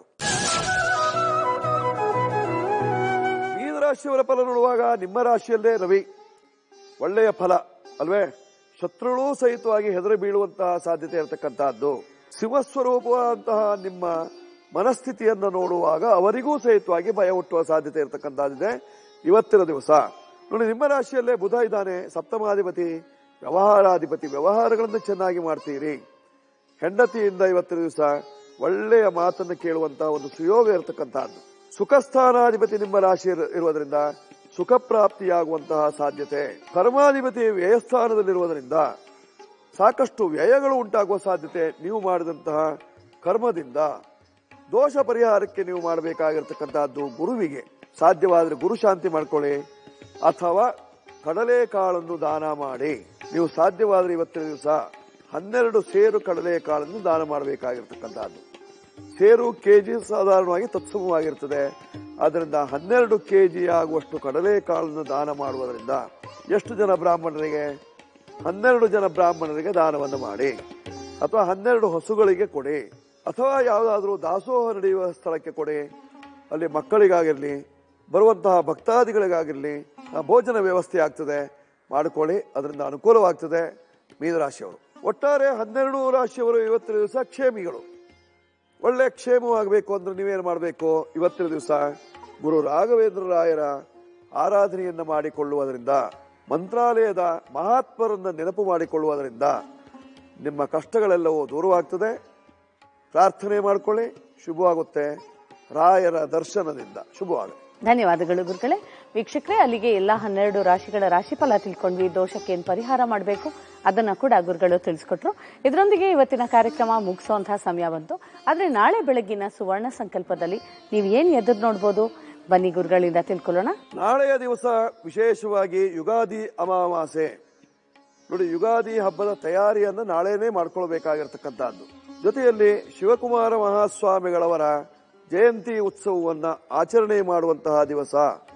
[SPEAKER 4] ಮೀನರಾಶಿಯವರ ಫಲ ನೋಡುವಾಗ ನಿಮ್ಮ ರಾಶಿಯಲ್ಲೇ ರವಿ ಒಳ್ಳೆಯ ಫಲ ಅಲ್ವೇ ಶತ್ರುಗಳೂ ಸಹಿತವಾಗಿ ಹೆದರಿ ಬೀಳುವಂತಹ ಸಾಧ್ಯತೆ ಇರತಕ್ಕಂತಹದ್ದು ಶಿವಸ್ವರೂಪವಾದಂತಹ ನಿಮ್ಮ ಮನಸ್ಥಿತಿಯನ್ನು ನೋಡುವಾಗ ಅವರಿಗೂ ಸಹಿತವಾಗಿ ಭಯ ಹುಟ್ಟುವ ಸಾಧ್ಯತೆ ಇರತಕ್ಕಂತಹದ್ದಿದೆ ಇವತ್ತಿನ ದಿವಸ ನೋಡಿ ನಿಮ್ಮ ರಾಶಿಯಲ್ಲೇ ಬುಧ ಇದ್ದಾನೆ ಸಪ್ತಮಾಧಿಪತಿ ವ್ಯವಹಾರಾಧಿಪತಿ ವ್ಯವಹಾರಗಳನ್ನು ಚೆನ್ನಾಗಿ ಮಾಡ್ತೀರಿ ಹೆಂಡತಿಯಿಂದ ಇವತ್ತಿನ ದಿವಸ ಒಳ್ಳೆಯ ಮಾತನ್ನು ಕೇಳುವಂತಹ ಒಂದು ಸುಯೋಗ ಇರತಕ್ಕಂತಹದ್ದು ಸುಖಸ್ಥಾನಾಧಿಪತಿ ನಿಮ್ಮ ರಾಶಿ ಇರು- ಇರುವುದರಿಂದ ಸುಖ ಪ್ರಾಪ್ತಿಯಾಗುವಂತಹ ಸಾಧ್ಯತೆ ಕರ್ಮಾಧಿಪತಿ ವ್ಯಯಸ್ಥಾನದಲ್ಲಿರುವುದರಿಂದ ಸಾಕಷ್ಟು ವ್ಯಯಗಳು ಉಂಟಾಗುವ ಸಾಧ್ಯತೆ ನೀವು ಮಾಡಿದಂತಹ ಕರ್ಮದಿಂದ ದೋಷ ಪರಿಹಾರಕ್ಕೆ ನೀವು ಮಾಡಬೇಕಾಗಿರ್ತಕ್ಕಂತಹದ್ದು ಗುರುವಿಗೆ ಸಾಧ್ಯವಾದರೆ ಗುರು ಶಾಂತಿ ಮಾಡ್ಕೊಳ್ಳಿ ಅಥವಾ ಕಡಲೆಕಾಳನ್ನು ದಾನ ಮಾಡಿ ನೀವು ಸಾಧ್ಯವಾದರೆ ಇವತ್ತಿನ ದಿವಸ ಹನ್ನೆರಡು ಸೇರು ಕಡಲೆಕಾಳನ್ನು ದಾನ ಮಾಡಬೇಕಾಗಿರ್ತಕ್ಕಂತಹದ್ದು ಸೇರು ಕೆಜಿ ಸಾಧಾರಣವಾಗಿ ತತ್ಸಮವಾಗಿರ್ತದೆ ಆದ್ದರಿಂದ ಹನ್ನೆರಡು ಕೆಜಿ ಆಗುವಷ್ಟು ಕಡಲೆಕಾಳನ್ನು ದಾನ ಮಾಡುವುದರಿಂದ ಎಷ್ಟು ಜನ ಬ್ರಾಹ್ಮಣರಿಗೆ ಹನ್ನೆರಡು ಜನ ಬ್ರಾಹ್ಮಣರಿಗೆ ದಾನವನ್ನು ಮಾಡಿ ಅಥವಾ ಹನ್ನೆರಡು ಹಸುಗಳಿಗೆ ಕೊಡಿ ಅಥವಾ ಯಾವುದಾದ್ರೂ ದಾಸೋಹ ನಡೆಯುವ ಸ್ಥಳಕ್ಕೆ ಕೊಡಿ ಅಲ್ಲಿ ಮಕ್ಕಳಿಗಾಗಿರಲಿ ಬರುವಂತಹ ಭಕ್ತಾದಿಗಳಿಗಾಗಿರಲಿ ಆ, ಭೋಜನ ವ್ಯವಸ್ಥೆ ಆಗ್ತದೆ ಮಾಡಿಕೊಳ್ಳಿ ಅದರಿಂದ ಅನುಕೂಲವಾಗ್ತದೆ ಮೀನರಾಶಿಯವರು ಒಟ್ಟಾರೆ ಹನ್ನೆರಡು ರಾಶಿಯವರು ಇವತ್ತಿನ ದಿವಸ ಕ್ಷೇಮಿಗಳು ಒಳ್ಳೆ ಕ್ಷೇಮವಾಗಬೇಕು ಅಂದ್ರೆ ನೀವೇನು ಮಾಡಬೇಕು ಇವತ್ತಿನ ದಿವಸ ಗುರು ರಾಘವೇಂದ್ರ ರಾಯರ ಆರಾಧನೆಯನ್ನ ಮಾಡಿಕೊಳ್ಳುವುದರಿಂದ ಮಂತ್ರಾಲಯದ ಮಹಾತ್ಮರನ್ನ ನೆನಪು ಮಾಡಿಕೊಳ್ಳುವುದರಿಂದ ನಿಮ್ಮ ಕಷ್ಟಗಳೆಲ್ಲವೂ ದೂರವಾಗ್ತದೆ ಪ್ರಾರ್ಥನೆ ಮಾಡಿಕೊಳ್ಳಿ ಶುಭವಾಗುತ್ತೆ ರಾಯರ ದರ್ಶನದಿಂದ ಶುಭವಾಗುತ್ತೆ
[SPEAKER 1] ಧನ್ಯವಾದಗಳು ಗುರುಗಳೇ ವೀಕ್ಷಕರೇ ಅಲ್ಲಿಗೆ ಎಲ್ಲಾ ಹನ್ನೆರಡು ರಾಶಿಗಳ ರಾಶಿಫಲ ತಿಳ್ಕೊಂಡ್ವಿ ದೋಷಕ್ಕೆ ಏನ್ ಪರಿಹಾರ ಮಾಡಬೇಕು ಅದನ್ನ ಕೂಡ ಗುರುಗಳು ತಿಳಿಸ್ಕೊಟ್ರು ಇದರೊಂದಿಗೆ ಇವತ್ತಿನ ಕಾರ್ಯಕ್ರಮ ಮುಗಿಸುವಂತಹ ಸಮಯ ಬಂತು ಆದ್ರೆ ನಾಳೆ ಬೆಳಗ್ಗಿನ ಸುವರ್ಣ ಸಂಕಲ್ಪದಲ್ಲಿ ನೀವು ಏನ್ ಎದುರು ನೋಡ್ಬೋದು ಬನ್ನಿ ಗುರುಗಳಿಂದ ತಿಳ್ಕೊಳ್ಳೋಣ
[SPEAKER 4] ನಾಳೆಯ ದಿವಸ ವಿಶೇಷವಾಗಿ ಯುಗಾದಿ ಅಮಾವಾಸ್ಯೆ ನೋಡಿ ಯುಗಾದಿ ಹಬ್ಬದ ತಯಾರಿಯನ್ನು ನಾಳೆನೇ ಮಾಡ್ಕೊಳ್ಬೇಕಾಗಿರ್ತಕ್ಕಂಥದ್ದು ಜೊತೆಯಲ್ಲಿ ಶಿವಕುಮಾರ ಮಹಾಸ್ವಾಮಿಗಳವರ ಜಯಂತಿ ಉತ್ಸವವನ್ನ ಆಚರಣೆ ಮಾಡುವಂತಹ ದಿವಸ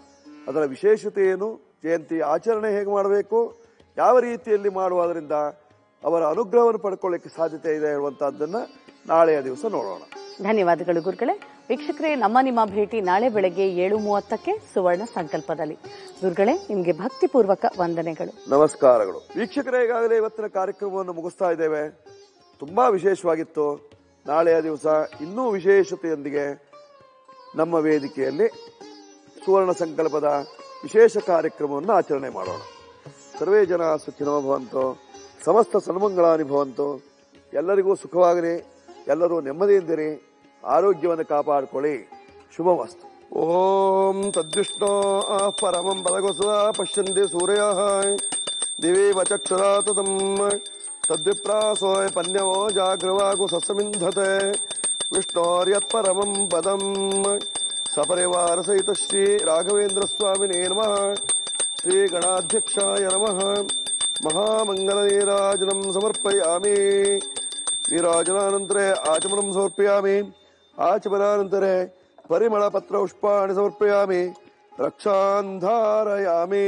[SPEAKER 4] ಅದರ ವಿಶೇಷತೆ ಏನು ಜಯಂತಿ ಆಚರಣೆ ಹೇಗೆ ಮಾಡಬೇಕು ಯಾವ ರೀತಿಯಲ್ಲಿ ಮಾಡುವುದರಿಂದ ಅವರ ಅನುಗ್ರಹವನ್ನು ಪಡ್ಕೊಳ್ಳಿಕ್ಕೆ ಸಾಧ್ಯತೆ ಇದೆ ಹೇಳುವಂತಹದ್ದನ್ನ ನಾಳೆಯ ದಿವಸ ನೋಡೋಣ
[SPEAKER 1] ಧನ್ಯವಾದಗಳು ಗುರುಗಳೇ ವೀಕ್ಷಕರೇ ನಮ್ಮ ನಿಮ್ಮ ಭೇಟಿ ನಾಳೆ ಬೆಳಗ್ಗೆ ಏಳು ಮೂವತ್ತಕ್ಕೆ ಸುವರ್ಣ ಸಂಕಲ್ಪದಲ್ಲಿ ಗುರುಗಳೇ ನಿಮಗೆ ಭಕ್ತಿಪೂರ್ವಕ ವಂದನೆಗಳು
[SPEAKER 4] ನಮಸ್ಕಾರಗಳು ವೀಕ್ಷಕರೇ ಈಗಾಗಲೇ ಇವತ್ತಿನ ಕಾರ್ಯಕ್ರಮವನ್ನು ಮುಗಿಸ್ತಾ ಇದ್ದೇವೆ ತುಂಬಾ ವಿಶೇಷವಾಗಿತ್ತು ನಾಳೆಯ ದಿವಸ ಇನ್ನೂ ವಿಶೇಷತೆಯೊಂದಿಗೆ ನಮ್ಮ ವೇದಿಕೆಯಲ್ಲಿ ಸುವರ್ಣ ಸಂಕಲ್ಪದ ವಿಶೇಷ ಕಾರ್ಯಕ್ರಮವನ್ನು ಆಚರಣೆ ಮಾಡೋಣ ಸರ್ವೇ ಜನ ಸುಖಿನೋ ಭವಂತು ಸಮಸ್ತ ಸನ್ಮಂಗಳಾನಿ ಭವಂತು ಎಲ್ಲರಿಗೂ ಸುಖವಾಗಲಿ ಎಲ್ಲರೂ ನೆಮ್ಮದಿಯಿಂದಿರಿ ಆರೋಗ್ಯವನ್ನು ಕಾಪಾಡಿಕೊಳ್ಳಿ ಶುಭಮಸ್ತು ಓಂ ತದ್ವಿಷ್ಣೋ ಪರಮಂ ಪದಗೊಸ ಪಶ್ಯಂತಿ ಸೂರ್ಯ ದಿವೇವ ಚಕ್ಷುರಾತಂ ತದ್ವಿಪ್ರಾಸೋಯ ಪನ್ಯವೋ ಜಾಗ್ರವಾಗು ಸಸ್ಯಮಿಂಧತೆ ವಿಷ್ಣೋರ್ಯತ್ಪರಮಂ ಪದಂ ಸಪರಿವಾರ ಸಹಿತ ಶ್ರೀ ರಾಘವೇಂದ್ರ ಸ್ವಾಮಿನೇ ನಮಃ ಶ್ರೀ ಗಣಾಧ್ಯಕ್ಷಾಯ ನಮಃ ಮಹಾಮಂಗಲ ನೀರಾಜನಂ ಸಮರ್ಪಯಾಮಿ ನೀರಾಜನಾನಂತರೇ ಆಚಮನಂ ಸಮರ್ಪಯಾಮಿ ಆಚಮನಾನಂತರೇ ಪರಿಮಳ ಪತ್ರ ಪುಷ್ಪಾಣಿ ಸಮರ್ಪಯಾಮಿ ರಕ್ಷಾಂಧಾರಯಾಮಿ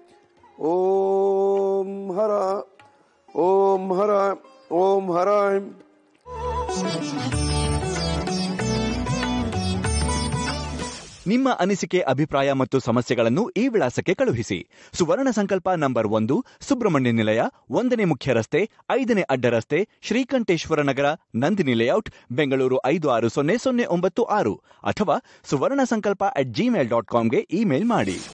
[SPEAKER 4] ಓಂ ಹರ ಓಂ ಹರ ಓಂ ಹರ
[SPEAKER 6] ನಿಮ್ಮ ಅನಿಸಿಕೆ ಅಭಿಪ್ರಾಯ ಮತ್ತು ಸಮಸ್ಯೆಗಳನ್ನು ಈ ವಿಳಾಸಕ್ಕೆ ಕಳುಹಿಸಿ ಸುವರ್ಣ ಸಂಕಲ್ಪ ನಂಬರ್ ಒಂದು ಸುಬ್ರಹ್ಮಣ್ಯ ನಿಲಯ ಒಂದನೇ ಮುಖ್ಯ ರಸ್ತೆ ಐದನೇ ಅಡ್ಡ ರಸ್ತೆ ಶ್ರೀಕಂಠೇಶ್ವರ ನಗರ ನಂದಿನಿ ಲೇಔಟ್ ಬೆಂಗಳೂರು ಐದು ಆರು ಸೊನ್ನೆ ಸೊನ್ನೆ ಒಂಬತ್ತು ಆರು ಅಥವಾ Suvarna Sankalpa at Gmail dot ಕಾಮ್ಗೆ ಇಮೇಲ್ ಮಾಡಿ